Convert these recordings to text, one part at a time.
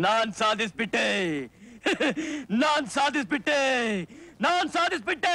ನಾನ್ ಸಾಧಿಸ್ಬಿಟ್ಟೆ ನಾನ್ ಸಾಧಿಸ್ಬಿಟ್ಟೆ ನಾನ್ ಸಾಧಿಸ್ಬಿಟ್ಟೆ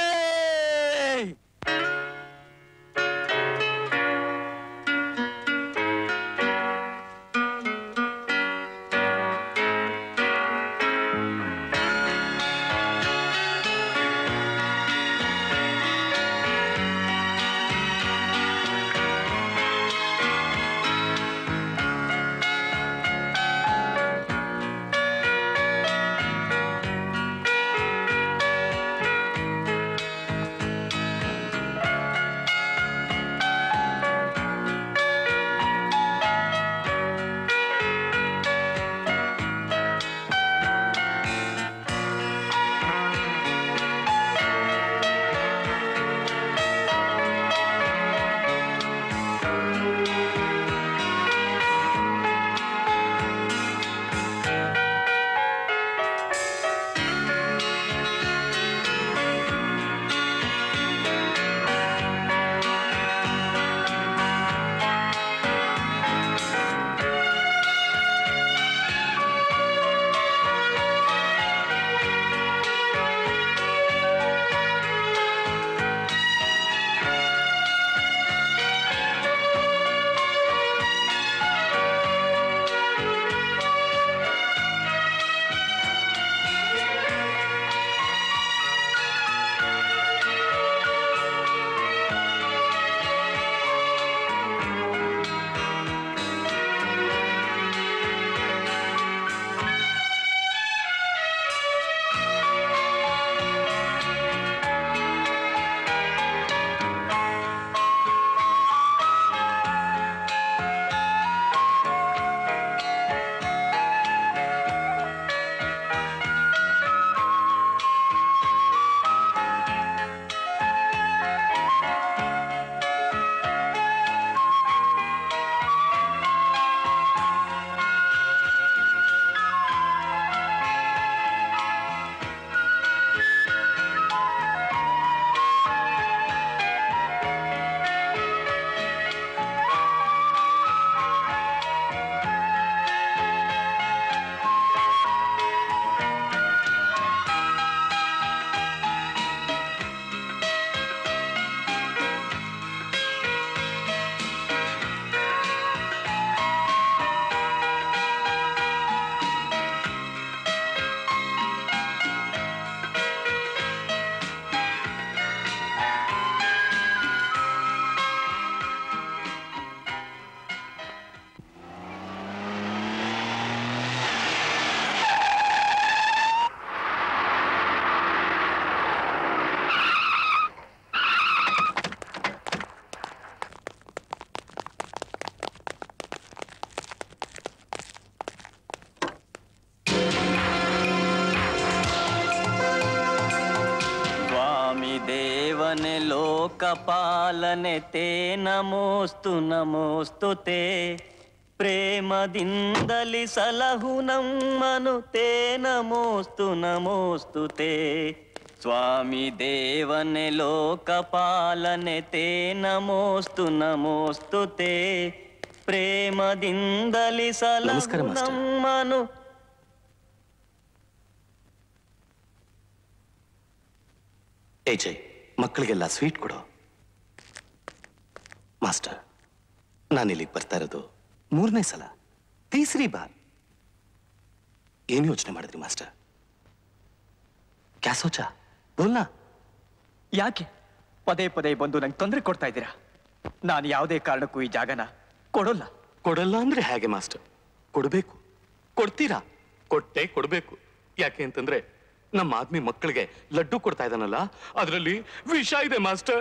ಸ್ವಾಮಿ ದೇವನೆ ಲೋಕಪಾಲನೆ ತೇ ನಮೋಸ್ತು ನಮೋಸ್ತು ತೇ ಪ್ರೇಮದಿಂದಲಿ ಸಲಹು ನಮ್ಮನು ತೇ ನಮೋಸ್ತು ನಮೋಸ್ತು ತೇ ಸ್ವಾಮಿ ದೇವನೆ ಲೋಕಪಾಲನೆ ತೇ ನಮೋಸ್ತು ನಮೋಸ್ತು ತೇ ಪ್ರೇಮದಿಂದಲಿ ನಮಸ್ಕಾರ, ಸಲಹು ಮಾಸ್ಟರ್. ನಮ್ಮನು ಏ ಜೈ ಮಕ್ಕಳಿಗೆಲ್ಲ ಸ್ವೀಟ್ ಕೊಡು ಮಾಸ್ಟರ್ ನಾನಿಲ್ಲಿಗೆ ಬರ್ತಾ ಇರೋದು ಮೂರನೇ ಸಲ ತೀಸರಿ ಬಾರ್ ಏನು ಯೋಚನೆ ಮಾಡಿದ್ರಿ ಮಾಸ್ಟರ್ ಕ್ಯಾ ಸೋಚಾ ಬೋಲ್ನಾ ಯಾಕೆ ಪದೇ ಪದೇ ಬಂದು ನಂಗೆ ತೊಂದರೆ ಕೊಡ್ತಾ ಇದ್ದೀರಾ ನಾನು ಯಾವುದೇ ಕಾರಣಕ್ಕೂ ಈ ಜಾಗನ ಕೊಡೋಲ್ಲ ಕೊಡಲ್ಲ ಅಂದ್ರೆ ಹೇಗೆ ಮಾಸ್ಟರ್ ಕೊಡಬೇಕು ಕೊಡ್ತೀರಾ ಕೊಟ್ಟೆ ಕೊಡ್ಬೇಕು ಯಾಕೆ ಅಂತಂದ್ರೆ ನಮ್ಮ ಆದ್ಮಿ ಮಕ್ಕಳಿಗೆ ಲಡ್ಡು ಕೊಡ್ತಾ ಇದ್ದಾನಲ್ಲ ಅದರಲ್ಲಿ ವಿಷ ಇದೆ ಮಾಸ್ಟರ್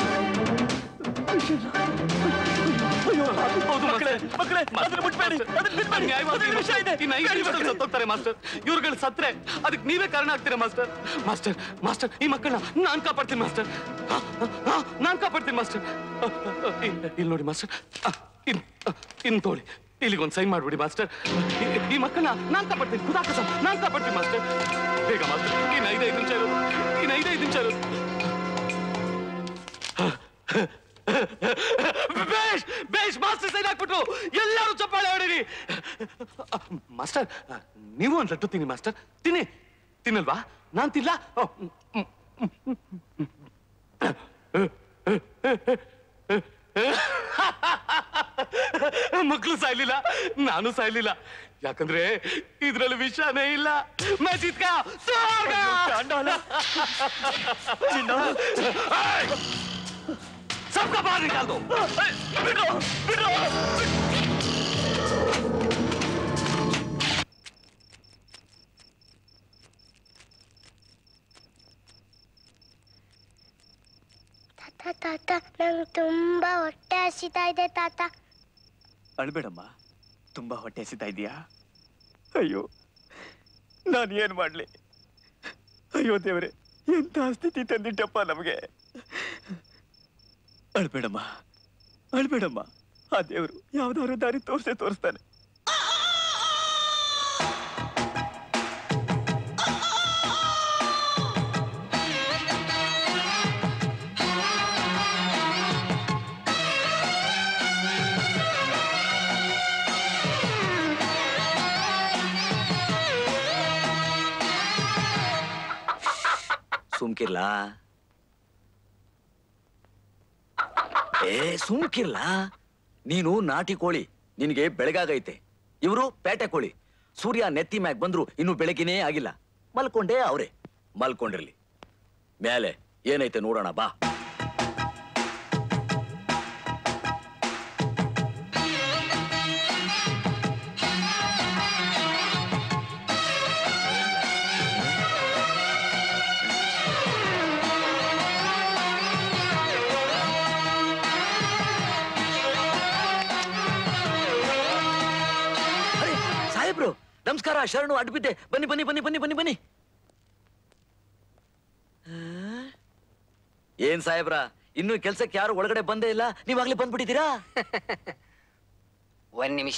ಹೌದು ಮಕ್ಕಳೇ, ಮಕ್ಕಳೇ, ಅದನ್ನ ಮುಟ್ಬೇಡಿ, ಅದನ್ನ ಬಿಡ್ಬೇಡಿ, ಅದ್ರಲ್ಲಿ ವಿಷ ಇದೆ. ಸತ್ತೋಗ್ತಾರೆ ಮಾಸ್ಟರ್ ಇವ್ರುಗಳು ಸತ್ರೆ ಅದಕ್ಕೆ ನೀವೇ ಕಾರಣ ಆಗ್ತೀರಾ ಮಾಸ್ಟರ್ ಮಾಸ್ಟರ್ ಮಾಸ್ಟರ್ ಈ ಮಕ್ಕಳನ್ನ ನಾನ್ ಕಾಪಾಡ್ತೀನಿ ಮಾಸ್ಟರ್ ಆ, ಆ, ನಾನ್ ಕಾಪಾಡ್ತೀನಿ ಮಾಸ್ಟರ್ ಆ, ಆ, ಇಲ್ಲಿ ಇಲ್ಲಿ ನೋಡಿ ಮಾಸ್ಟರ್ ಆ, ಇನ್ ಆ, ಇನ್ ತೋಳಿ ಇಲ್ಲಿಗೊಂದು ಸೈನ್ ಮಾಡ್ಬಿಡಿ ಮಾಸ್ಟರ್ ಈ- ಈ ಮಕ್ಕಳನ್ನ ನಾನ್ ಕಾಪಾಡ್ತೀನಿ ಖುದಾ ಕಸಮ್ ನಾನ್ ಕಾಪಾಡ್ತೀನಿ ಮಾಸ್ಟರ್ ಬೇಗ ಮಾಸ್ಟರ್ ಇನ್ನು ಐದೈದು ನಿಮಿಷ ಇರೋದು ಇನ್ನು ಐದೈದು ನಿಮಿಷ ಇರೋದು ಬೇಷ್ ಬೇಷ್ ಮಾಸ್ಟರ್ ಸೈನ್ ಹಾಕ್ಬಿಟ್ರು ಎಲ್ಲರೂ ಚಪ್ಪಾಳೆ ಹೊಡೀರಿ ಮಾಸ್ಟರ್ ನೀವು ಒಂದು ಲಡ್ಡು ತಿನ್ನಿ ಮಾಸ್ಟರ್ ತಿನ್ನಿ ತಿನ್ನಲ್ವಾ ನಾನ್ ತಿನ್ಲ ಮಕ್ಕಳು ಸಾಯ್ಲಿಲ್ಲ ನಾನು ಸಾಯ್ಲಿಲ್ಲ ಯಾಕಂದ್ರೆ ಇದ್ರಲ್ಲಿ ವಿಷನೇ ಇಲ್ಲ ಮಜಿದ್ಕ सबका बाहर निकाल दो बिटो बिटो ತಾತ ತಾತ ನಂಗೆ ತುಂಬಾ ಹೊಟ್ಟೆ ಹಸಿತಾ ಇದೆ ತಾತ ಅಳ್ಬೇಡಮ್ಮ ತುಂಬಾ ಹೊಟ್ಟೆ ಹಸಿತಾ ಇದೆಯಾ ಅಯ್ಯೋ ನಾನು ಏನ್ ಮಾಡ್ಲಿ ಅಯ್ಯೋ ದೇವ್ರೆ ಎಂತ ಸ್ಥಿತಿ ತಂದಿಟ್ಟಪ್ಪ ನಮಗೆ ಅಳ್ಬೇಡಮ್ಮ ಅಳ್ಬೇಡಮ್ಮ ಆ ದೇವ್ರು ಯಾವ್ದಾದ್ರು ದಾರಿ ತೋರ್ಸೇ ತೋರಿಸ್ತಾನೆ ಸುಮ್ಕಿರ್ಲಾ ಏ ಸುಮ್ಕಿರ್ಲಾ ನೀನು ನಾಟಿ ಕೋಳಿ ನಿನಗೆ ಬೆಳಗಾಗೈತೆ ಇವರು ಪೇಟೆ ಕೋಳಿ ಸೂರ್ಯ ನೆತ್ತಿ ಮ್ಯಾಗ್ ಬಂದ್ರು ಇನ್ನು ಬೆಳಗಿನೇ ಆಗಿಲ್ಲ ಮಲ್ಕೊಂಡೇ ಅವ್ರೆ ಮಲ್ಕೊಂಡಿರ್ಲಿ ಮೇಲೆ ಏನೈತೆ ನೋಡೋಣ ಬಾ ಅರೆ ಸಾಹೇಬ್ರು ನಮಸ್ಕಾರ ಶರಣು ಅಡ್ಬಿದ್ದೆ ಬನ್ನಿ ಬನ್ನಿ ಬನ್ನಿ ಬನ್ನಿ ಬನ್ನಿ ಬನ್ನಿ ಆ? ಏನ್ ಸಾಹೇಬ್ರ ಇನ್ನು ಕೆಲ್ಸಕ್ಕೆ ಯಾರು ಒಳಗಡೆ ಬಂದೇ ಇಲ್ಲ ನೀವಾಗ್ಲೇ ಬಂದ್ಬಿಟ್ಟಿದ್ದೀರಾ ಒಂದ್ ನಿಮಿಷ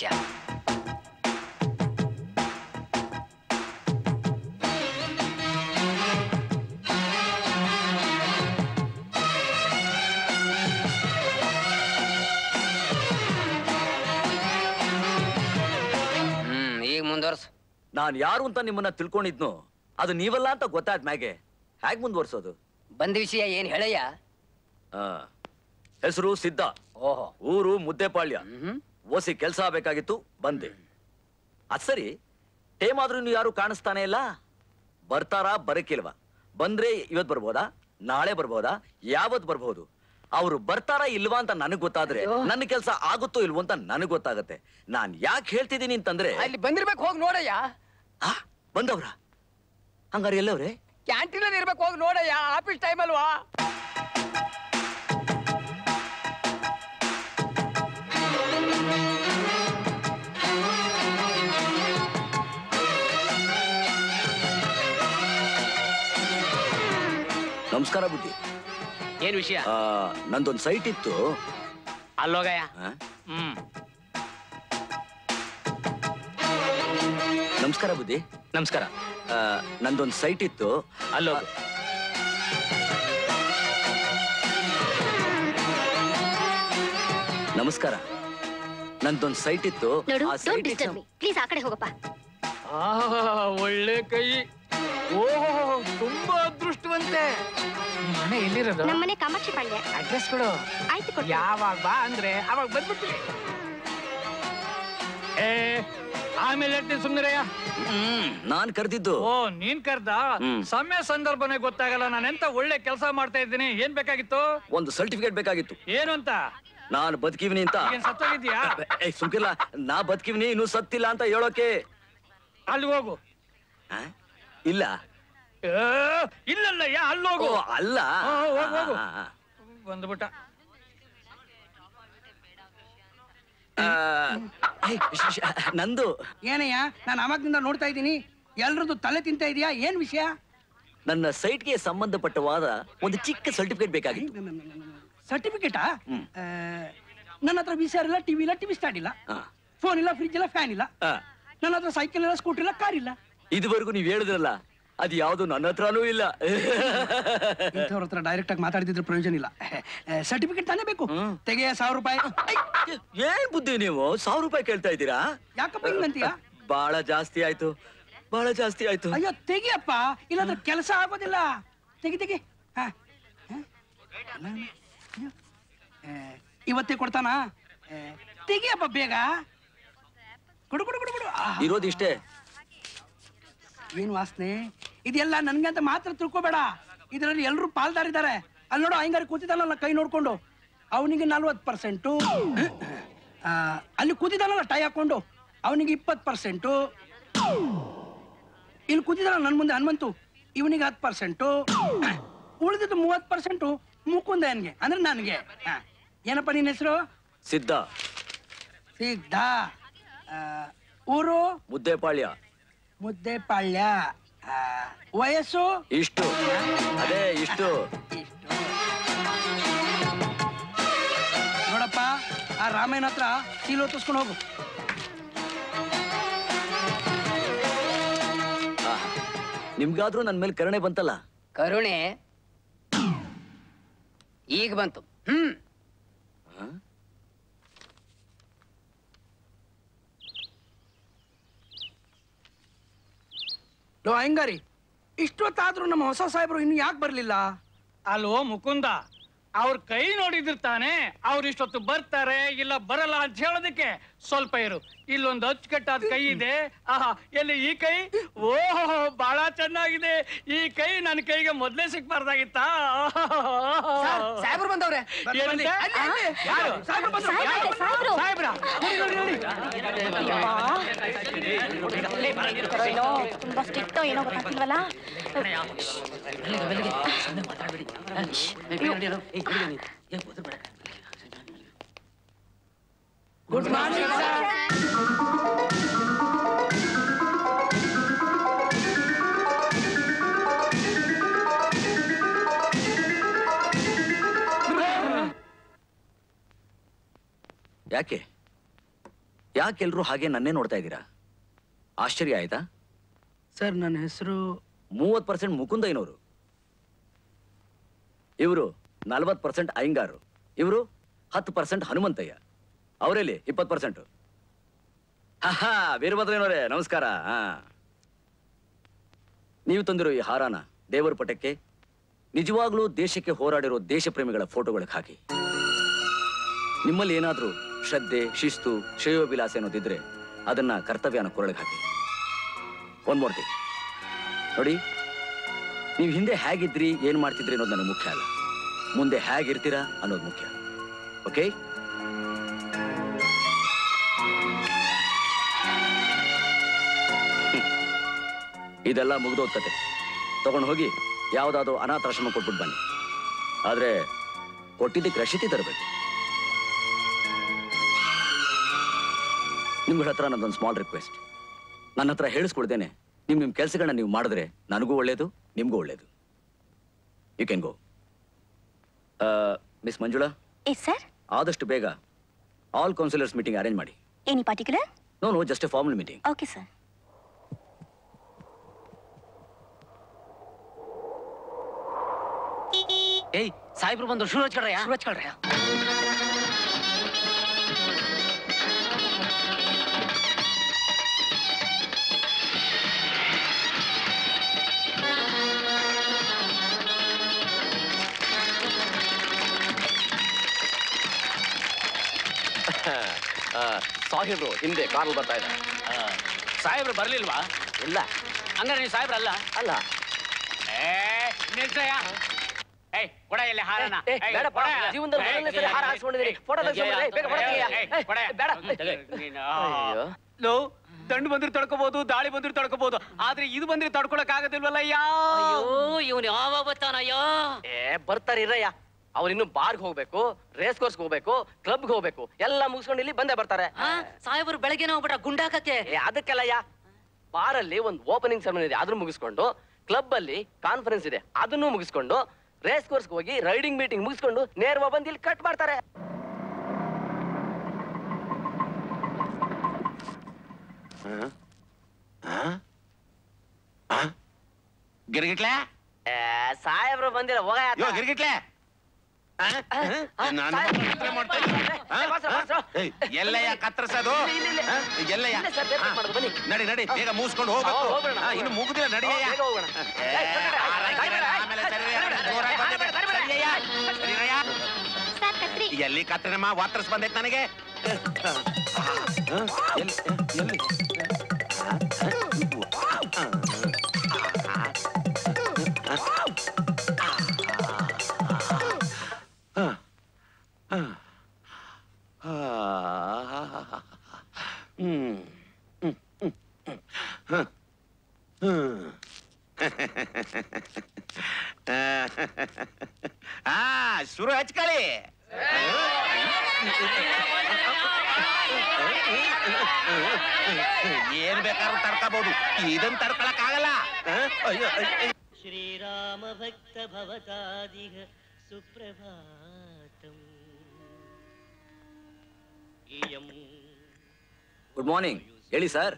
ಹ್ಮ್ ಈಗ ಮುಂದುವರ್ಸು ನಾನ್ ಯಾರು ಅಂತ ನಿಮ್ಮನ್ನ ತಿಳ್ಕೊಂಡಿದ್ನು ಅದು ನೀವಲ್ಲ ಅಂತ ಗೊತ್ತಾದ್ ಮ್ಯಾಗೆ ಹೇಗ್ ಮುಂದುವರ್ಸೋದು ಬಂದ ವಿಷಯ ಏನ್ ಹೇಳಯ್ಯ ಆ ಹೆಸರು ಸಿದ್ಧ ಓಹೋ ಊರು ಮುದ್ದೆಪಾಳ್ಯ ಹ್ಮ್ ಓಸಿ ಕೆಲ್ಸ ಆಗ್ಬೇಕಾಗಿತ್ತು ಬಂದೆ ಅದ್ ಸರಿ ಟೇಮ್ ಆದ್ರೂ ಇನ್ನು ಯಾರು ಕಾಣಿಸ್ತಾನೆ ಇಲ್ಲ ಬರ್ತಾರಾ ಬರಕಿಲ್ವಾ ಬಂದ್ರೆ ಇವತ್ ಬರ್ಬೋದಾ ನಾಳೆ ಬರ್ಬೋದಾ ಯಾವತ್ ಬರ್ಬೋದು ಅವ್ರು ಬರ್ತಾರಾ ಇಲ್ವಾ ಅಂತ ನನಗ್ ಗೊತ್ತಾದ್ರೆ ಅಯ್ಯೋ. ನನ್ನ ಕೆಲ್ಸ ಆಗುತ್ತೋ ಇಲ್ವೋ ಅಂತ ನನಗ್ ಗೊತ್ತಾಗತ್ತೆ ನಾನ್ ಯಾಕೆ ಹೇಳ್ತಿದ್ದೀನಿ ಅಂತಂದ್ರೆ ಅಲ್ಲಿ ಬಂದಿರ್ಬೇಕು ಹೋಗಿ ನೋಡಯ್ಯ ಆ, ಬಂದವ್ರ ಹಂಗಾರೆ ಎಲ್ಲವ್ರೆ ಕ್ಯಾಂಟೀನ್ ಅಲ್ಲಿ ಇರ್ಬೇಕು ಹೋಗಿ ನೋಡಯ್ಯ ಆಫೀಸ್ ಟೈಮ್ ಅಲ್ವಾ ನಮಸ್ಕಾರ ಬುದ್ಧಿ ಏನ್ ವಿಷಯ ಆ, ನಂದೊಂದ್ ಸೈಟ್ ಇತ್ತು ಅಲ್ಲೋಗಯ್ಯ ಆ? ಹ್ಮ್ ನಮಸ್ಕಾರ ಬುದ್ಧಿ ನಮಸ್ಕಾರ ಆ, ನಂದೊಂದ್ ಸೈಟ್ ಇತ್ತು ಅಲ್ಲೋಗು ನಮಸ್ಕಾರ ನಂದೊಂದ್ ಸೈಟ್ ಇತ್ತು ನೋಡು ಆ ಡೋಂಟ್ site ಡಿಸ್ಟರ್ಬ್ ಇತ್ತು- ಮೀ ಪ್ಲೀಸ್ ಆ ಕಡೆ ಹೋಗಪ್ಪ ಒಳ್ಳೆ ಕೈ ಓಹೋ ತುಂಬಾ ಅದೃಷ್ಟವಂತೆ ಮನೆ ಎಲ್ಲಿರೋದು ನಮ್ಮನೆ ಕಾಮಾಕ್ಷಿ ಪಾಳ್ಯ ಅಡ್ರೆಸ್ ಕೊಡು ಆಯ್ತು ಕೊಡ್ತೀನಿ. ಯಾವಾಗ ಬಾ ಅಂದ್ರೆ ಅವಾಗ ಬಂದ್ಬಿಡ್ತೀವಿ ಏ ಆಮೇಲೆ ಹೇಳ್ತೀನಿ ಸುಮ್ನಿರಯ್ಯ ಹ್ಮ್ ನಾನ್ ಕರೆದಿದ್ದು ಓ ನೀನ್ ಕರ್ದ ಹ್ಮ್. ಸಮಯ ಸಂದರ್ಭನೇ ಗೊತ್ತಾಗಲ್ಲ ನಾನು ಎಂತ ಒಳ್ಳೆ ಕೆಲಸ ಮಾಡ್ತಾ ಇದ್ದೀನಿ ಏನ್ ಬೇಕಾಗಿತ್ತು ಒಂದು ಸರ್ಟಿಫಿಕೇಟ್ ಬೇಕಾಗಿತ್ತು ಏನು ಅಂತ ನಾನು ಬದುಕಿವ್ನಿ ಅಂತ ಈಗೇನ್ ಸತ್ತೋಗಿದ್ಯಾ ಏ ಸುಮ್ಕಿಲ್ಲ ನಾ ಬದುಕಿವ್ನಿ ಇನ್ನೂ ಸತ್ತಿಲ್ಲ ಅಂತ ಹೇಳೋಕೆ ಅಲ್ಲಿ ಹೋಗು ಆ? ಇಲ್ಲ ಏ, ಇಲ್ಲಲ್ಲ ಯಾ ಅಲ್ಲಿ ಓ ಹೋಗು ಅಲ್ಲ ಹಾ, ಹೋಗು, ಹೋಗು. ಆ, ಆ, ಬಂದ್ಬಿಟ್ಟ ಆ. ಏ, ಶ- ಶ- ನಂದು ಏನಯ್ಯ ನಾನು ಅವಾಗ್ನಿಂದ ನೋಡ್ತಾ ಇದ್ದೀನಿ ಎಲ್ರದ್ದು ತಲೆ ತಿಂತಾ ಇದೆಯಾ ಏನ್ ವಿಷಯ ನನ್ನ ಸೈಟ್ಗೆ ಸಂಬಂಧಪಟ್ಟವಾದ ಒಂದು ಚಿಕ್ಕ ಸರ್ಟಿಫಿಕೇಟ್ ಬೇಕಾಗಿತ್ತು ಸರ್ಟಿಫಿಕೇಟಾ ಹ್ಮ್. ನನ್ನ ಹತ್ರ ವಿ ಸಿ ಆರ್ ಇಲ್ಲ ಟಿವಿ ಇಲ್ಲ ಟಿವಿ ಸ್ಟಾರ್ಟ್ ಇಲ್ಲ ಆ, ಫೋನ್ ಇಲ್ಲ ಫ್ರಿಜ್ ಇಲ್ಲ ಫ್ಯಾನ್ ಇಲ್ಲ ಆ. ನನ್ನ ಹತ್ರ ಸೈಕಲ್ ಇಲ್ಲ ಸ್ಕೂಟರ್ ಇಲ್ಲ ಕಾರ್ ಇಲ್ಲ ಇದುವರೆಗೂ ನೀವ್ ಹೇಳಿದ್ರಲ್ಲ ಅದ್ ಯಾವ್ದು ನನ್ನ ಹತ್ರನೂ ಇಲ್ಲ ಇಂಥವ್ರ ಹತ್ರ ಡೈರೆಕ್ಟ್ ಆಗಿ ಮಾತಾಡ್ತಿದ್ರೆ ಪ್ರಯೋಜನ ಇಲ್ಲ ಸರ್ಟಿಫಿಕೇಟ್ ತಾನೇ ಬೇಕು ತೆಗೆಯ ಸಾವಿರ ರೂಪಾಯಿ ಏನ್ ಬುದ್ಧಿ ನೀವು ಸಾವಿರ ರೂಪಾಯಿ ಕೇಳ್ತಾ ಇದ್ದೀರಾ ಯಾಕಪ್ಪ ಹಿಂಗಂತೀಯ ಬಹಳ ಜಾಸ್ತಿ ಆಯ್ತು ಬಹಳ ಜಾಸ್ತಿ ಆಯ್ತು ಅಯ್ಯೋ ತೆಗಿಯಪ್ಪ ಇಲ್ಲಾಂದ್ರೆ ಕೆಲಸ ಆಗೋದಿಲ್ಲ ತೆಗಿ ತೆಗಿ ಹಾ. ಹಾ? ಅಲ್ಲ, ಅಯ್ಯೋ. ಏ, ಇವತ್ತೇ ಕೊಡ್ತಾನ ಏ, ತೆಗಿಯಪ್ಪ ಬೇಗ ಕೊಡು ಕೊಡು ಕೊಡು ಕೊಡು ಆ, ಇರೋದಿಷ್ಟೇ ಏನ್ ವಾಸನೆ ಇದೆಲ್ಲ ನನ್ಗೆ ಅಂತ ಮಾತ್ರ ತಿಳ್ಕೊಬೇಡ ಇದರಲ್ಲಿ ಎಲ್ಲರೂ ಪಾಲ್ದಾರಿದ್ದಾರೆ ಅಲ್ಲಿ ನೋಡು ಹಂಗಾರೆ ಕೂತಿದ್ದಾನಲ್ಲ ಕೈ ನೋಡ್ಕೊಂಡು ಅವನಿಗೆ ನಲ್ವತ್ತು ಪರ್ಸೆಂಟು ಅಲ್ಲಿ ಕೂತಿದ್ದಾನಲ್ಲ ಟೈ ಹಾಕೊಂಡು ಅವನಿಗೆ ಇಪ್ಪತ್ತು ಪರ್ಸೆಂಟು ಇಲ್ಲಿ ಕೂತಿದ್ದಾನಲ್ಲ ನನ್ನ ಮುಂದೆ ಹನುಮಂತು ಇವನಿಗೆ ಹತ್ತು ಪರ್ಸೆಂಟು ಉಳಿದಿದ್ದು ಮೂವತ್ತು ಪರ್ಸೆಂಟು ಮುಕುಂದನ್ಗೆ ಅಂದ್ರೆ ನನಗೆ ಹಾ. ಏನಪ್ಪ ನಿನ್ನ ಹೆಸರು ಸಿದ್ಧ ಸಿದ್ಧ ಆ, ಊರು ಮುದ್ದೆಪಾಳ್ಯ ಮುದ್ದೆಪಾಳ್ಯ ಆ, ವಯಸ್ಸು ಇಷ್ಟು ಅದೇ ಇಷ್ಟು ಇಷ್ಟು ನೋಡಪ್ಪ ಆ ರಾಮಯ್ಯನ ಹತ್ರ ಸೀಲ್ ಹೊತ್ತಿಸ್ಕೊಂಡು ಹೋಗು ಆಹಾ. ನಿಮ್ಗಾದ್ರೂ ನನ್ ಮೇಲೆ ಕರುಣೆ ಬಂತಲ್ಲ ಕರುಣೆ ಈಗ ಬಂತು ಹ್ಮ್ ಲೋ ಹಂಗಾರಿ ಇಷ್ಟೊತ್ತಾದ್ರೂ ನಮ್ಮ ಹೊಸ ಸಾಹೇಬರು ಇನ್ನು ಯಾಕೆ ಬರ್ಲಿಲ್ಲ ಅಲ್ವೋ ಮುಕುಂದ ಅವ್ರ ಕೈ ನೋಡಿದ್ರು ತಾನೆ ಅವ್ರು ಇಷ್ಟೊತ್ತು ಬರ್ತಾರೆ ಇಲ್ಲ ಬರಲ್ಲ ಅಂತ ಹೇಳೋದಕ್ಕೆ ಸ್ವಲ್ಪ ಇರು ಇಲ್ಲೊಂದು ಅಚ್ಚುಕಟ್ಟಾದ ಕೈ ಇದೆ ಆಹಾ ಎಲ್ಲಿ ಈ ಕೈ ಓಹೋ ಬಹಳ ಚೆನ್ನಾಗಿದೆ ಈ ಕೈ ನನ್ನ ಕೈಗೆ ಮೊದ್ಲೇ ಸಿಕ್ಬಾರ್ದಾಗಿತ್ತಾ ಸಾಹೇಬ್ರು ಬಂದವ್ರೆ ಏನಂತೆ? ಅಲ್ಲಿ, ಅಲ್ಲಿ. ಯಾರು? ಸಾಹೇಬ್ರು ಬಂದ್ರು. ಸಾಹೇಬ್ರೆ, ಸಾಹೇಬ್ರು. ಸಾಹೇಬ್ರ ಏನೋ ತುಂಬಾ ಸ್ಟ್ರಿಕ್ಟ್ ಏನೋ ಗೊತ್ತಾಗ್ತಿಲ್ವಲ್ಲ ಗುಡ್ ಮಾರ್ನಿಂಗ್ ಸರ್ ಯಾಕೆ ಯಾಕೆಲ್ರು ಹಾಗೆ ನನ್ನೇ ನೋಡ್ತಾ ಇದ್ದೀರಾ ಆಶ್ಚರ್ಯ ಆಯ್ತಾ ಸರ್ ನನ್ನ ಹೆಸರು ಮೂವತ್ ಪರ್ಸೆಂಟ್ ಮುಕುಂದಯ್ಯನವರು ಇವರು ನಲ್ವತ್ ಪರ್ಸೆಂಟ್ ಅಯ್ಯಂಗಾರು ಇವರು ಹತ್ತು ಪರ್ಸೆಂಟ್ ಹನುಮಂತಯ್ಯ ಅವರಲ್ಲಿ ಇಪ್ಪತ್ತು ಪರ್ಸೆಂಟ್ ಹಾ ವೀರಭದ್ರಯ್ಯನವರೇ ನಮಸ್ಕಾರ ಹಾ ನೀವು ತಂದಿರೋ ಈ ಹಾರಾನ ದೇವರ ಪಟಕ್ಕೆ ನಿಜವಾಗ್ಲೂ ದೇಶಕ್ಕೆ ಹೋರಾಡಿರೋ ದೇಶ ಪ್ರೇಮಿಗಳ ಫೋಟೋಗಳಿಗೆ ಹಾಕಿ ನಿಮ್ಮಲ್ಲಿ ಏನಾದ್ರೂ ಶ್ರದ್ಧೆ ಶಿಸ್ತು ಶ್ರೇಯೋಭಿಲಾಸೆ ಅನ್ನೋದಿದ್ರೆ ಅದನ್ನ ಕರ್ತವ್ಯನ ಕೊರಳಿಗೆ ಹಾಕಿ ಒಂದ್ ಮೂರ್ತಿ ನೋಡಿ ನೀವು ಹಿಂದೆ ಹೇಗಿದ್ರಿ ಏನ್ ಮಾಡ್ತಿದ್ರಿ ಅನ್ನೋದು ನನಗೆ ಮುಖ್ಯ ಅಲ್ಲ ಮುಂದೆ ಹೇಗಿರ್ತೀರಾ ಅನ್ನೋದು ಮುಖ್ಯ ಓಕೆ ಇದೆಲ್ಲ ಮುಗ್ದೋದ್ ಕತೆ ತಗೊಂಡು ಹೋಗಿ ಯಾವ್ದಾದ್ರು ಅನಾಥಾಶ್ರಮ ಕೊಟ್ಬಿಟ್ಟು ಬನ್ನಿ ಆದ್ರೆ ಕೊಟ್ಟಿದ್ದಕ್ಕೆ ರಶೀತಿ ತರಬೇಕು ನಿಮ್ಗಳ ಹತ್ರ ನನ್ನೊಂದು ಸ್ಮಾಲ್ ರಿಕ್ವೆಸ್ಟ್ ನನ್ನ ಹತ್ರ ಹೇಳಿಸ್ಕೊಡ್ದೇನೆ ನಿಮ್ ನಿಮ್ ಕೆಲಸಗಳನ್ನ ನೀವು ಮಾಡಿದ್ರೆ ನನಗೂ ಒಳ್ಳೇದು ನಿಮ್ಗೂ ಒಳ್ಳೇದು you can go miss Manjula yes sir ಆದಷ್ಟು ಬೇಗ ಆಲ್ ಕೌನ್ಸಿಲರ್ಸ್ ಮೀಟಿಂಗ್ ಅರೇಂಜ್ ಮಾಡಿ any particular no no just a formal meeting okay sir ಏಯ್ ಸಾಹೇಬ್ರು ಬಂದ್ರು ಶುರು ಹಚ್ಕೊಳ್ರಯ್ಯ ಶುರು ಹಚ್ಕೊಳ್ರಯ್ಯ ಸಾಹೇಬ್ರು ಹಿಂದೆ ಕಾರಲ್ಲಿ ಬರ್ತಾ ಇದ್ದಾರೆ ಸಾಹೇಬ್ರು ಬರ್ಲಿಲ್ವಾ ಇಲ್ಲ ಹಂಗಾರೆ ನೀವು ಸಾಹೇಬ್ರಲ್ಲ ಅಲ್ಲ ಏ ನಿಲ್ಸಯ್ಯ ಏಯ್ ಕೊಡ ಇಲ್ಲಿ ಹಾರನ ಏ, ಏ, ಬೇಡಪ್ಪ, ಜೀವನದಲ್ಲಿ ಮೊದಲನೇ ಸರಿ ಹಾರ ಹಾರಿಸ್ಕೊಂಡಿದೀನಿ. ಫೋಟೋ ತೆಗ್ಸ್ಕೊಂಡ್ಬಿಡ್ರಿ, ಬೇಗ ಫೋಟೋ ತೆಗೀಯ. ಬೇಡ. ಲೋ ದಂಡು ಬಂದ್ರೆ ತಡ್ಕೋಬಹುದು ದಾಳಿ ಬಂದ್ರೆ ತಡ್ಕೋಬಹುದು ಆದ್ರೆ ಇದು ಬಂದ್ರೆ ತಡ್ಕೊಳಕ್ ಆಗೋದಿಲ್ವಲ್ಲ ಯಾ ಅಯ್ಯೋ ಇವನು ಯಾವಾಗ ಬರ್ತಾನಯ್ಯೋ ಏ ಬರ್ತಾರೆ ಇರಯ್ಯ ಅವ್ರು ಇನ್ನು ಬಾರ್ಗ್ ಹೋಗ್ಬೇಕು ರೇಸ್ ಕೋರ್ಸ್ಗೆ ಹೋಗ್ಬೇಕು ಕ್ಲಬ್ಗೆ ಹೋಗ್ಬೇಕು ಎಲ್ಲ ಮುಗಿಸ್ಕೊಂಡು ಇಲ್ಲಿ ಬಂದೇ ಬರ್ತಾರೆ ಆ, ಸಾಹೇಬ್ರು ಬೆಳಗ್ಗೆನೇ ಹೋಗ್ಬಿಟ್ಟ ಗುಂಡಾಕಕ್ಕೆ ಏ ಅದಕ್ಕೆಲ್ಲಯ್ಯ ಬಾರಲ್ಲಿ ಒಂದು ಓಪನಿಂಗ್ ಸೆರೆಮನಿ ಇದೆ ಅದನ್ನು ಮುಗಿಸ್ಕೊಂಡು ಕ್ಲಬ್ ಅಲ್ಲಿ ಕಾನ್ಫರೆನ್ಸ್ ಇದೆ ಅದನ್ನು ಮುಗಿಸ್ಕೊಂಡು ರೇಸ್ ಕೋರ್ಸ್ಗೆ ಹೋಗಿ ರೈಡಿಂಗ್ ಮೀಟಿಂಗ್ ಮುಗಿಸ್ಕೊಂಡು ನೇರವಾಗಿ ಬಂದು ಇಲ್ಲಿ ಕಟ್ ಮಾಡ್ತಾರೆ ಗಿರ್ಗಿಟ್ಲೆ ಸಾಹೇಬ್ರು ಬಂದಿಲ್ಲ ಹೋಗ ಯೋ ಗಿರ್ಗಿಟ್ಲೆ ಆ? ನಾನು ಕತ್ರೆ ಮಾಡ್ತಾ ಇದ್ದೀನಿ. ಆ? ಆ? ಏಯ್, ಎಲ್ಲಯ್ಯ ಕತ್ತರಿಸೋದು ಇಲ್ಲಿ, ಇಲ್ಲಿ. ಆ? ಎಲ್ಲಯ್ಯ ಇಲ್ಲೇ ಸರ್, ಬೇಗ ಆ. ಮಾಡೋದು, ಬನ್ನಿ. ನಡಿ ನಡಿ ಬೇಗ ಮುಗಿಸ್ಕೊಂಡು ಹಾ, ಹೋಗ್ಬೇಕು ಹೋಗೋಣ, ಆ, ಇನ್ನು ಮುಗಿದಿಲ್ಲ ನಡಿಯಯ್ಯ ಬೇಗ ಹೋಗೋಣ. ಏ, ಆರಾಗಿರಲ್ಲ, ಆಮೇಲೆ ಸರಿಯಯ್ಯ, ಜೋರಾಗಿ ಬಂದೆ, ಸರಿಯಯ್ಯ, ಸರಿಯಯ್ಯ. ಸರ್ ಕತ್ರಿ ಎಲ್ಲಿ ಕತ್ತರಿನಮ್ಮ ವಾತ್ರಸ್ ಬಂದೈತೆ ನನಗೆ ಆ, ಎಲ್ಲಿ ಎಲ್ಲಿ ಹ್ಮ್ ಆ ಶುರು ಹಚ್ಕೊಳ್ಳಿ ಏನ್ ಬೇಕಾದ್ರೂ ತಡ್ಕೋಬಹುದು ಇದನ್ ತಡ್ಕೊಳಕ್ ಆಗಲ್ಲ ಅಯ್ಯೋ ಅಯ್ಯೋ. ಶ್ರೀರಾಮ ಭಕ್ತ ಭವತಾದಿಗ ಸುಪ್ರಭಾತಂ ಇಯಂ ಗುಡ್ ಮಾರ್ನಿಂಗ್ ಹೇಳಿ ಸರ್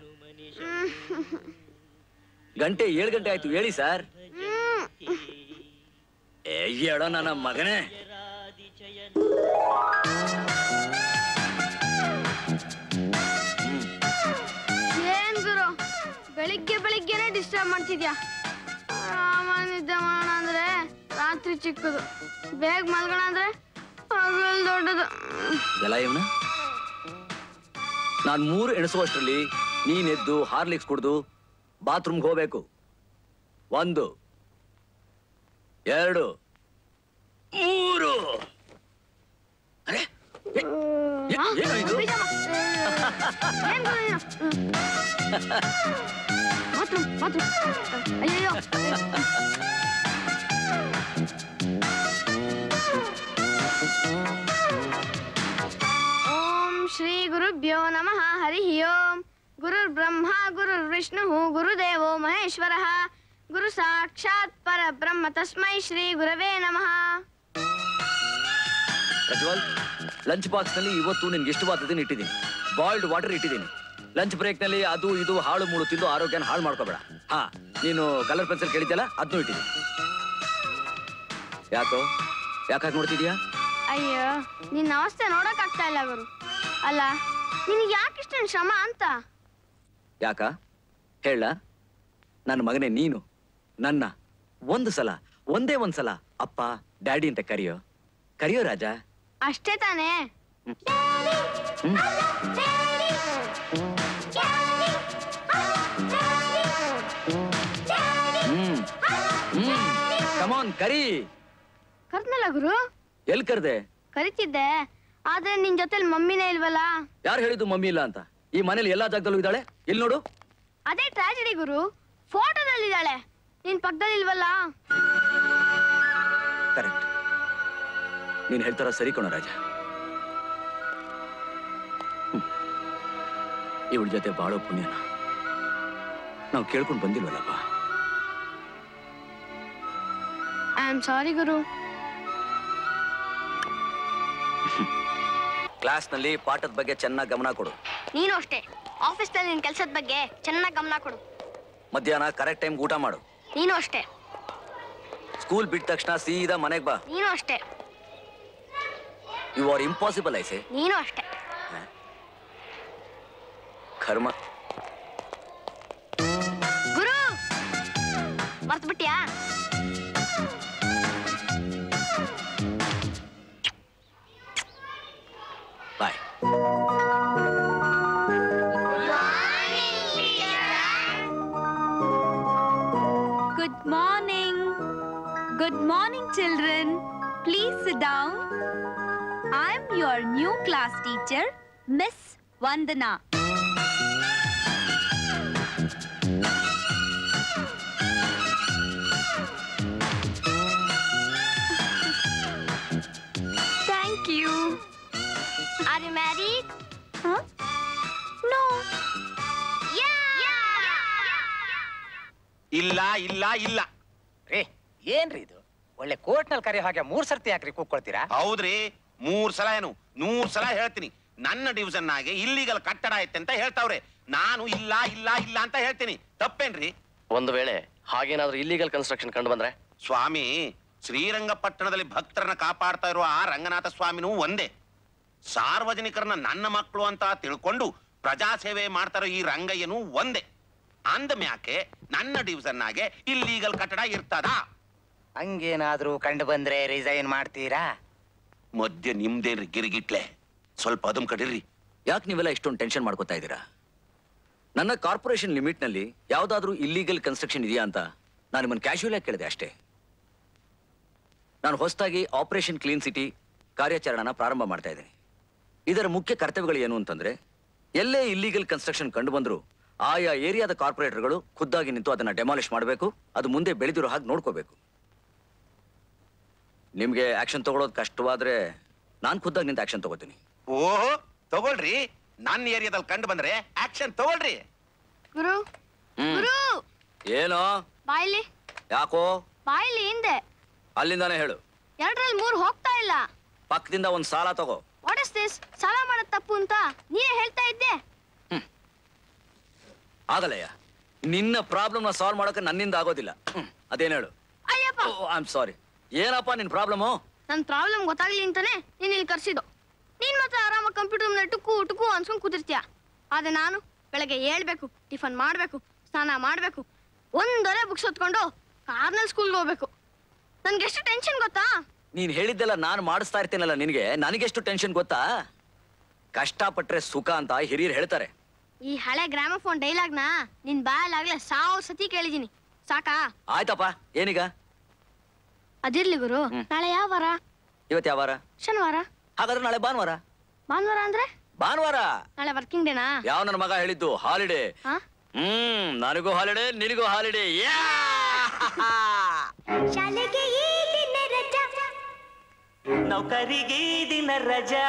ಗಂಟೆ ಏಳು ಗಂಟೆ ಆಯ್ತು ಹೇಳಿ ಸರ್ ಏ ಹೇಳೋ ನನ್ನ ಮಗನೇ ಏನ್ ಗುರು ಬೆಳಿಗ್ಗೆ ಬೆಳಿಗ್ಗೆನೆ ಡಿಸ್ಟರ್ಬ್ ಮಾಡ್ತಿದ್ಯಾ ಆರಾಮಾಗಿ ನಿದ್ದೆ ಮಾಡೋಣ ಅಂದ್ರೆ ರಾತ್ರಿ ಚಿಕ್ಕದು ಬೇಗ ಮಲ್ಗೋಣ ಅಂದ್ರೆ ಹಗಲ್ ದೊಡ್ಡದು ಎಲ್ಲ ಇವನ ನಾನ್ ಮೂರು ಎಣಿಸುವಷ್ಟರಲ್ಲಿ ನೀನ್ ಎದ್ದು ಹಾರ್ಲಿಕ್ಸ್ ಕುಡ್ದು ಬಾತ್ರೂಮ್ಗೆ ಹೋಗ್ಬೇಕು ಒಂದು ಎರಡು ಮೂರು ಅರೆ ಏ- ಏ- ಏನೋ ಇದು ಬಿಜಾಮ. ಏನ್ ಗುರು ನೀನು? ಬಾತ್ರೂಮ್ ಬಾತ್ರೂಮ್ ಅಯ್ಯಯ್ಯೋ ಓಂ ಶ್ರೀ ಗುರುಭ್ಯೋ ನಮಃ ಹರಿ ಓಂ ಗುರುರ್ ಬ್ರಹ್ಮ ಗುರುರ್ ವಿಷ್ಣು ಗುರುದೇವೋ ಮಹೇಶ್ವರ ಗುರು ಸಾಕ್ಷಾತ್ ಪರಬ್ರಹ್ಮ ತಸ್ಮೈ ಶ್ರೀ ಗುರವೇ ನಮಃ ಪ್ರಜ್ವಲ್ ಲಂಚ್ ಬಾಕ್ಸ್ ನಲ್ಲಿ ಇವತ್ತು ನಿನ್ಗೆ ಇಷ್ಟವಾದದನ್ನ ಇಟ್ಟಿದ್ದೀನಿ ಬಾಯ್ಲ್ಡ್ ವಾಟರ್ ಇಟ್ಟಿದ್ದೀನಿ ಲಂಚ್ ಬ್ರೇಕ್ ನಲ್ಲಿ ಅದು ಇದು ಹಾಳು ಮೂಳು ತಿಂದು ಆರೋಗ್ಯನ ಹಾಳು ಮಾಡ್ಕೋಬೇಡ ಹಾ ನೀನು ಕಲರ್ ಪೆನ್ಸಿಲ್ ಕೇಳಿದ್ಯಲ್ಲ ಅದನ್ನು ಇಟ್ಟಿದ್ದೀನಿ ಯಾಕೋ ಯಾಕಾಗಿ ನೋಡ್ತಿದ್ಯಾ ಅಯ್ಯೋ ನಿನ್ನ ಅವಸ್ಥೆ ನೋಡಕ್ ಆಗ್ತಾ ಇಲ್ಲ ಗುರು ಅಲ್ಲ ನಿನಗೆ ಯಾಕೆ ಇಷ್ಟೊಂದು ಶ್ರಮ ಅಂತ ಯಾಕ ಹೇಳ ನನ್ನ ಮಗನೇ ನೀನು ನನ್ನ ಒಂದು ಸಲ ಒಂದೇ ಒಂದ್ ಸಲ ಅಪ್ಪ ಡ್ಯಾಡಿ ಅಂತ ಕರಿಯೋ ಕರಿಯೋ ರಾಜ ಅಷ್ಟೇ ತಾನೇ ಹ್ಮ್ ಹ್ಮ್ ಹ್ಮ್ ಕಮಾನ್ ಕರಿ ಕರ್ದ್ನಲ್ಲ ಗುರು ಎಲ್ ಕರ್ದೆ ಕರಿತಿದ್ದೆ ಆದ್ರೆ ನಿನ್ ಜೊತೆಲಿ ಮಮ್ಮಿನೇ ಇಲ್ವಲ್ಲ ಯಾರು ಹೇಳಿದ್ದು ಮಮ್ಮಿ ಇಲ್ಲ ಅಂತ ಈ ಮನೇಲಿ ಎಲ್ಲಾ ಜಾಗದಲ್ಲೂ ಇದ್ದಾಳೆ ಇಲ್ಲಿ ನೋಡು ಅದೇ ಟ್ರಾಜಿಡಿ ಗುರು ಫೋಟೋದಲ್ಲಿದ್ದಾಳೆ ನಿನ್ ಪಕ್ಕದಲ್ಲಿ ಇಲ್ವಲ್ಲ ಕರೆಕ್ಟ್ ನೀನ್ ಹೇಳ್ತಾರ ಸರಿ ಕಣೋ ರಾಜ ಇವಳ ಜೊತೆ ಬಾಳೋ ಪುಣ್ಯನ ನಾವು ಕೇಳ್ಕೊಂಡು ಬಂದಿಲ್ವಲ್ಲಪ್ಪ ಐ ಆಮ್ ಸಾರಿ ಗುರು ಕ್ಲಾಸ್ನಲ್ಲಿ ಪಾಠದ ಬಗ್ಗೆ ಚೆನ್ನಾಗಿ ಗಮನ ಕೊಡು ನೀನು ಅಷ್ಟೇ ಆಫೀಸ್ನಲ್ಲಿ ನಿನ್ ಕೆಲ್ಸದ ಬಗ್ಗೆ ಚೆನ್ನಾಗಿ ಗಮನ ಕೊಡು ಮಧ್ಯಾಹ್ನ ಕರೆಕ್ಟ್ ಟೈಮ್ ಊಟ ಮಾಡು ನೀನು ಅಷ್ಟೇ ಸ್ಕೂಲ್ ಬಿಟ್ಟ ತಕ್ಷಣ ಸೀದಾ ಮನೆಗೆ ಬಾ ನೀನು ಅಷ್ಟೇ ಯು ಆರ್ ಇಂಪಾಸಿಬಲ್ ಐಸೆ ನೀನು ಅಷ್ಟೇ ಕರ್ಮ ಗುರು ಮರ್ತು ಬಿಟ್ಯಾ bye Good morning. Good morning, children. Please sit down. I'm your new class teacher, Miss Vandana. Thank you. Are you married Huh? No. ಇಲ್ಲ ಇಲ್ಲ ಇಲ್ಲ ರೀ ಏನ್ರಿ ಇದು ಒಳ್ಳೆ ಕೋರ್ಟ್ನಲ್ಲಿ ಕರೆಯೋ ಹಾಗೆ ಮೂರ್ ಸರ್ತಿ ಯಾಕ್ರಿ ಕೂತ್ಕೊಳ್ತೀರಾ ಹೌದ್ರಿ ಮೂರ್ ಸಲ ಏನು ನೂರ್ ಸಲ ಹೇಳ್ತೀನಿ ನನ್ನ ಡಿವಿಷನ್ ನಾಗೆ ಇಲ್ಲಿಗಲ್ ಕಟ್ಟಡ ಐತೆ ಅಂತ ಹೇಳ್ತಾವ್ರೆ ನಾನು ಇಲ್ಲ ಇಲ್ಲ ಇಲ್ಲ ಅಂತ ಹೇಳ್ತೀನಿ ತಪ್ಪೇನ್ರಿ ಒಂದು ವೇಳೆ ಹಾಗೇನಾದ್ರೂ ಇಲ್ಲಿಗಲ್ ಕನ್ಸ್ಟ್ರಕ್ಷನ್ ಕಂಡು ಬಂದ್ರೆ ಸ್ವಾಮಿ ಶ್ರೀರಂಗಪಟ್ಟಣದಲ್ಲಿ ಭಕ್ತರನ್ನ ಕಾಪಾಡ್ತಾ ಇರುವ ಆ ರಂಗನಾಥ ಸ್ವಾಮಿನೂ ಒಂದೇ ಸಾರ್ವಜನಿಕರನ್ನ ನನ್ನ ಮಕ್ಕಳು ಅಂತ ತಿಳ್ಕೊಂಡು ಪ್ರಜಾಸೇವೆ ಮಾಡ್ತಾರೋ ಈ ರಂಗಯ್ಯನೂ ಒಂದೇ ಅಂದ ಮ್ಯಾಕೆ ನನ್ನ ಡಿವಿಷನ್ ನಾಗೆ ಇಲ್ಲೀಗಲ್ ಕಟ್ಟಡ ಇರ್ತದ ಹಂಗೇನಾದ್ರೂ ಕಂಡು ಬಂದ್ರೆ ರಿಸೈನ್ ಮಾಡ್ತೀರಾ ಮಧ್ಯ ನಿಮ್ದೇನ್ರಿ ಗಿರಿಗಿಟ್ಲೆ ಸ್ವಲ್ಪ ಅದಮ್ ಕಡಿರ್ರಿ ಯಾಕೆ ನೀವೆಲ್ಲ ಇಷ್ಟೊಂದು ಟೆನ್ಷನ್ ಮಾಡ್ಕೋತಾ ಇದ್ದೀರಾ ನನ್ನ ಕಾರ್ಪೊರೇಷನ್ ಲಿಮಿಟ್ನಲ್ಲಿ ಯಾವುದಾದ್ರೂ ಇಲ್ಲೀಗಲ್ ಕನ್ಸ್ಟ್ರಕ್ಷನ್ ಇದೆಯಾ ಅಂತ ನಾನು ನಿಮ್ಮನ್ನು ಕ್ಯಾಶುಯಲ್ ಆಗಿ ಕೇಳಿದೆ ಅಷ್ಟೇ ನಾನು ಹೊಸದಾಗಿ ಆಪರೇಷನ್ ಕ್ಲೀನ್ ಸಿಟಿ ಕಾರ್ಯಾಚರಣೆನ ಪ್ರಾರಂಭ ಮಾಡ್ತಾ ಇದ್ದೀನಿ ಇದರ ಮುಖ್ಯ ಕರ್ತವ್ಯಗಳು ಏನು ಅಂತಂದ್ರೆ ಎಲ್ಲೇ ಇಲ್ಲೀಗಲ್ ಕನ್ಸ್ಟ್ರಕ್ಷನ್ ಕಂಡು ಬಂದ್ರು ಆಯಾ ಏರಿಯಾದ ಕಾರ್ಪೊರೇಟರ್ಗಳು ಖುದ್ದಾಗಿ ನಿಂತು ಅದನ್ನ ಡೆಮಾಲಿಷ್ ಮಾಡಬೇಕು ಅದು ಮುಂದೆ ಬೆಳೆದಿರೋ ಹಾಗೆ ನೋಡ್ಕೋಬೇಕು ನಿಮ್ಗೆ ಆಕ್ಷನ್ ತಗೊಳ್ಳೋದು ಕಷ್ಟವಾದ್ರೆ ನಾನು ಖುದ್ದಾಗಿ ನಿಂತು ಆಕ್ಷನ್ ತಗೋತೀನಿ ಓಹೋ ತಗೊಳ್ರಿ ನನ್ನ ಏರಿಯಾದಲ್ಲಿ ಕಂಡು ಬಂದ್ರೆ ಆಕ್ಷನ್ ತಗೊಳ್ರಿ ಗುರು ಹ್ಮ್. ಗುರು ಏನೋ ಬಾಯ್ಲಿ ಯಾಕೋ ಬಾಯ್ಲಿ ಹಿಂದೆ ಅಲ್ಲಿಂದಾನೇ ಹೇಳು ಎರಡ್ರಲ್ಲಿ ಮೂರ್ ಹೋಗ್ತಾ ಇಲ್ಲ ಪಕ್ಕದಿಂದ ಒಂದ್ ಸಾಲ ತಗೋ ವಾಟ್ ಇಸ್ ದಿಸ್ ಸಾಲ ಮಾಡೋದ್ ತಪ್ಪು ಅಂತ ನೀನೇ ಹೇಳ್ತಾ ಇದ್ದೆ ಆಗಲ್ಲಯ್ಯ ನಿನ್ನ ಪ್ರಾಬ್ಲಮ್ ನ ಸಾಲ್ವ್ ಮಾಡೋಕೆ ನನ್ನಿಂದ ಆಗೋದಿಲ್ಲ ಹ್ಮ್. ಅದೇನ್ ಹೇಳು ಅಯ್ಯಪ್ಪ ಐ ಆಮ್ ಸಾರಿ ಏನಪ್ಪ ನಿನ್ ಪ್ರಾಬ್ಲಮು ನನ್ ಪ್ರಾಬ್ಲಮ್ ಗೊತ್ತಾಗ್ಲಿ ಅಂತಾನೆ ನೀನ್ ಇಲ್ಲಿ ಕರ್ಸಿದ್ದು ನೀನ್ ಮಾತ್ರ ಆರಾಮಾಗಿ ಕಂಪ್ಯೂಟರ್ ಮೇಲೆ ಟುಕು ಟುಕು ಅನ್ಸ್ಕೊಂಡ್ ಕೂತಿರ್ತೀಯ ಆದ್ರೆ ನಾನು ಬೆಳಗ್ಗೆ ಏಳ್ಬೇಕು ಟಿಫನ್ ಮಾಡ್ಬೇಕು ಸ್ನಾನ ಮಾಡ್ಬೇಕು ಒಂದೊರೆ ಬುಕ್ಸ್ ಹೊತ್ಕೊಂಡು ಕಾರ್ನಲ್ಲಿ ಸ್ಕೂಲ್ಗೆ ಹೋಗ್ಬೇಕು ನನ್ಗೆ ಎಷ್ಟು ಟೆನ್ಷನ್ ಗೊತ್ತಾ ನೀನ್ ಹೇಳಿದ್ದೆಲ್ಲ ನಾನು ಮಾಡಿಸ್ತಾ ಇರ್ತೇನಲ್ಲ ನಿನಗೆ ನನಗೆಷ್ಟು ಟೆನ್ಷನ್ ಗೊತ್ತಾ ಕಷ್ಟಪಟ್ರೆ ಸುಖ ಅಂತ ಹಿರಿಯರು ಹೇಳ್ತಾರೆ ಈ ಹಳೆ ಗ್ರಾಮಫೋನ್ ಡೈಲಾಗ್ನ ನಿನ್ ಬಾಯಲ್ಲಾಗ್ಲೇ ಸಾವಿರ ಸತಿ ಕೇಳಿದೀನಿ ಸಾಕಾ ಆಯ್ತಪ್ಪ ಏನೀಗ ಅದಿರ್ಲಿ ಗುರು ನಾಳೆ ಯಾವ ವಾರ ಇವತ್ತು ಯಾವ ವಾರ ಶನಿವಾರ ಹಾಗಾದ್ರೆ ನಾಳೆ ಭಾನುವಾರ ಭಾನುವಾರ ಅಂದ್ರೆ ಭಾನುವಾರ ನಾಳೆ ವರ್ಕಿಂಗ್ ಡೇನಾ ಯಾವ ನನ್ನ ಮಗ ಹೇಳಿದ್ದು ಹಾಲಿಡೇ ಹಾ ಹ್ಮ್ ನನಗೂ ಹಾಲಿಡೇ ನಿನಗೂ ಹಾಲಿಡೇ ಶಾಲೆಗೆ ಈ ದಿನ ರಜಾ ನೌಕರಿಗೆ ದಿನ ರಜಾ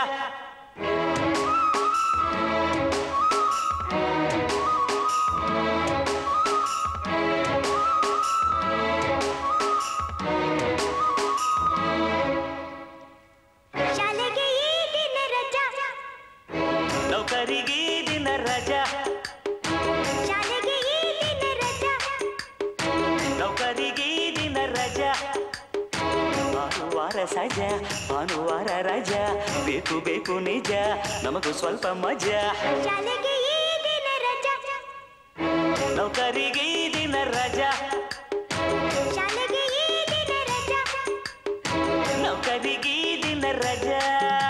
ಶಾಲೆಗೆ ಈ ದಿನ ರಜಾ ನೌಕರಿಗೆ ದಿನ ರಜಾ ಶಾಲೆಗೆ ಈ ದಿನ ರಜಾ ನೌಕರಿಗೆ ದಿನ ರಜಾ ಭಾನುವಾರ ಸಜಾ ಭಾನುವಾರ ರಜಾ ಬೇಕು ಬೇಕು ನಿಜ ನಮಗೂ ಸ್ವಲ್ಪ ಮಜಾ ಶಾಲೆಗೆ ಈ ದಿನ ರಜಾ ನೌಕರಿಗೆ ದಿನ ರಜಾ ಶಾಲೆಗೆ ಈ ದಿನ ರಜಾ ನೌಕರಿಗೆ ದಿನ ರಜಾ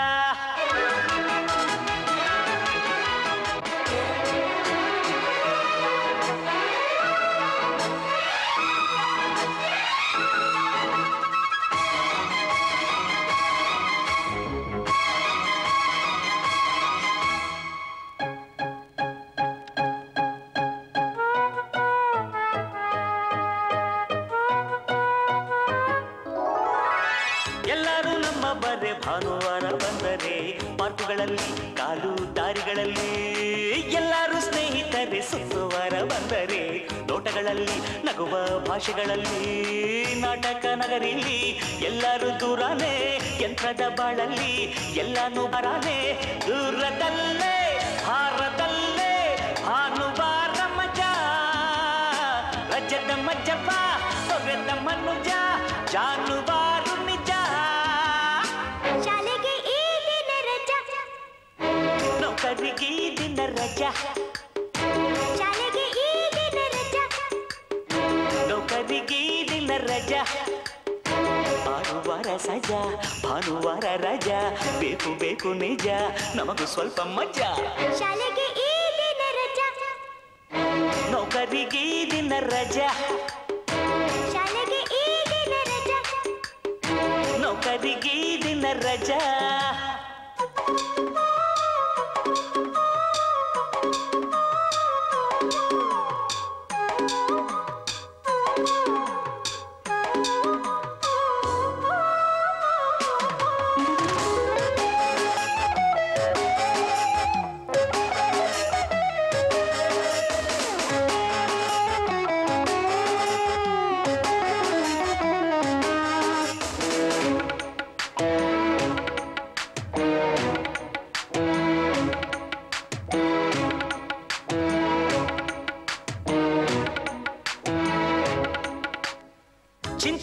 ಎಲ್ಲರೂ ನಮ್ಮ ಬರೆ ಭಾನುವಾರ ಬಂದರೆ ಪಾರ್ಕುಗಳಲ್ಲಿ ಕಾಲು ದಾರಿಗಳಲ್ಲಿ ಎಲ್ಲರೂ ಸ್ನೇಹಿತರೆ ಸುತ್ತುವಾರ ಬಂದರೆ ನೋಟಗಳಲ್ಲಿ ನಗುವ ಭಾಷೆಗಳಲ್ಲಿ ನಾಟಕ ನಗರಿಲಿ ಎಲ್ಲರೂ ದೂರನೇ ಯಂತ್ರದ ಬಾಳಲ್ಲಿ ಎಲ್ಲಾನು ಬರಾನೆ ದೂರದಲ್ಲೇ ಭಾರತಲ್ಲೇ ಭಾನುವಾರ ಮಜಾ ರಜದ ಮಜ್ಜಪ್ಪ ತೊರೆದ ಮನುಜ ಜಾನುವಾರು ನಿಜ ಶಾಲೆಗೆ ಈ ದಿನ ರಜಾ ನೌಕರಿಗೆ ದಿನ ರಜಾ ಶಾಲೆಗೆ ಈ ದಿನ ರಜಾ ನೌಕರಿಗೆ ದಿನ ರಜಾ ಭಾನುವಾರ ಸಜಾ ಭಾನುವಾರ ರಜಾ ಬೇಕು ಬೇಕು ನಿಜ ನಮಗೂ ಸ್ವಲ್ಪ ಮಜಾ ಶಾಲೆಗೆ ಈ ದಿನ ರಜಾ ನೌಕರಿಗೆ ದಿನ ರಜಾ ಶಾಲೆಗೆ ಈ ದಿನ ರಜಾ ನೌಕರಿಗೆ ದಿನ ರಜಾ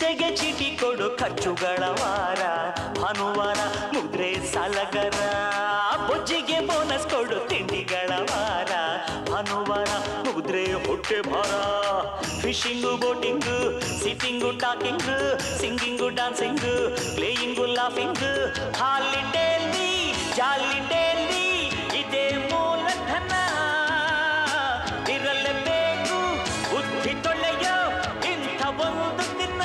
ಭಿಕ್ಷೆಗೆ ಚೀಟಿ ಕೊಡು ಖರ್ಚುಗಳ ವಾರ ಭಾನುವಾರ ಮುದ್ರೆ ಸಾಲಗರ ಬೊಜ್ಜಿಗೆ ಬೋನಸ್ ಕೊಡು ತಿಂಡಿಗಳ ವಾರ ಭಾನುವಾರ ಮುದ್ರೆ ಹೊಟ್ಟೆ ಭಾರ fishing boating sitting talking singing dancing playing laughing ಹಾಲಿಡೇಲಿ ಜಾಲಿಡೇಲಿ ಇದೇ ಮೂಲಧನ ಇರಲೇಬೇಕು ಬುದ್ಧಿ ತೊಳೆಯೋ ಇಂಥ ಒಂದು ದಿನ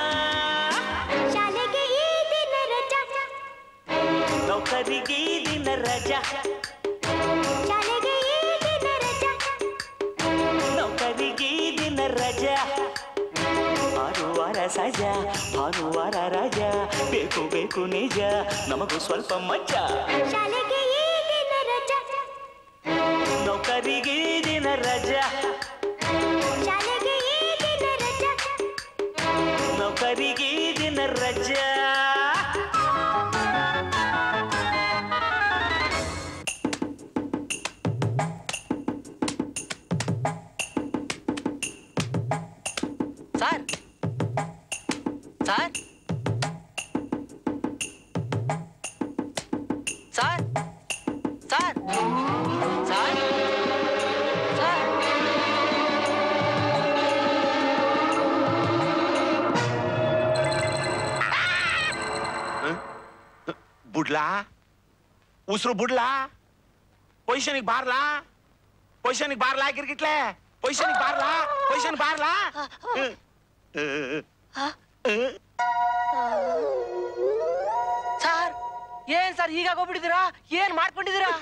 ಶಾಲೆಗೆ ಈ ದಿನ ರಜಾ ನೌಕರಿಗೆ ಈ ದಿನ ರಜಾ ಶಾಲೆಗೆ ಈ ದಿನ ರಜಾ ನೌಕರಿಗೆ ಈ ದಿನ ರಜಾ ಭಾನುವಾರ ಸಜಾ ಭಾನುವಾರ ರಜಾ ಬೇಕು ಬೇಕು ನಿಜ ನಮಗೂ ಸ್ವಲ್ಪ ಮಜಾ ಶಾಲೆಗೆ ಈ ದಿನ ರಜಾ ನೌಕರಿಗೆ ಈ ದಿನ ರಜಾ ಶಾಲೆಗೆ ಈ ದಿನ ರಜಾ ನೌಕರಿಗೆ ಈ ದಿನ ರಜಾ sir sir sir sir sir sir ಬುಡ್ಲಾ ಉಸಿರು ಬುಡ್ಲಾ ಪೊಸಿಷನಿಗೆ ಬಾರ್ಲಾ ಪೊಸಿಷನಿಗೆ ಬಾರ್ಲಾ ಗಿರ್ಗಿಟ್ಲೆ ಪೊಸಿಷನಿಗೆ ಬಾರ್ಲಾ ಪೊಸಿಷನ್ ಬಾರ್ಲಾ ಸಾರ್ ಏನ್ ಸರ್ ಹೀಗಾಗಿ ಹೋಗ್ಬಿಟ್ಟಿದ್ದೀರಾ ಏನ್ ಮಾಡ್ಕೊಂಡಿದ್ದೀರಾ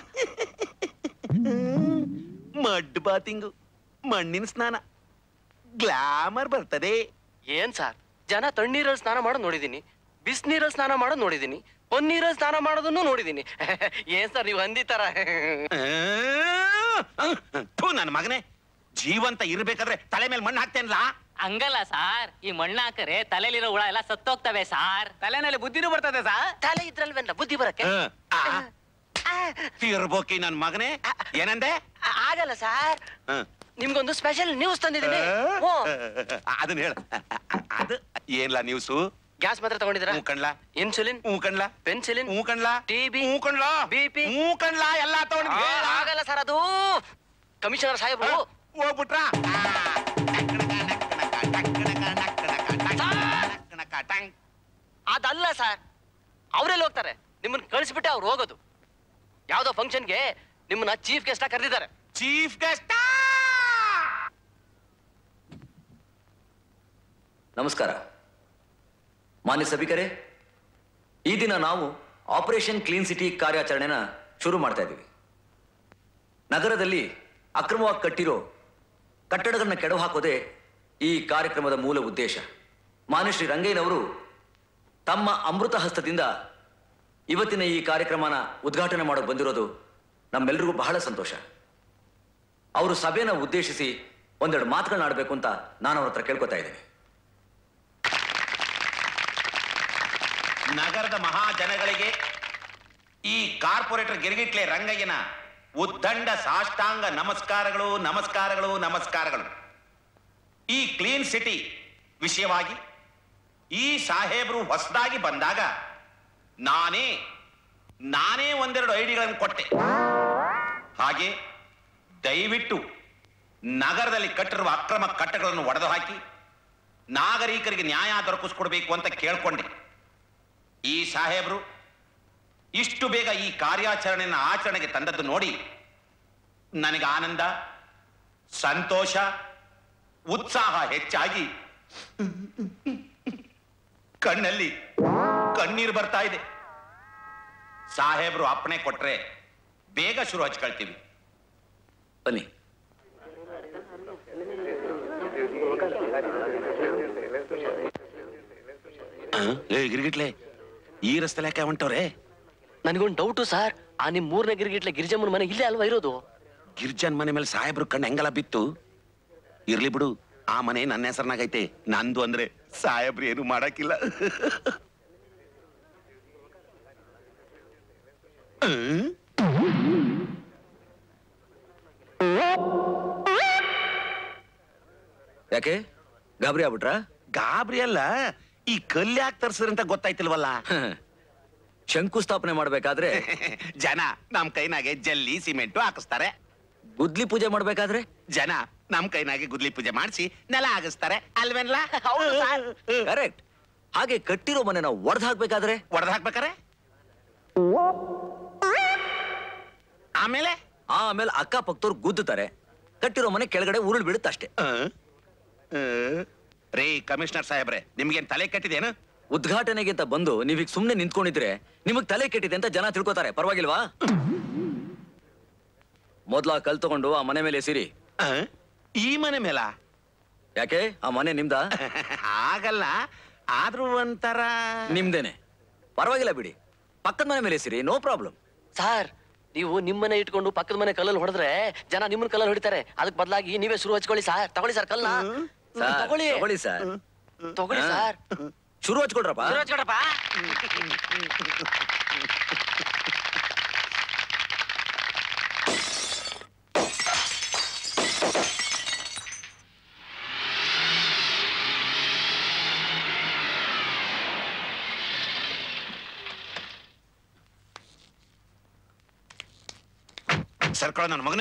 ಮಡ್ ಬಾತಿಂಗು ಮಣ್ಣಿನ ಸ್ನಾನ ಗ್ಲಾಮರ್ ಬರ್ತದೆ ಏನ್ ಸರ್ ಜನ ತಣ್ಣೀರಲ್ಲಿ ಸ್ನಾನ ಮಾಡೋದು ನೋಡಿದೀನಿ ಬಿಸಿನೀರಲ್ಲಿ ಸ್ನಾನ ಮಾಡೋದು ನೋಡಿದೀನಿ ಪನ್ನೀರಲ್ಲಿ ಸ್ನಾನ ಮಾಡೋದನ್ನು ನೋಡಿದೀನಿ ಏನ್ ಸರ್ ನೀವು ಹಂದಿತರ ಥೂ ನನ್ನ ಮಗನೇ ಜೀವಂತ ಇರ್ಬೇಕಾದ್ರೆ ತಲೆ ಮೇಲೆ ಮಣ್ಣು ಹಾಕ್ತೇನಲ್ಲ ಹಂಗಲ್ಲ ಸಾರ್ ಈ ಮಣ್ಣು ಹಾಕರೆ ತಲೆಲಿರೋ ಹುಳ ಎಲ್ಲ ಸತ್ತೋಗ್ತವೆ ಸಾರ್ ತಲೆನಲ್ಲಿ ಬುದ್ಧಿನೂ ಬರ್ತದೆ ಸಾರ್ ತಲೆ ಇದ್ರಲ್ವೇನ ಬುದ್ಧಿ ಬರಕ್ಕೆ ಇರ್ಬೋಕಿ ನನ್ ಮಗನೇ ಏನಂದೆ ಆ- ಆಗಲ್ಲ ಸಾರ್ ಹ. ನಿಮ್ಗೊಂದು ಸ್ಪೆಷಲ್ ನ್ಯೂಸ್ ತಂದಿದ್ದೀನಿ ಓ ಅದನ್ನ ಹೇಳ ಅದು ಏನ್ಲಾ ನ್ಯೂಸು ಗ್ಯಾಸ್ ಮಾತ್ರ ತಗೊಂಡಿದ್ದೀರಾ ಹ್ಞೂ ಕಣ್ಲಾ ಇನ್ಸುಲಿನ್ ಹ್ಞೂ ಕಣ್ಲಾ ಪೆನ್ಸಿಲಿನ್ ಹ್ಞೂ ಕಣ್ಲಾ ಟಿಬಿ ಹ್ಞೂ ಕಣ್ಲಾ ಬಿಪಿ ಹ್ಞೂ ಕಣ್ಲಾ ಎಲ್ಲಾ ತಗೊಂಡ್ ಆಗಲ್ಲ ಸರ್ ಅದು ಕಮಿಷನರ್ ಸಾಹೇಬ್ರು ಹೋಗ್ಬಿಟ್ರಾ ಅದಲ್ಲ ಸರ್ ಅವರೆಲ್ಲ ಹೋಗ್ತಾರೆ ನಿಮ್ಮನ್ನ ಕಳಿಸ್ಬಿಟ್ಟೆ ಅವ್ರು ಹೋಗೋದು ಯಾವ್ದೋ ಫಂಕ್ಷನ್ಗೆ ನಿಮ್ಮನ್ನ ಚೀಫ್ ಗೆಸ್ಟ್ ಕರೆದಿದ್ದಾರೆ ಚೀಫ್ ಗೆಸ್ಟ್ ನಮಸ್ಕಾರ ಮಾನ್ಯ ಸಭಿಕರೇ ಈ ದಿನ ನಾವು ಆಪರೇಷನ್ ಕ್ಲೀನ್ ಸಿಟಿ ಕಾರ್ಯಾಚರಣೆನ ಶುರು ಮಾಡ್ತಾ ಇದ್ದೀವಿ ನಗರದಲ್ಲಿ ಅಕ್ರಮವಾಗಿ ಕಟ್ಟಿರೋ ಕಟ್ಟಡಗಳನ್ನ ಕೆಡವು ಹಾಕೋದೇ ಈ ಕಾರ್ಯಕ್ರಮದ ಮೂಲ ಉದ್ದೇಶ ಮಾನ್ಯ ಶ್ರೀ ರಂಗಯ್ಯನವರು ತಮ್ಮ ಅಮೃತ ಹಸ್ತದಿಂದ ಇವತ್ತಿನ ಈ ಕಾರ್ಯಕ್ರಮನ ಉದ್ಘಾಟನೆ ಮಾಡೋಕೆ ಬಂದಿರೋದು ನಮ್ಮೆಲ್ಲರಿಗೂ ಬಹಳ ಸಂತೋಷ ಅವರು ಸಭೆನ ಉದ್ದೇಶಿಸಿ ಒಂದೆರಡು ಮಾತುಗಳನ್ನ ಆಡಬೇಕು ಅಂತ ನಾನು ಅವ್ರ ಹತ್ರ ಕೇಳ್ಕೊತಾ ಇದ್ದೀನಿ ನಗರದ ಮಹಾಜನಗಳಿಗೆ ಈ ಕಾರ್ಪೊರೇಟರ್ ಗಿರಿಗಿಟ್ಲೆ ರಂಗಯ್ಯನ ಉದ್ದಂಡ ಸಾಷ್ಟಾಂಗ ನಮಸ್ಕಾರಗಳು ನಮಸ್ಕಾರಗಳು ನಮಸ್ಕಾರಗಳು ಈ ಕ್ಲೀನ್ ಸಿಟಿ ವಿಷಯವಾಗಿ ಈ ಸಾಹೇಬರು ಹೊಸದಾಗಿ ಬಂದಾಗ ನಾನೇ ನಾನೇ ಒಂದೆರಡು ಐಡಿಗಳನ್ನು ಕೊಟ್ಟೆ ಹಾಗೆ ದಯವಿಟ್ಟು ನಗರದಲ್ಲಿ ಕಟ್ಟಿರುವ ಅಕ್ರಮ ಕಟ್ಟಗಳನ್ನು ಒಡೆದು ಹಾಕಿ ನಾಗರಿಕರಿಗೆ ನ್ಯಾಯ ದೊರಕಿಸ್ಕೊಡ್ಬೇಕು ಅಂತ ಕೇಳ್ಕೊಂಡೆ ಈ ಸಾಹೇಬರು ಇಷ್ಟು ಬೇಗ ಈ ಕಾರ್ಯಾಚರಣೆಯನ್ನು ಆಚರಣೆಗೆ ತಂದದ್ದು ನೋಡಿ ನನಗೆ ಆನಂದ ಸಂತೋಷ ಉತ್ಸಾಹ ಹೆಚ್ಚಾಗಿ ಕಣ್ಣಲ್ಲಿ ಕಣ್ಣೀರು ಬರ್ತಾ ಇದೆ ಸಾಹೇಬರು ಅಪ್ಪಣೆ ಕೊಟ್ರೆ ಬೇಗ ಶುರು ಹಚ್ಕೊಳ್ತೀವಿ ಬನ್ನಿ ಏ ಗಿರಿಗಿಟ್ಲೆ ಈ ರಸ್ತೆ ಯಾಕೆ ಹೊಂಟವ್ರೆ ನನಗೊಂದು ಡೌಟು ಸರ್ ಆ ನಿಮ್ ಮೂರನೇ ಗಿರಿಗಿಟ್ಲೆ ಗಿರಿಜಮ್ಮನ ಮನೆ ಇಲ್ಲೇ ಅಲ್ವಾ ಇರೋದು ಗಿರ್ಜನ್ ಮನೆ ಮೇಲೆ ಸಾಹೇಬ್ರು ಕಣ್ಣು ಹೆಂಗಲ್ಲ ಬಿತ್ತು ಇರ್ಲಿ ಬಿಡು ಆ ಮನೆ ನನ್ನ ಹೆಸರ್ನಾಗೈತೆ ನಂದು ಅಂದ್ರೆ ಸಾಹೇಬ್ರು ಏನು ಮಾಡಕ್ಕಿಲ್ಲ ಯಾಕೆ ಗಾಬರಿ ಆಗ್ಬಿಟ್ರಾ ಗಾಬರಿ ಅಲ್ಲ ಈ ಕಲ್ಲು ಯಾಕೆ ತರ್ಸಿದ್ರಿ ಅಂತ ಗೊತ್ತಾಯ್ತಿಲ್ವಲ್ಲ ಶಂಕುಸ್ಥಾಪನೆ ಮಾಡ್ಬೇಕಾದ್ರೆ ಜನ ನಮ್ ಕೈನಾಗೆ ಜಲ್ಲಿ ಸಿಮೆಂಟು ಹಾಕಿಸ್ತಾರೆ ಗುದ್ಲಿ ಪೂಜೆ ಮಾಡ್ಬೇಕಾದ್ರೆ ಜನ ನಮ್ ಕೈನಾಗೆ ಗುದ್ಲಿ ಪೂಜೆ ಮಾಡಿಸಿ ನೆಲ ಆಗಿಸ್ತಾರೆ ಅಲ್ವೇನ್ಲ ಕರೆಕ್ಟ್ ಹಾಗೆ ಕಟ್ಟಿರೋ ಮನೆನ ಒಡೆದು ಹಾಕ್ಬೇಕಾದ್ರೆ ಒಡೆದು ಹಾಕ್ಬೇಕಾರೆ ಆಮೇಲೆ ಆಮೇಲೆ ಅಕ್ಕಪಕ್ಕದವ್ರು ಗುದ್ದುತ್ತಾರೆ ಕಟ್ಟಿರೋ ಮನೆ ಕೆಳಗಡೆ ಉರುಳು ಬೀಳುತ್ತೆ ಅಷ್ಟೇ ರೀ ಕಮಿಷನರ್ ಸಾಹೇಬ್ರೆ ನಿಮ್ಗೇನ್ ತಲೆ ಕೆಟ್ಟಿದೇನು ಉದ್ಘಾಟನೆಗೆ ಅಂತ ಬಂದು ನೀವೀಗ ಸುಮ್ನೆ ನಿಂತ್ಕೊಂಡಿದ್ರೆ ನಿಮಗ್ ತಲೆ ಕೆಟ್ಟಿದೆ ಅಂತ ಜನ ತಿಳ್ಕೊತಾರೆ ಪರವಾಗಿಲ್ವಾ ಮೊದ್ಲ ಕಲ್ ತಗೊಂಡು ಆ ಮನೆ ಮೇಲೆ ಎಸಿರಿ ಈ ಮನೆ ಮೇಲ ಯಾಕೆ ಆ ಮನೆ ನಿಮ್ದ ಆಗಲ್ಲ ಆದ್ರೂ ಒಂಥರ ನಿಮ್ದೇನೆ ಪರವಾಗಿಲ್ಲ ಬಿಡಿ ಪಕ್ಕದ ಮನೆ ಮೇಲೆ ಎಸಿರಿ ನೋ ಪ್ರಾಬ್ಲಮ್ ಸರ್ ನೀವು ನಿಮ್ಮನೆ ಇಟ್ಕೊಂಡು ಪಕ್ಕದ ಮನೆ ಕಲ್ಲಲ್ಲಿ ಹೊಡೆದ್ರೆ ಜನ ನಿಮ್ಮನ್ನ ಕಲ್ಲಲ್ಲಿ ಹೊಡಿತಾರೆ ಅದಕ್ಕೆ ಬದಲಾಗಿ ನೀವೇ ಶುರು ಹಚ್ಕೊಳ್ಳಿ ಸರ್ ತಗೊಳ್ಳಿ ಸರ್ ಕಲ್ಲ ಸರ್, ತಗೊಳ್ಳಿ ತಗೊಳ್ಳಿ ಸರ್ ತಗೊಳ್ಳಿ ಹಾ. ಸರ್ ಶುರು ಹಚ್ಕೊಳ್ರಪ್ಪ ಶುರು ಹಚ್ಕೊಳ್ರಪ್ಪ ಸರ್ಕೊಳ್ಳೋ ನನ್ನ ಮಗನೇ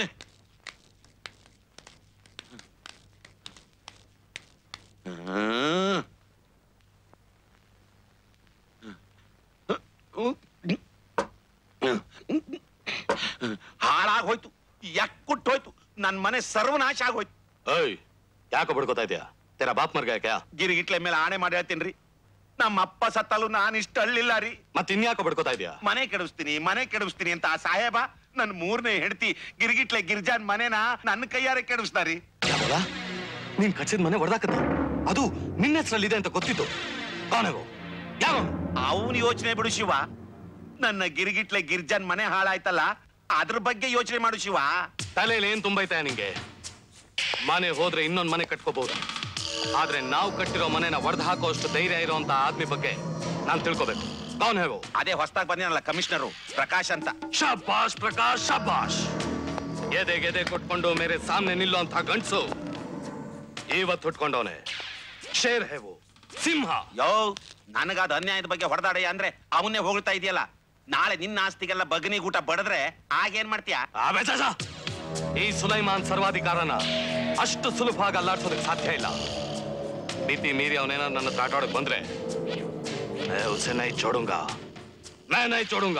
ಹಾಳಾಗೋಯ್ತು ಎಕ್ಕುಟ್ಟು ಹೋಯ್ತು ನನ್ ಮನೆ ಸರ್ವನಾಶ ಆಗೋಯ್ತು ಏಯ್ ಯಾಕೆ ಬಡ್ಕೋತಾ ಇದೆಯಾ ತೆರ ಬಾಪ್ ಮರ್ಗ ಯಾಕೆ ಗಿರಿಗಿಟ್ಲೆ ಮೇಲೆ ಆಣೆ ಮಾಡಿ ಹೇಳ್ತೀನಿ ನಮ್ಮ ಅಪ್ಪ ಸತ್ತಲು ನಾನು ಇಷ್ಟ ಅಳ್ಳಿಲ್ಲ ರೀ ಮತ್ತೆ ಇನ್ಯಾಕೆ ಬಡ್ಕೋತಾ ಇದೆಯಾ ಮನೆ ಕೆಡಿಸ್ತೀನಿ ಮನೆ ಕೆಡಿಸ್ತೀನಿ ಅಂತ ಆ ಸಾಹೇಬ ನನ್ ಮೂರನೇ ಹೆಂಡತಿ ಗಿರಿಗಿಟ್ಲೆ ಗಿರ್ಜಾನ್ ಮನೆನ ನನ್ನ ಕೈಯಾರೆ ಕೆಡಿಸ್ತಾರಿ ಯಾವಲ್ಲ ನೀನ್ ಕಚ್ಚಿದ ಮನೆ ಹೊಡೆದಾಕತ್ತ ಅದು ನಿನ್ನ ಹೆಸರಲ್ಲಿದೆ ಅಂತ ಗೊತ್ತಿತ್ತು ಕಾಣಗೋ ಯಾವ ಅವನ್ ಯೋಚನೆ ಬಿಡು ಶಿವ ನನ್ನ ಗಿರಿಗಿಟ್ಲೆ ಗಿರ್ಜಾನ್ ಮನೆ ಹಾಳಾಯ್ತಲ್ಲ ಅದ್ರ ಬಗ್ಗೆ ಯೋಚನೆ ಮಾಡು ಶಿವ ತಲೆಯಲ್ಲಿ ಏನ್ ತುಂಬೈತೆ ನಿಂಗೆ ಮನೆ ಹೋದ್ರೆ ಇನ್ನೊಂದ್ ಮನೆ ಕಟ್ಕೋಬಹುದು ಆದ್ರೆ ನಾವು ಕಟ್ಟಿರೋ ಮನೆನ ಒಡೆದು ಹಾಕುವಷ್ಟು ಧೈರ್ಯ ಇರುವಂತ ಆದ್ಮಿ ಬಗ್ಗೆ ನಾನ್ ತಿಳ್ಕೊಬೇಕು ಕೌನ್ ಹೇಗೋ ಅದೇ ಹೊಸ್ದಾಗ್ ಬಂದಿನಲ್ಲ ಕಮಿಷನರು ಪ್ರಕಾಶ್ ಅಂತ ಶಬಾಷ್ ಪ್ರಕಾಶ್ ಶಬಾಷ್ ಎದೆ ಎದೆ ಕೊಟ್ಕೊಂಡು ಮೇರೆ ಸಾಮ್ನೆ ನಿಲ್ಲುವಂತ ಗಂಡ್ಸು ಇವತ್ತು ಹುಟ್ಕೊಂಡವನೆ ಶೇರ್ ಹೇವು ಸಿಂಹ ಯೋ ನನಗಾದ ಅನ್ಯಾಯದ ಬಗ್ಗೆ ಹೊಡೆದಾಡಯ್ಯ ಅಂದ್ರೆ ಅವನ್ನೇ ಹೋಗ್ತಾ ಇದೆಯಲ್ಲ ನಾಳೆ ನಿನ್ನ ಆಸ್ತಿಗೆಲ್ಲ ಬಗನಿ ಊಟ ಬಡದ್ರೆ ಆಗೇನ್ ಮಾಡ್ತೀಯ ಆಬೇಜ ಈ ಸುಲೈಮಾನ್ ಸರ್ವಾಧಿಕಾರನ ಅಷ್ಟು ಸುಲಭವಾಗಿ ಅಲ್ಲಾಡ್ಸೋದಕ್ಕೆ ಸಾಧ್ಯ ಇಲ್ಲ ಮಿತಿ ಮೀರಿ ಅವನೇನ ನನ್ನ ಹತ್ರ ಆಟ ಆಡಕ್ ಬಂದ್ರೆ मैं उसे नहीं छोड़ूंगा मैं नहीं छोड़ूंगा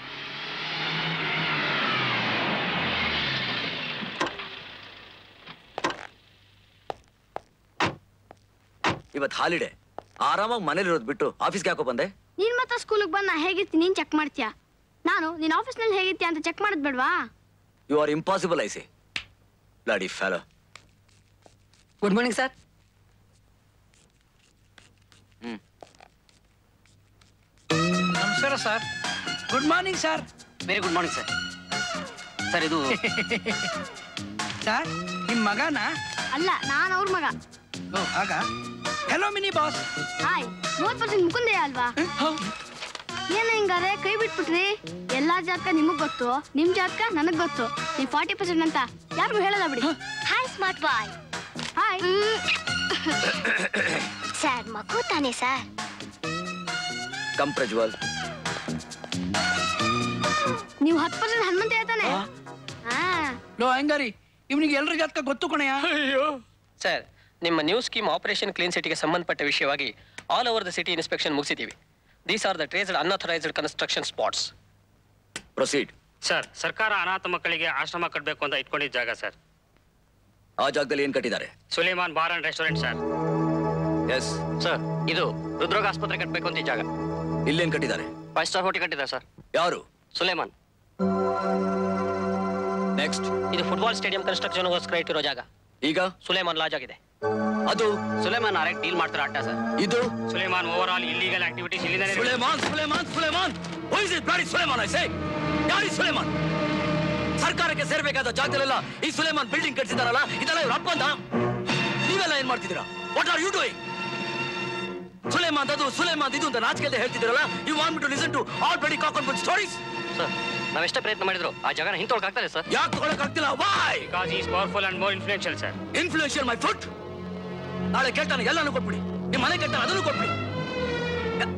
ಇವತ್ ಹಾಲಿಡೆ ಆರಾಮಾಗಿ ಮನೇಲಿರೋದ್ ಬಿಟ್ಟು ಆಫೀಸ್ಗೆ ಯಾಕೋ ಬಂದೆ ನೀನ್ ಮತ್ತೆ ಸ್ಕೂಲಿಗೆ ಬಂದು ನಾ ಹೇಗಿರ್ತೀನಿ ನೀನ್ ಚೆಕ್ ಮಾಡ್ತೀಯಾ ನಾನು ನಿನ್ ಆಫೀಸ್ನಲ್ಲಿ ಹೇಗಿರ್ತೀಯ ಅಂತ ಚೆಕ್ ಮಾಡೋದ್ ಬೇಡ್ವಾ ಯು ಆರ್ ಇಂಪಾಸಿಬಲ್ ಐಸಿ ಲಾಡಿ ಫೆಲೋ ಗುಡ್ ಮಾರ್ನಿಂಗ್ ಸರ್ ನಮಸ್ಕಾರ sir good morning sir very good morning sir sir ಇದು ಸರ್ ನಿಮ್ ಮಗನ ಅಲ್ಲ ನಾನ್ ಅವ್ರ ಮಗ ಓ ಆಗ ಹೆಲೋ ಮಿನಿ ಬಾಸ್ ಹಾಯ್ ಮೂವತ್ ಪರ್ಸೆಂಟ್ ಮುಕುಂದೆ ಅಲ್ವಾ ಏನ ಹಿಂಗಾರೆ ಕೈ ಬಿಟ್ಬಿಟ್ರಿ ಎಲ್ಲಾ ಜಾತಕ ನಿಮಗ್ ಗೊತ್ತು ನಿಮ್ ಜಾತಕ ನನಗ್ ಗೊತ್ತು ನೀವ್ ಫಾರ್ಟಿ ಪರ್ಸೆಂಟ್ ಅಂತ ಯಾರಿಗೂ ಹೇಳಲ್ಲ ಬಿಡಿ hi smart boy hi sir ಮಗು ತಾನೆ ಸರ್ ಕಮ್ ಪ್ರಜ್ವಲ್ ನೀವು ಹತ್ತು ಪರ್ಸೆಂಟ್ ಹನುಮಂತ ಹೇಳ್ತಾನೆ ಹಾ ಲೋ ಹಂಗಾರಿ ಇವನಿಗೆ ಎಲ್ರ ಜಾತಕ ಗೊತ್ತು ಕಣಯ್ಯ ಸರ್ ನಿಮ್ಮ ನ್ಯೂ ಸ್ಕೀಮ್ ಆಪರೇಷನ್ ಕ್ಲೀನ್ ಸಿಟಿಗೆ ಸಂಬಂಧಪಟ್ಟ ವಿಷಯವಾಗಿ all over the city inspection ಮುಗಿಸಿದ್ದೀವಿ these are the traced unauthorised construction spots proceed sir ಸರ್ಕಾರ ಅನಾಥ ಮಕ್ಕಳಿಗೆ ಆಶ್ರಮ ಕಟ್ಟಬೇಕು ಅಂತ ಇಟ್ಕೊಂಡಿದ್ದ ಜಾಗ ಸರ್ ಆ ಜಾಗದಲ್ಲಿ ಏನ್ ಕಟ್ಟಿದ್ದಾರೆ Suleman bar and restaurant sir yes sir ಇದು ಹೃದ್ರೋಗ ಆಸ್ಪತ್ರೆ ಕಟ್ಟಬೇಕು ಅಂತ ಈ ಜಾಗ ಇಲ್ಲೇನ್ ಕಟ್ಟಿದ್ದಾರೆ ಫೈವ್ ಸ್ಟಾರ್ ಹೋಟೆಲ್ ಕಟ್ಟಿದ್ದಾರೆ ಸರ್ ಯಾರು ಸುಲೇಮಾನ್ ನೆಕ್ಸ್ಟ್ ಇದು ಫುಟ್ಬಾಲ್ ಸ್ಟೇಡಿಯಂ ಕನ್ಸ್ಟ್ರಕ್ಷನ್ಗೋಸ್ಕರ ಇಟ್ಟಿರೋ ಜಾಗ ಈಗ ಸುಲೇಮಾನ್ ಲಾಜ್ ಆಗಿದೆ ಅದು ಸುಲೇಮಾನ್ ಆರೆಕ್ಟ್ ಡೀಲ್ ಮಾಡ್ತಾರೆ ಅಡ್ಡ ಸರ್ ಇದು Suleman over all illegal activities ಇಲ್ಲಿಂದ Suleman Suleman Suleman Who is it bloody Suleman I say ಯಾರಿ ಸುಲೇಮಾನ್ ಸರ್ಕಾರಕ್ಕೆ ಸೇರ್ಬೇಕಾದ ಜಾಗದಲ್ಲೆಲ್ಲ ಈ ಸುಲೇಮಾನ್ ಬಿಲ್ಡಿಂಗ್ ಕಟ್ಸಿದಾರಲ್ಲ ಇದೆಲ್ಲ ಇವ್ರ ಅಪ್ಪಂದ ನೀವೆಲ್ಲ ಏನ್ ಮಾಡ್ತಿದ್ದೀರಾ what are you doing Suleman ಅದು ಸುಲೇಮಾನ್ ಇದು ಅಂತ ನಾಚಿಕೆಲ್ಲ ಹೇಳ್ತಿದ್ದೀರಲ್ಲ you want me to listen to all bloody cock and stories sir ನಾವೆಷ್ಟೇ ಪ್ರಯತ್ನ ಮಾಡಿದ್ರು ಆ ಜಾಗನ ಹಿಂತೊಳಕ್ ಆಗ್ತದೆ ಸರ್ ಯಾಕೆ ತಗೊಳಕ್ ಆಗ್ತಿಲ್ಲ why because is powerful and more influential sir influential my foot ನಾಳೆ ಕೆಟ್ಟಾನ ಎಲ್ಲಾನು ಕೊಟ್ಬಿಡಿ ನಿಮ್ಮ ಮನೆ ಕೆಟ್ಟಾನ ಅದನ್ನು ಕೊಟ್ಬಿಡಿ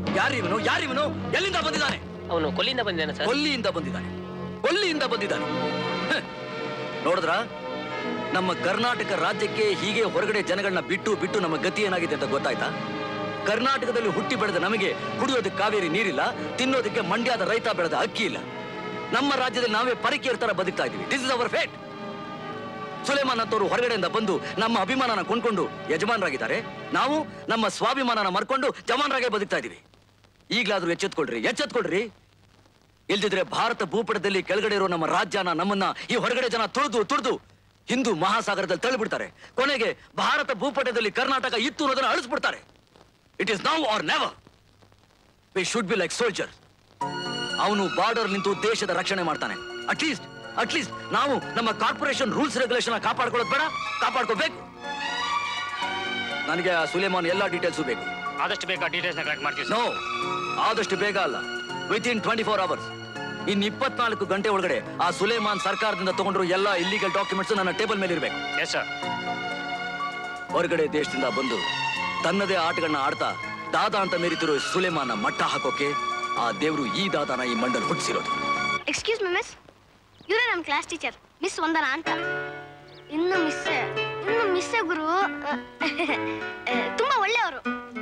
ಯಾರಿವನು ಯಾರಿವನು ಎಲ್ಲಿಂದ ಬಂದಿದ್ದಾನೆ ಅವನು ಕೊಲ್ಲಿಂದ ಬಂದಿದ್ದಾನೆ ಸರ್ ಕೊಲ್ಲಿಯಿಂದ ಬಂದಿದ್ದಾನೆ ಕೊಲ್ಲಿಯಿಂದ ಬಂದಿದ್ದಾನೆ ಹ. ನೋಡಿದ್ರ ನಮ್ಮ ಕರ್ನಾಟಕ ರಾಜ್ಯಕ್ಕೆ ಹೀಗೆ ಹೊರಗಡೆ ಜನಗಳನ್ನ ಬಿಟ್ಟು ಬಿಟ್ಟು ನಮ್ಮ ಗತಿ ಏನಾಗಿದೆ ಅಂತ ಗೊತ್ತಾಯ್ತಾ ಕರ್ನಾಟಕದಲ್ಲಿ ಹುಟ್ಟಿ ಬೆಳೆದ ನಮಗೆ ಕುಡಿಯೋದಕ್ಕೆ ಕಾವೇರಿ ನೀರಿಲ್ಲ ತಿನ್ನೋದಕ್ಕೆ ಮಂಡ್ಯದ ರೈತ ಬೆಳೆದ ಅಕ್ಕಿ ಇಲ್ಲ ನಮ್ಮ ರಾಜ್ಯದಲ್ಲಿ ನಾವೇ ಪರಿಕೇರ್ ತರ ಬದುಕ್ತಾ ಇದೀವಿ this is our fate Suleman ಅಂತವರು ಹೊರಗಡೆಯಿಂದ ಬಂದು ನಮ್ಮ ಅಭಿಮಾನನ ಕೊಂಡ್ಕೊಂಡು ಯಜಮಾನರಾಗಿದ್ದಾರೆ ನಾವು ನಮ್ಮ ಸ್ವಾಭಿಮಾನನ ಮರ್ಕೊಂಡು ಜವಾನರಾಗೆ ಬದುಕ್ತಾ ಇದೀವಿ ಈಗ್ಲಾದ್ರೂ ಎಚ್ಚೆತ್ಕೊಳ್ರಿ ಎಚ್ಚೆತ್ಕೊಳ್ರಿ ಇಲ್ದಿದ್ರೆ ಭಾರತ ಭೂಪಟದಲ್ಲಿ ಕೆಳಗಡೆ ಇರೋ ನಮ್ಮ ರಾಜ್ಯನ ನಮ್ಮನ್ನ ಈ ಹೊರಗಡೆ ಜನ ತುಳಿದು ತುಳಿದು ಹಿಂದೂ ಮಹಾಸಾಗರದಲ್ಲಿ ತಳ್ಳಿಬಿಡ್ತಾರೆ ಕೊನೆಗೆ ಭಾರತ ಭೂಪಟದಲ್ಲಿ ಕರ್ನಾಟಕ ಇತ್ತು ಅನ್ನೋದನ್ನ ಅಳಿಸ್ಬಿಡ್ತಾರೆ it is now or never we should be like soldier ಅವನು ಬಾರ್ಡರ್ ನಿಂತು ದೇಶದ ರಕ್ಷಣೆ ಮಾಡ್ತಾನೆ ಅಟ್ಲೀಸ್ಟ್ ಅಟ್ಲೀಸ್ಟ್ ನಾವು ನಮ್ಮ ಕಾರ್ಪೊರೇಷನ್ ರೂಲ್ಸ್ ರೆಗ್ಯುಲೇಷನ್ ಕಾಪಾಡ್ಕೊಳ್ಳೋದು ಬೇಡ ಕಾಪಾಡ್ಕೋಬೇಕು ನನಗೆ ಆ ಸುಲೇಮಾನ್ ಎಲ್ಲಾ ಡೀಟೇಲ್ಸು ಬೇಕು ಆದಷ್ಟು ಬೇಗ ಡೀಟೇಲ್ಸ್ ಕಲೆಕ್ಟ್ ಮಾಡ್ತೀವಿ ನೋ ಆದಷ್ಟು ಬೇಗ ಅಲ್ಲ within twenty four hours ಇನ್ ಇಪ್ಪತ್ನಾಲ್ಕು ಗಂಟೆ ಒಳಗಡೆ ಆ ಸುಲೇಮಾನ್ ಸರ್ಕಾರದಿಂದ ತಗೊಂಡಿರೋ ಎಲ್ಲ ಇಲ್ಲಿಗಲ್ ಡಾಕ್ಯುಮೆಂಟ್ಸ್ ನನ್ನ ಟೇಬಲ್ ಮೇಲೆ ಇರಬೇಕು ಎಸ್ ಸರ್ ಹೊರಗಡೆ ದೇಶದಿಂದ ಬಂದು ತನ್ನದೇ ಆಟಗಳನ್ನ ಆಡ್ತಾ ದಾದಾ ಅಂತ ಮೆರಿತಿರೋ ಸುಲೇಮಾನ ಮಟ್ಟ ಹಾಕೋಕೆ ಆ ದೇವರು ಈ ದಾದಾನ ಈ ಮಂಡಲ್ ಹುಟ್ಟಿಸಿರೋದು ಎಕ್ಸ್ಕ್ಯೂಸ್ ಮಿ ಮಿಸ್ ಇವರೇ ನಮ್ಮ ಕ್ಲಾಸ್ ಟೀಚರ್ ಮಿಸ್ ವಂದನಾ ಅಂತ ಇನ್ನು ಮಿಸ್ ಇನ್ನು ಮಿಸ್ ಗುರು ಅಹ್, ಅಹ್, ತುಂಬಾ ಒಳ್ಳೆಯವರು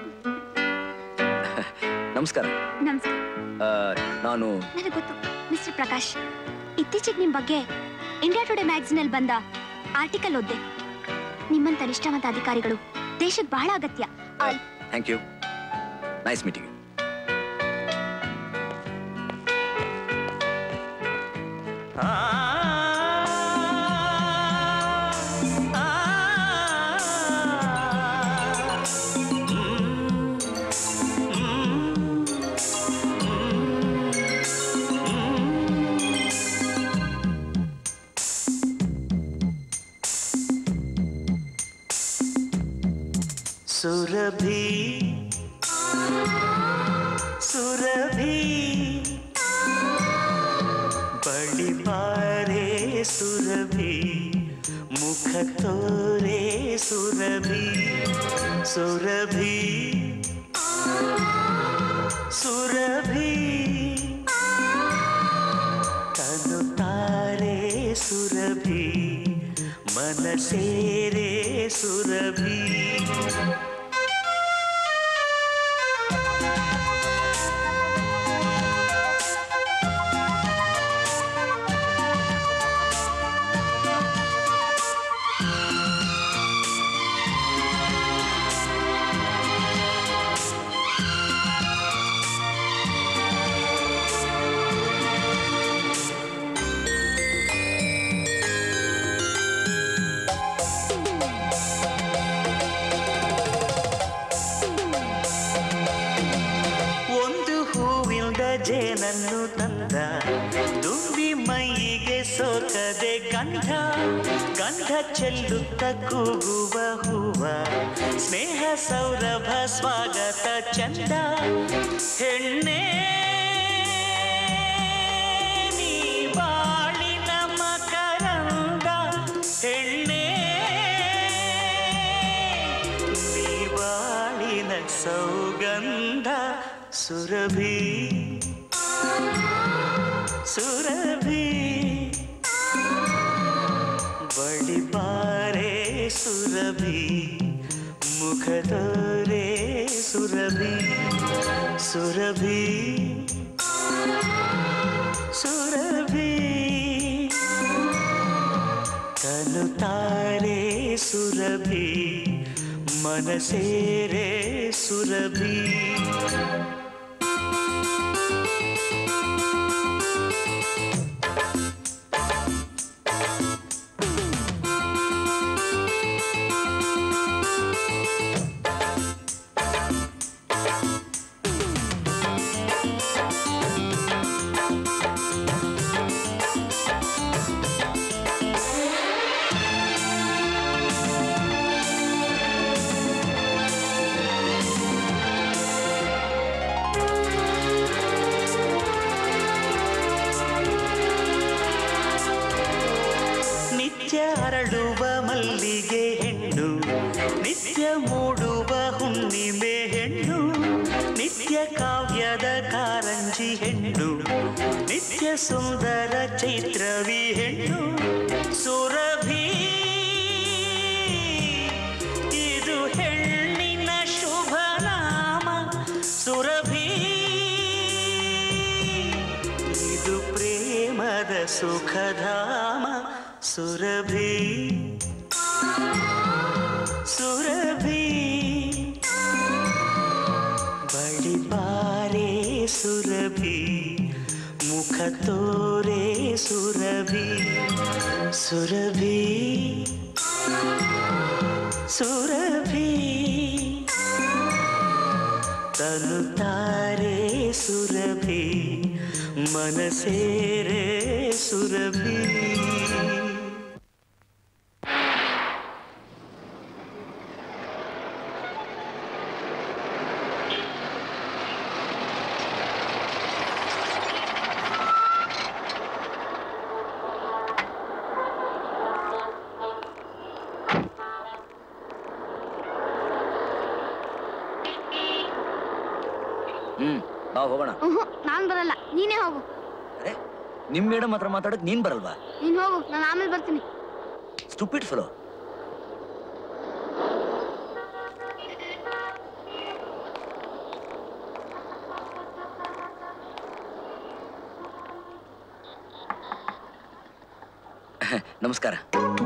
ನಮಸ್ಕಾರ ನಮಸ್ಕಾರ ಆ, ನಾನು ನನಗೆ ಗೊತ್ತು ಮಿಸ್ಟರ್ ಪ್ರಕಾಶ್ ಇತ್ತೀಚೆಗೆ ನಿಮ್ ಬಗ್ಗೆ ಇಂಡಿಯಾ ಟುಡೇ ಮ್ಯಾಗಝಿನ್ ಅಲ್ಲಿ ಬಂದ ಆರ್ಟಿಕಲ್ ಓದ್ದೆ ನಿಮ್ಮಂತ ನಿಷ್ಠಾವಂತ ಅಧಿಕಾರಿಗಳು ದೇಶಕ್ಕೆ ಬಹಳ ಅಗತ್ಯ ಆ- thank you nice meeting Surabhi Surabhi ಬಳಿ ಬಾರೆ ಸುರಭಿ ಮುಖ ತೋರೆ ಸುರಭಿ ಸುರಭಿ ಸುರಭಿ ತನು ತಾರೆ ಸುರಭಿ ಮನಸೇರೆ ಸುರಭಿ ಒಂದು ಹೂವಿಂದ ಜೇನನ್ನು ತಂದ ದುಂಬಿ ಮೈಯಿಗೆ ಸೋಕದೆ ಗಂಧ ಗಂಧ ಚೆಲ್ಲುತ್ತ ಕೂಗುವ ಹೂವ ಸ್ನೇಹ ಸೌರಭ ಸ್ವಾಗತ ಚಂದ ಹೆಣ್ಣೆ ನೀ ಬಾಳಿನ ಮಕರಂದ ಹೆಣ್ಣೆ ನೀ ಬಾಳಿನ ಸೌಗಂಧ ಸುರಭಿ ಸುರಭಿ ಬಳಿ ಬಾರೆ ಸುರಭಿ ಮುಖದೋರೆ ಸುರಭಿ ಸುರಭಿ ಸುರಭಿ ತನು ತಾರೆ ಸುರಭಿ ಮನಸೇರೆ ಸುರಭಿ ಸುಂದರ ಚೈತ್ರವಿ ಹೆಣ್ಣು ಸುರಭಿ ಇದು ಹೆಣ್ಣಿನ ಶುಭ ನಾಮ ಸುರಭಿ ಇದು ಪ್ರೇಮದ ಸುಖಧಾಮ ಸುರಭಿ ಸುರಭಿ ಬಡಿಬಾರೆ ಸುರಭಿ ಮುಖ ತೋರೆ ಸುರಭಿ ಸುರಭಿ ಸುರಭಿ ತನು ತಾರೆ ಸುರಭಿ ಮನಸೇರೆ ಸುರಭಿ ಹ್ಮ್ ಬಾ ಹೋಗೋಣ ಉಹು, ನಾನ್ ಬರಲ್ಲ ನೀನೇ ಹೋಗು ನಿಮ್ ಮೇಡಮ್ ಹತ್ರ ಮಾತಾಡಕ್ ನೀನ್ ಬರಲ್ವಾ ನೀನ್ ಹೋಗು ನಾನು ಆಮೇಲೆ ಬರ್ತೀನಿ ಸ್ಟುಪಿಡ್ ಫಲೋ ನಮಸ್ಕಾರ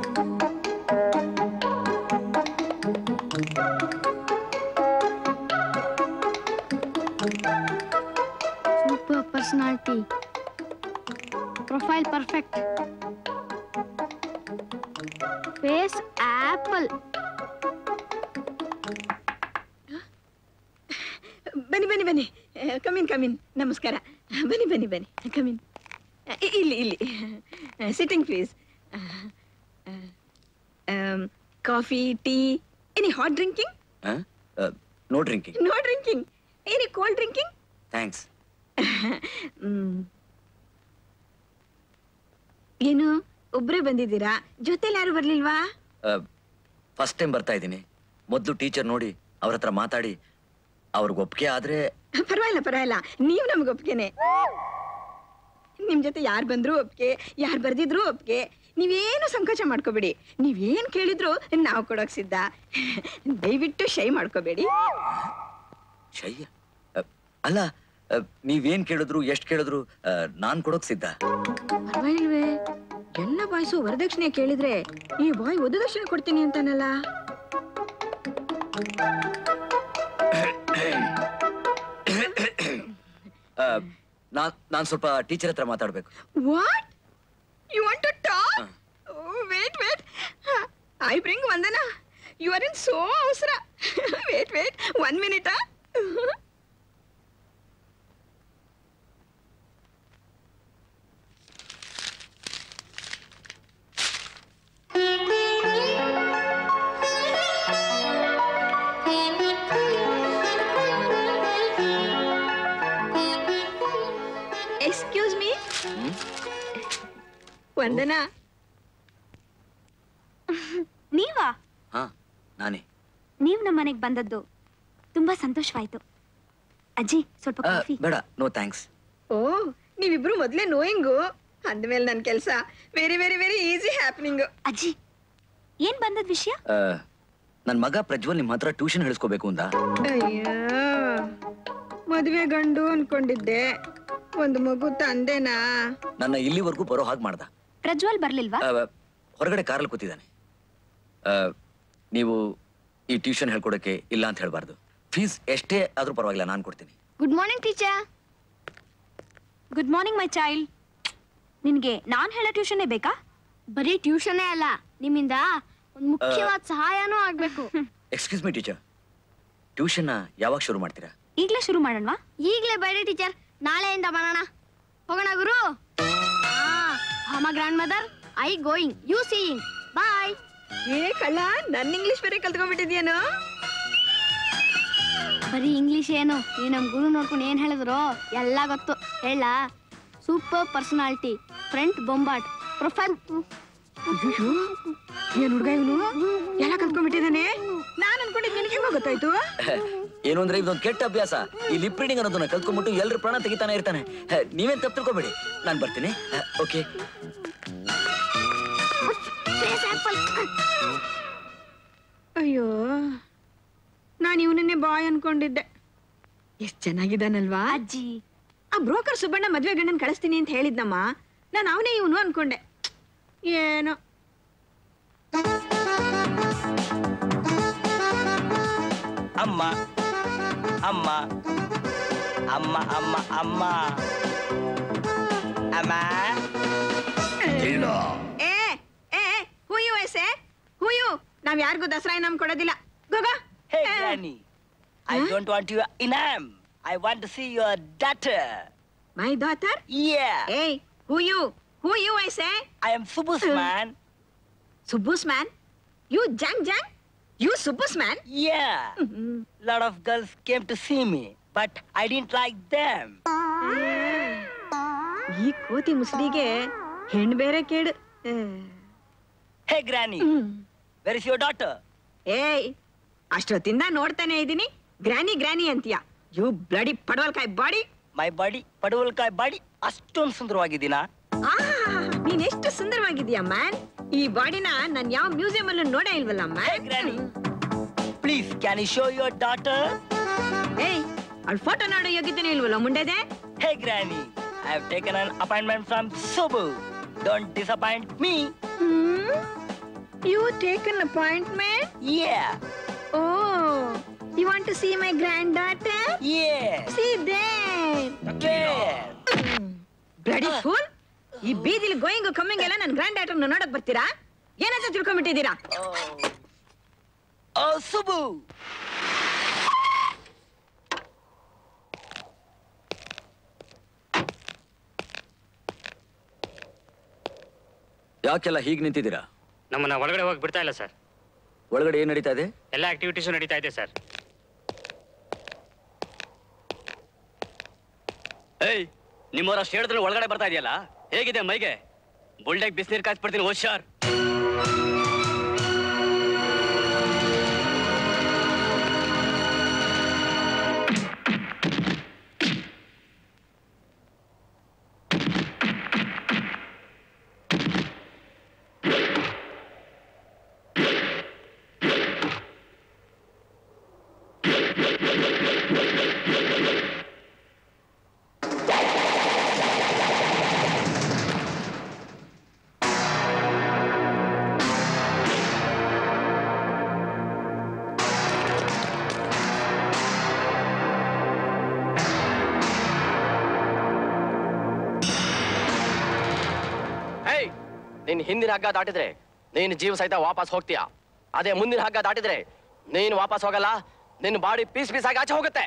super personality profile perfect face apple ಬನ್ನಿ ಬನ್ನಿ ಬನ್ನಿ ಕಮಿನ್ ಕಮಿನ್ ನಮಸ್ಕಾರ ಬನ್ನಿ ಬನ್ನಿ ಬನ್ನಿ ಕಮಿನ್ ಇಲ್ಲಿ ಇಲ್ಲಿ sitting please coffee tea any hot drinking no drinking no drinking any cold drinking thanks ಏನು ಒಬ್ರೇ ಬಂದಿದ್ದೀರಾ ಜೊತೆಲಿ ಯಾರು ಬರ್ಲಿಲ್ವಾ ಫಸ್ಟ್ ಟೈಮ್ ಬರ್ತಾ ಇದ್ದೀನಿ ಮೊದಲು ಟೀಚರ್ ನೋಡಿ ಅವ್ರ ಹತ್ರ ಮಾತಾಡಿ ಅವ್ರಿಗೆ ಒಪ್ಪಿಗೆ ಆದ್ರೆ ಪರವಾಗಿಲ್ಲ ಪರವಾಗಿಲ್ಲ ನೀವು ನಮ್ಗೆ ಒಪ್ಗೆನೆ ನಿಮ್ ಜೊತೆ ಯಾರು ಬಂದ್ರು ಒಪ್ಗೆ ಯಾರು ಬರ್ದಿದ್ರು ಒಪ್ಗೆ ನೀವೇನು ಸಂಕೋಚ ಮಾಡ್ಕೋಬೇಡಿ ನೀವೇನ್ ಕೇಳಿದ್ರು ನಾವು ಕೊಡೋಕ್ ಸಿದ್ಧ ದಯವಿಟ್ಟು ಶೈ ಮಾಡ್ಕೋಬೇಡಿ ಶಯ್ಯ ಅ, ಅಲ್ಲ ಅ, ನೀವೇನ್ ಕೇಳಿದ್ರು ಎಷ್ಟ್ ಕೇಳಿದ್ರು ಅ, ನಾನ್ ಕೊಡೋಕ್ ಸಿದ್ಧ ಪರವಾಗಿಲ್ವೇ ಎಲ್ಲ ಬಾಯ್ಸು ವರದಕ್ಷಿಣೆ ಕೇಳಿದ್ರೆ ಈ ಬಾಯ್ ವಧುದಕ್ಷಿಣೆ ಕೊಡ್ತೀನಿ ಅಂತಾನಲ್ಲ ಅ, ನಾನ್ ನಾನ್ ಸ್ವಲ್ಪ ಟೀಚರ್ ಹತ್ರ ಮಾತಾಡ್ಬೇಕು what you want to talk wait wait I bring Vandana you are in so ಅವಸರ wait wait one minute excuse me Vandana ನೀವಾ ಹಾ ನಾನೇ ನೀವು ನಮ್ಮ ಮನೆಗೆ ಬಂದದ್ದು ತುಂಬಾ ಸಂತೋಷವಾಯ್ತು ಅಜ್ಜಿ ಸ್ವಲ್ಪ ಅ, ಕಾಫಿ ಬೇಡ ನೋ ಥ್ಯಾಂಕ್ಸ್ ಓ ನೀವಿಬ್ರು ಮೊದ್ಲೇ ನೋಯಿಂಗು ಅಂದ್ಮೇಲೆ ನನ್ನ ಕೆಲಸ very very very easy happening ಅಜ್ಜಿ ಏನ್ ಬಂದದ್ ವಿಷಯ ನನ್ ಮಗ ಪ್ರಜ್ವಲ್ ನಿಮ್ ಹತ್ರ ಟ್ಯೂಷನ್ ಹೇಳಿಸ್ಕೋಬೇಕು ಅಂತ ಅಯ್ಯೋ ಮದುವೆ ಗಂಡು ಅನ್ಕೊಂಡಿದ್ದೆ ಒಂದು ಮಗು ತಂದೆನಾ ನನ್ನ ಇಲ್ಲಿವರೆಗೂ ಬರೋ ಹಾಗೆ ಮಾಡ್ದ ಪ್ರಜ್ವಲ್ ಬರ್ಲಿಲ್ವಾ ಅ, ಹೊರಗಡೆ ಕಾರಲ್ಲಿ ಕೂತಿದ್ದಾನೆ ಅ, ನೀವು ಈ ಟ್ಯೂಷನ್ ಹೇಳ್ಕೊಡಕ್ಕೆ ಇಲ್ಲ ಅಂತ ಹೇಳ್ಬಾರ್ದು ಫೀಸ್ ಎಷ್ಟೇ ಆದ್ರೂ ಪರವಾಗಿಲ್ಲ ನಾನು ಕೊಡ್ತೀನಿ good morning teacher good morning my child ನಿನ್ಗೆ ನಾನ್ ಹೇಳೋ ಟ್ಯೂಷನ್ನೇ ಬೇಕಾ ಬರೀ ಟ್ಯೂಷನ್ನೇ ಅಲ್ಲ ನಿಮ್ಮಿಂದ ಒಂದು ಮುಖ್ಯವಾದ ಸಹಾಯನೂ ಆಗ್ಬೇಕು ಎಕ್ಸ್ಕ್ಯೂಸ್ ಮೀ ಟೀಚರ್ ಟ್ಯೂಷನ್ನ ಯಾವಾಗ ಶುರು ಮಾಡ್ತೀರಾ ಈಗ್ಲೇ ಶುರು ಮಾಡೋಣವಾ ಈಗಲೇ ಬೇಡಿ ಟೀಚರ್ ನಾಳೆಯಿಂದ ಬರೋಣ ಹೋಗೋಣ ಗುರು ಹಮ grandmother I going you seeing bye ಏ ಕಳ್ಳ ನನ್ನ ಇಂಗ್ಲಿಷ್ ಬೇರೆ ಕಲ್ತ್ಕೊಂಡ್ಬಿಟ್ಟಿದ್ಯೇನೋ ಬರೀ ಇಂಗ್ಲಿಷ್ ಏನು ಈ ನಮ್ ಗುರು ನೋಡ್ಕೊಂಡು ಏನ್ ಹೇಳಿದ್ರು ಎಲ್ಲ ಗೊತ್ತು ಹೇಳ ಸೂಪರ್ ಪರ್ಸನಾಲಿಟಿ ಫ್ರಂಟ್ ಬೊಂಬಾಟ್ ಪ್ರೊಫೈಲ್ ಅಯ್ಯೋ ಏನ್ ಹುಡ್ಗ ಇವನು ಎಲ್ಲ ಕಲ್ತ್ಕೊಂಡ್ಬಿಟ್ಟಿದಾನೆ ನಾನ್ ಅನ್ಕೊಂಡಿದ್ ನಿನಗೆ ಹೆಂಗೋ ಗೊತ್ತಾಯ್ತು ಏನು ಅಂದ್ರೆ ಇದೊಂದು ಕೆಟ್ಟ ಅಭ್ಯಾಸ ಈ ಲಿಪ್ ರೀಡಿಂಗ್ ಅನ್ನೋದನ್ನ ಕಲ್ತ್ಕೊಂಡ್ಬಿಟ್ಟು ಎಲ್ಲರ ಪ್ರಾಣ ತೆಗಿತಾನೆ ಇರ್ತಾನೆ ಹ, ನೀವೇನ್ ತಪ್ಪು ತಿಳ್ಕೊಬೇಡಿ ನಾನು ಬರ್ತೀನಿ ಓಕೆ ಅಯ್ಯೋ ನಾನು ಇವನನ್ನೇ ಬಾಯ್ ಅನ್ಕೊಂಡಿದ್ದೆ ಎಷ್ಟ್ ಚೆನ್ನಾಗಿದ್ದಾನಲ್ವಾ ಅಜ್ಜಿ ಆ ಬ್ರೋಕರ್ ಸುಬ್ಬಣ್ಣ ಮದ್ವೆ ಗಂಡನ್ ಕಳಿಸ್ತೀನಿ ಅಂತ ಹೇಳಿದ್ನಮ್ಮ ನಾನು ಅವನೇ ಇವನು ಅನ್ಕೊಂಡೆ ಏನೋ ಅಮ್ಮ ಅಮ್ಮ ಅಮ್ಮ ಅಮ್ಮ ಅಮ್ಮ ಅಮ್ಮ ಏ ಏ ಹೂಯು ಎಸೆ ಹೂಯು ನಾವ್ ಯಾರಿಗೂ ದಸರಾ ನಮ್ ಕೊಡೋದಿಲ್ಲ ಗೋಗ Hey, Granny. I don't want your inam. I want to see your daughter. My daughter Yeah. Hey who you who you I say I am Subus man. Subbu's man you young young you Subbu's man Yeah. Lot of girls came to see me, but I didn't like them. ಈ ಕೋತಿ ಮುಸ್ಲಿಗೆ ಹೆಣ್ ಬೇರೆ ಕೇಡು Hey, Granny. Where is your daughter? ಏಯ್ ಅಷ್ಟೊತ್ತಿಂದ ನೋಡ್ತಾನೆ ಇದೀನಿ granny granny ಅಂತೀಯ you bloody ಪಡವಲ್ಕಾಯ್ ಬಾಡಿ My body, ಪಡವಲ್ಕಾಯ್ ಬಾಡಿ ಅಷ್ಟೊಂದು ಸುಂದರವಾಗಿದ್ದೀನಾ ನೀನ್ ಎಷ್ಟು ಸುಂದರವಾಗಿದೀಯ ಮ್ಯಾನ್ ಈ ಬಾಡಿನ ನಾನ್ ಯಾವ ಮ್ಯೂಸಿಯಂ ಅಲ್ಲೂ ನೋಡೇ ಇಲ್ವಲ್ಲ man granny please can you show your daughter ಏಯ್ ಅವಳ ಫೋಟೋ ನೋಡೋ ಯೋಗ್ಯತೆನೇ ಇಲ್ವಲ್ಲ ಮುಂಡೆದೆ Hey, Granny. I have taken an appointment from Subu. Don't disappoint me. You take an appointment Yeah. Oh you want to see my granddaughter Yeah. See there There. Bloody fool ಈ ಬೀದಿಲಿ going coming ಎಲ್ಲ ನನ್ನ grand ಡಾಟರ್ನ ನೋಡಕ್ ಬರ್ತೀರಾ ಏನಂತ ತಿಳ್ಕೊಂಡ್ಬಿಟ್ಟಿದ್ದೀರಾ Oh, Subu. ಯಾಕೆಲ್ಲ ಹೀಗೆ ನಿಂತಿದ್ದೀರಾ ನಮ್ಮನ್ನ ಒಳಗಡೆ ಹೋಗಿ ಬಿಡ್ತಾ ಇಲ್ಲ ಸರ್ ಒಳಗಡೆ ಏನ್ ನಡೀತಾ ಇದೆ ಎಲ್ಲ ಆಕ್ಟಿವಿಟೀಸು ನಡೀತಾ ಇದೆ ಸರ್ ಏಯ್ ನಿಮ್ಮವರಷ್ಟು ಹೇಳಿದ್ರೆ ಒಳಗಡೆ ಬರ್ತಾ ಇದೆಯಲ್ಲ ಹೇಗಿದೆ ಮೈಗೆ ಬುಲ್ಡೆಗ್ ಬಿಸಿನೀರು ಕಾಯಿಸ್ಬಿಡ್ತೀನಿ ಹುಷಾರ್ ಹೇಯ್ ನೀನ್ ಹಿಂದಿನ ಹಗ್ಗ ದಾಟಿದ್ರೆ ನೀನು ಜೀವ ಸಹಿತ ವಾಪಸ್ ಹೋಗ್ತೀಯ ಅದೇ ಮುಂದಿನ ಹಗ್ಗ ದಾಟಿದ್ರೆ ನೀನು ವಾಪಸ್ ಹೋಗಲ್ಲ ನಿನ್ನ ಬಾಡಿ ಪೀಸ್ ಪೀಸ್ ಆಗಿ ಆಚೆ ಹೋಗುತ್ತೆ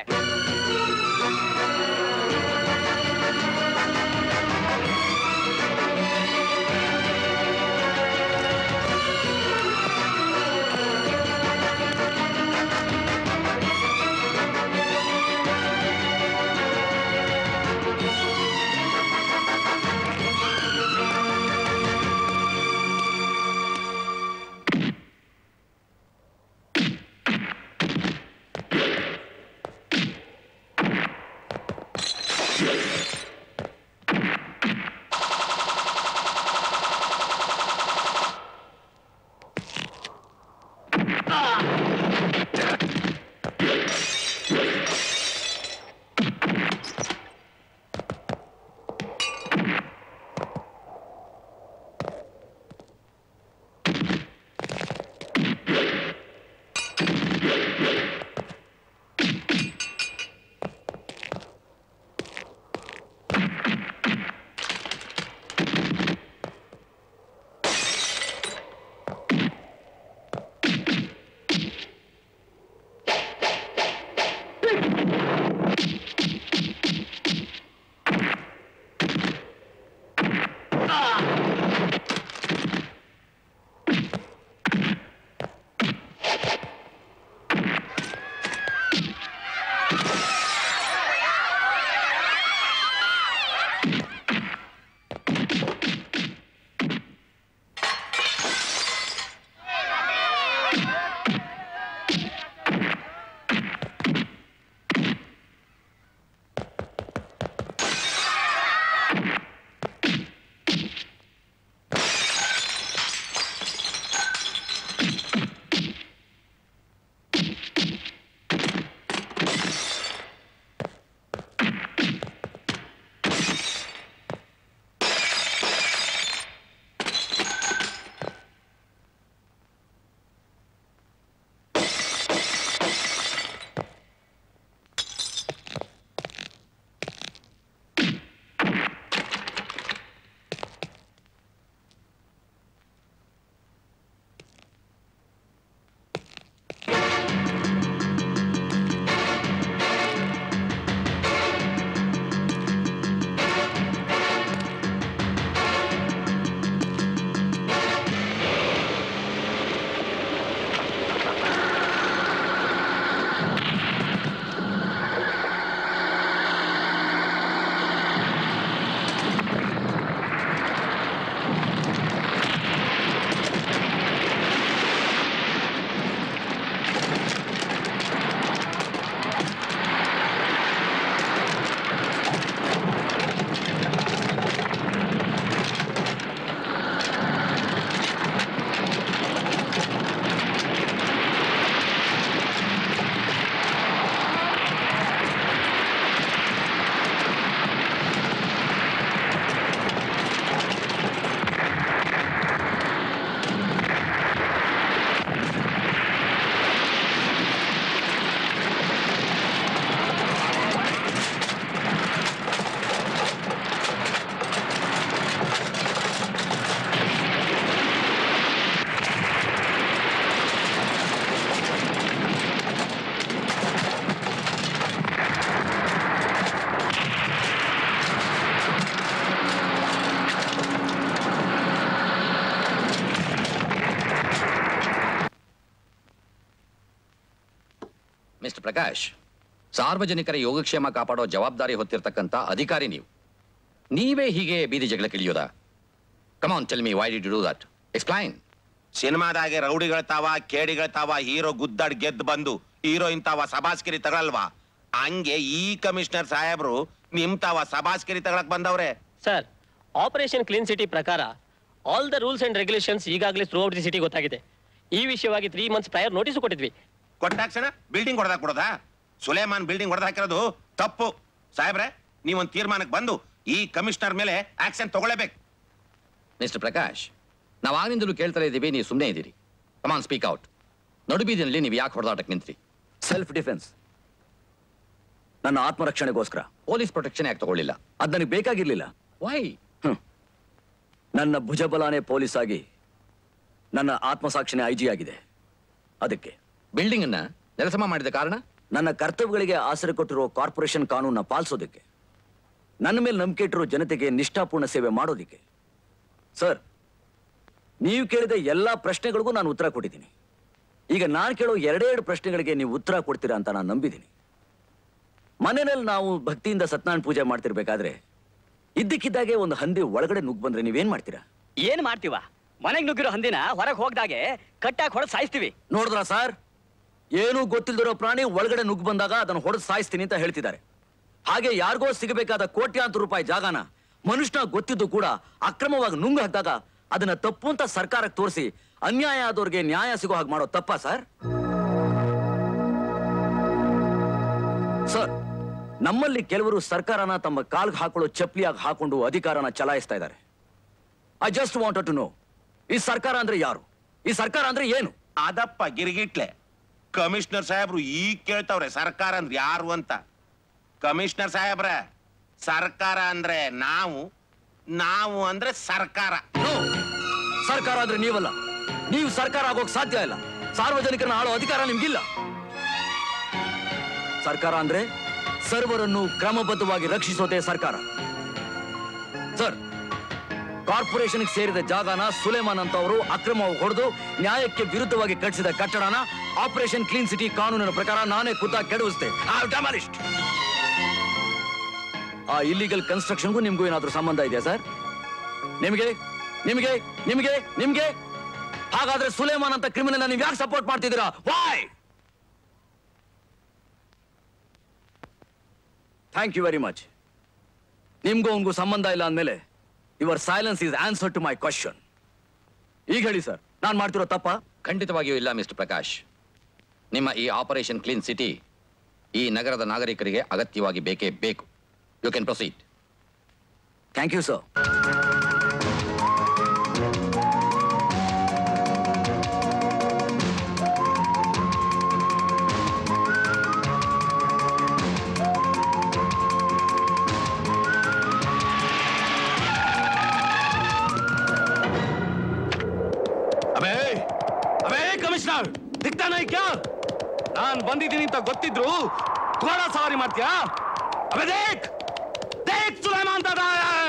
ಮಿಸ್ಟರ್ ಪ್ರಕಾಶ್ ಸಾರ್ವಜನಿಕರ ಯೋಗಕ್ಷೇಮ ಕಾಪಾಡೋ ಜವಾಬ್ದಾರಿ ಹೊತ್ತಿರ್ತಕ್ಕಂಥ ಅಧಿಕಾರಿ ನೀವು ನೀವೇ ಹೀಗೆ ಬೀದಿ ಜಗಳಕ್ಕಿಳಿಯೋದಾ come on tell me why did do that explain ಸಿನಿಮಾದಾಗೆ ರೌಡಿಗಳತಾವ ಕೇಡಿಗಳತಾವ ಹೀರೋ ಗುದ್ದಾಡ್ ಗೆದ್ದು ಬಂದು ಹೀರೋ ಇಂತಾವ ಸಭಾಸ್ಕಿರಿ ತಗೊಳಲ್ವಾ ಹಂಗೆ ಈ ಕಮಿಷನರ್ ಸಾಹೇಬ್ರು ನಿಮ್ ತಾವ ಸಭಾಸ್ಕಿರಿ ತಗೊಳಕ್ ಬಂದವ್ರೆ ಸರ್ ಆಪರೇಷನ್ ಕ್ಲೀನ್ ಸಿಟಿ ಪ್ರಕಾರ all the rules and regulations ಈಗಾಗಲೇ ಥ್ರೂ ಔಟ್ ದಿ ಸಿಟಿ ಗೊತ್ತಾಗಿದೆ ಈ ವಿಷಯವಾಗಿ ತ್ರೀ ಮಂತ್ಸ್ ಪ್ರಯರ್ ನೋಟಿಸ್ ಕೊಟ್ಟಿದ್ವಿ ಕೊಟ್ಟಾಕ್ಷಣ ಬಿಲ್ಡಿಂಗ್ ಹೊಡೆದಾಕ್ ಕೊಡೋದಾ ಸುಲೇಮಾನ್ ಬಿಲ್ಡಿಂಗ್ ಹೊಡೆದ ಹಾಕಿರೋದು ತಪ್ಪು ಸಾಹೇಬ್ರೆ ನೀವೊಂದ್ ತೀರ್ಮಾನಕ್ಕೆ ಬಂದು ಈ ಕಮಿಷನರ್ ಮೇಲೆ ಆಕ್ಷನ್ ತಗೊಳ್ಳೇಬೇಕು ಮಿಸ್ಟರ್ ಪ್ರಕಾಶ್ ನಾವು ಆಗಿನಿಂದಲೂ ಕೇಳ್ತಾ ಇದ್ದೀವಿ ನೀವು ಸುಮ್ಮನೆ ಇದ್ದೀರಿ ಕಮಾನ್ ಸ್ಪೀಕ್ ಔಟ್ ನಡುಬೀದಿನಲ್ಲಿ ನೀವು ಯಾಕೆ ಹೊಡೆದಾಟಕ್ಕೆ ನಿಂತ್ರಿ ಸೆಲ್ಫ್ ಡಿಫೆನ್ಸ್ ನನ್ನ ಆತ್ಮರಕ್ಷಣೆಗೋಸ್ಕರ ಪೊಲೀಸ್ ಪ್ರೊಟೆಕ್ಷನ್ ಯಾಕೆ ತಗೊಳ್ಳಿಲ್ಲ ಅದ್ ನನಗೆ ಬೇಕಾಗಿರ್ಲಿಲ್ಲ ವೈ ನನ್ನ ಭುಜಬಲಾನೇ ಪೊಲೀಸ್ ಆಗಿ ನನ್ನ ಆತ್ಮಸಾಕ್ಷಿನೇ ಐ ಜಿ ಆಗಿದೆ ಅದಕ್ಕೆ ಬಿಲ್ಡಿಂಗ್ ಅನ್ನ ನೆಲಸಮ ಮಾಡಿದ ಕಾರಣ ನನ್ನ ಕರ್ತವ್ಯಗಳಿಗೆ ಆಸರೆ ಕೊಟ್ಟಿರೋ ಕಾರ್ಪೊರೇಷನ್ ಕಾನೂನನ್ನ ಪಾಲಿಸೋದಕ್ಕೆ ನನ್ನ ಮೇಲೆ ನಂಬಿಕೆ ಇಟ್ಟಿರೋ ಜನತೆಗೆ ನಿಷ್ಠಾಪೂರ್ಣ ಸೇವೆ ಮಾಡೋದಿಕ್ಕೆ ಸರ್ ನೀವು ಕೇಳಿದ ಎಲ್ಲಾ ಪ್ರಶ್ನೆಗಳಿಗೂ ನಾನು ಉತ್ತರ ಕೊಟ್ಟಿದ್ದೀನಿ ಈಗ ನಾನು ಕೇಳೋ ಎರಡೇ ಎರಡು ಪ್ರಶ್ನೆಗಳಿಗೆ ನೀವು ಉತ್ತರ ಕೊಡ್ತೀರಾ ಅಂತ ನಾನು ನಂಬಿದ್ದೀನಿ ಮನೆಯಲ್ಲಿ ನಾವು ಭಕ್ತಿಯಿಂದ ಸತ್ಯನಾರಾಯಣ ಪೂಜೆ ಮಾಡ್ತಿರ್ಬೇಕಾದ್ರೆ ಇದ್ದಕ್ಕಿದ್ದಾಗೆ ಒಂದು ಹಂದಿ ಒಳಗಡೆ ನುಗ್ಗ್ ಬಂದ್ರೆ ನೀವೇನ್ ಮಾಡ್ತೀರಾ ಏನ್ ಮಾಡ್ತೀವ ಮನೆಗ್ ನುಗ್ಗಿರೋ ಹಂದಿನ ಹೊರಗೆ ಹೋಗ್ದಾಗೆ ಕಟ್ಟಾಕ್ ಹೊಡೆದ್ ಸಾಯಿಸ್ತೀವಿ ನೋಡಿದ್ರ ಸರ್ ಏನೂ ಗೊತ್ತಿಲ್ದಿರೋ ಪ್ರಾಣಿ ಒಳಗಡೆ ನುಗ್ಗ್ ಬಂದಾಗ ಅದನ್ನು ಹೊಡೆದು ಸಾಯಿಸ್ತೀನಿ ಅಂತ ಹೇಳ್ತಿದ್ದಾರೆ ಹಾಗೆ ಯಾರಿಗೋ ಸಿಗಬೇಕಾದ ಕೋಟ್ಯಾಂತರ ರೂಪಾಯಿ ಜಾಗನ ಮನುಷ್ಯನ ಗೊತ್ತಿದ್ದು ಕೂಡ ಅಕ್ರಮವಾಗಿ ನುಂಗು ಹಾಕಿದಾಗ ಅದನ್ನ ತಪ್ಪು ಅಂತ ಸರ್ಕಾರಕ್ಕೆ ತೋರಿಸಿ ಅನ್ಯಾಯ ಆದವ್ರಿಗೆ ನ್ಯಾಯ ಸಿಗೋ ಹಾಗೆ ಮಾಡೋ ತಪ್ಪಾ ಸರ್ ಸರ್ ನಮ್ಮಲ್ಲಿ ಕೆಲವರು ಸರ್ಕಾರನ ತಮ್ಮ ಕಾಲ್ಗೆ ಹಾಕೊಳ್ಳೋ ಚಪ್ಲಿಯಾಗಿ ಹಾಕೊಂಡು ಅಧಿಕಾರನ ಚಲಾಯಿಸ್ತಾ ಇದ್ದಾರೆ I just wanted to know ಈ ಸರ್ಕಾರ ಅಂದ್ರೆ ಯಾರು ಈ ಸರ್ಕಾರ ಅಂದ್ರೆ ಏನು ಅದಪ್ಪ ಗಿರಿಗಿಟ್ಲೆ ಕಮಿಷನರ್ ಸಾಹೇಬ್ರು ಈಗ ಕೇಳ್ತಾವ್ರೆ ಸರ್ಕಾರ ಅಂದ್ರೆ ಯಾರು ಅಂತ ಕಮಿಷನರ್ ಸಾಹೇಬ್ರ ಸರ್ಕಾರ ಅಂದ್ರೆ ನಾವು ನಾವು ಅಂದ್ರೆ ಸರ್ಕಾರ ಸರ್ಕಾರ ಅಂದ್ರೆ ನೀವಲ್ಲ ನೀವು ಸರ್ಕಾರ ಆಗೋಕ್ ಸಾಧ್ಯ ಇಲ್ಲ ಸಾರ್ವಜನಿಕರನ್ನ ಆಳೋ ಅಧಿಕಾರ ನಿಮ್ಗಿಲ್ಲ ಸರ್ಕಾರ ಅಂದ್ರೆ ಸರ್ವರನ್ನು ಕ್ರಮಬದ್ಧವಾಗಿ ರಕ್ಷಿಸೋದೇ ಸರ್ಕಾರ ಸರ್ ಕಾರ್ಪೊರೇಷನ್ಗೆ ಸೇರಿದ ಜಾಗನ ಸುಲೇಮಾನ್ ಅಂತವರು ಅಕ್ರಮವಾಗಿ ಹೊಡೆದು ನ್ಯಾಯಕ್ಕೆ ವಿರುದ್ಧವಾಗಿ ಕಟ್ಟಿಸಿದ ಕಟ್ಟಡನ ಆಪರೇಷನ್ ಕ್ಲೀನ್ ಸಿಟಿ ಕಾನೂನಿನ ಪ್ರಕಾರ ನಾನೇ ಖುದ್ದಾಗಿ ಕೆಡವಿಸಿದೆ ಆ ಇಲ್ಲಿಗಲ್ ಕನ್ಸ್ಟ್ರಕ್ಷನ್ಗೂ ನಿಮ್ಗೂ ಏನಾದ್ರೂ ಸಂಬಂಧ ಇದೆಯಾ ಸರ್ ನಿಮಗೆ ನಿಮಗೆ ನಿಮಗೆ ನಿಮ್ಗೆ ಹಾಗಾದ್ರೆ ಸುಲೇಮಾನ್ ಅಂತ ಕ್ರಿಮಿನಲ್ ನೀವು ಯಾಕೆ ಸಪೋರ್ಟ್ ಮಾಡ್ತಿದ್ದೀರಾ why thank you very much ನಿಮ್ಗೂ ಅವನಿಗೂ ಸಂಬಂಧ ಇಲ್ಲ ಅಂದ್ಮೇಲೆ your silence is answer to my question ಈಗ ಹೇಳಿ ಸರ್ ನಾನು ಮಾಡ್ತಿರೋ ತಪ್ಪ ಖಂಡಿತವಾಗಿಯೂ ಇಲ್ಲ ಮಿಸ್ಟರ್ ಪ್ರಕಾಶ್ ನಿಮ್ಮ ಈ ಆಪರೇಷನ್ ಕ್ಲೀನ್ ಸಿಟಿ ಈ ನಗರದ ನಾಗರಿಕರಿಗೆ ಅಗತ್ಯವಾಗಿ ಬೇಕೇ ಬೇಕು you can proceed thank you sir ಅಬೇ ಅಬೇ ಕಮಿಷನರ್ ದಿಕ್ತಾ ನೈ ಕ್ಯಾ ನಾನ್ ಬಂದಿದ್ದೀನಿ ಅಂತ ಗೊತ್ತಿದ್ರು ಘೋಡ ಸವಾರಿ ಮಾಡ್ತೀಯಾ ಅಬೇ ದೇಖ್ ದೇಖ್ ಸುಲೈಮಾನ್ ದಾದಾ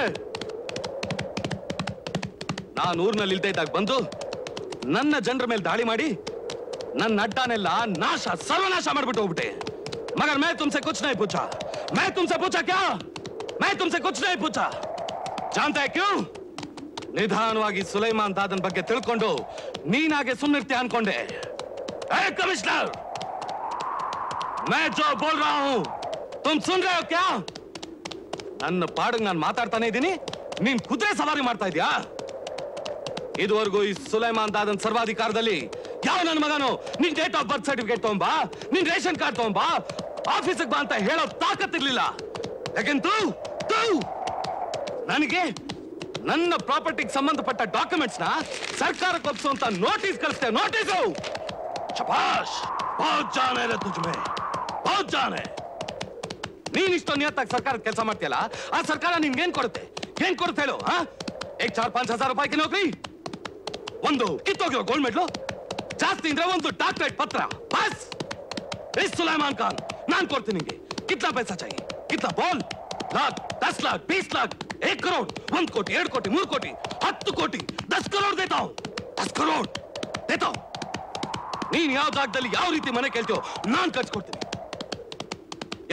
ನಾನು ಊರ್ನಲ್ಲಿ ಇಲ್ದೇ ಇದ್ದಾಗ ಬಂದು ನನ್ನ ಜನರ ಮೇಲೆ ದಾಳಿ ಮಾಡಿ ನನ್ನ ಅಡ್ಡನೆಲ್ಲ ನಾಶ ಸರ್ವನಾಶ ಮಾಡ್ಬಿಟ್ಟು ಹೋಗ್ಬಿಟ್ಟೆ ಮಗರ್ ಮೈ ತುಮ್ಸೆ ಕುಚ್ ನೈ ಪೂಛಾ ಮೈ ತುಮ್ಸೆ ಪೂಛಾ ಕ್ಯಾ ಮೈ ತುಮ್ಸೆ ಕುಚ್ ನೈ ಪೂಛಾ ಜಾನ್ತಾ ಹೈ ಕ್ಯೂ ನಿಧಾನವಾಗಿ ಸುಲೈಮಾನ್ ದಾದನ್ ಬಗ್ಗೆ ತಿಳ್ಕೊಂಡು ನೀನಾಗೆ ಸುಮ್ಮನಿರ್ತೀಯ ಅನ್ಕೊಂಡೆ ಏ ಕಮಿಷನರ್ ಮೈ ಜೋ ಬೋಲ್ ರಹಾ ಹೂಂ ತುಮ್ ಸುನ್ ರಹೆ ಹೋ ಕ್ಯಾ ನನ್ನ ಪಾಡಿಗೆ ನಾನು ಮಾತಾಡ್ತಾನೆ ಇದ್ದೀನಿ ನೀನ್ ಕುದುರೆ ಸವಾರಿ ಮಾಡ್ತಾ ಇದೀಯಾ ಇದುವರೆಗೂ ಈ ಸುಲೈಮಾನ್ ದಾದನ್ ಸರ್ವಾಧಿಕಾರದಲ್ಲಿ ಯಾವ ನನ್ನ ಮಗನು ನಿನ್ ಡೇಟ್ ಆಫ್ ಬರ್ತ್ ಸರ್ಟಿಫಿಕೇಟ್ ತಗೊಂಬಾ ನಿನ್ ರೇಷನ್ ಕಾರ್ಡ್ ತಗೊಂಬಾ ಆಫೀಸಿಗೆ ಬಾ ಅಂತ ಹೇಳೋ ತಾಕತ್ತಿರ್ಲಿಲ್ಲ ಯಾಕೆಂತೂ ತೂ ನನಗೆ ನನ್ನ ಪ್ರಾಪರ್ಟಿಗೆ ಸಂಬಂಧಪಟ್ಟ ಡಾಕ್ಯುಮೆಂಟ್ಸ್ ನ ಸರ್ಕಾರಕ್ಕೆ ಒಪ್ಪಿಸುವಂತ ನೋಟಿಸ್ ಕಳಿಸ್ತೇವೆ ನೋಟಿಸು ಶಬಾಷ್ ಬಹುತ್ ಜಾನ್ है रे तुझमें बहुत ಜಾನ್ है ನೀನ್ ಇಷ್ಟೊಂದು ನಿಯತ್ತಾಗಿ ಸರ್ಕಾರದ ಕೆಲಸ ಮಾಡ್ತೀಯಲ್ಲ ಆ ಸರ್ಕಾರ ನಿನ್ಗೆ ಏನ್ ಕೊಡುತ್ತೆ ಏನ್ ಕೊಡುತ್ತೆ ಹೇಳು ಹಾ ಏಕ್ ಚಾರ್ ಪಾಂಚ್ ಹಜಾರ್ ರೂಪಾಯಿ ನೌಕರಿ ಒಂದು ಕಿತ್ತೋಗಿರೋ ಗೋಲ್ಡ್ ಮೆಡ್ಲು ಜಾಸ್ತಿ ಅಂದ್ರೆ ಒಂದು ಡಾಕ್ಟರೇಟ್ ಪತ್ರ ಬಸ್ ಎಸ್ ಸುಲೈಮಾನ್ ಖಾನ್ ನಾನ್ ಕೊಡ್ತೀನಿ ನಿಂಗೆ ಕಿತ್ನಾ ಪೈಸಾ ಚಾಯಿ ಕಿತ್ನಾ ಬೋಲ್ ಲಾಖ್ ದಸ್ ಲಾಖ್ ಬೀಸ್ ಲಾಖ್ ಏಕ್ ಕರೋಡ್ ಒಂದ್ ಕೋಟಿ ಎರಡು ಕೋಟಿ ಮೂರು ಕೋಟಿ ಹತ್ತು ಕೋಟಿ ದಸ್ ಕರೋಡ್ ದೇತಾವ್ ದಸ್ ಕರೋಡ್ ದೇತಾವ್ ನೀನ್ ಯಾವ ಜಾಗದಲ್ಲಿ ಯಾವ ರೀತಿ ಮನೆ ಕೇಳ್ತೀಯೋ ನಾನ್ ಕಳ್ಸ್ಕೊಡ್ತೀನಿ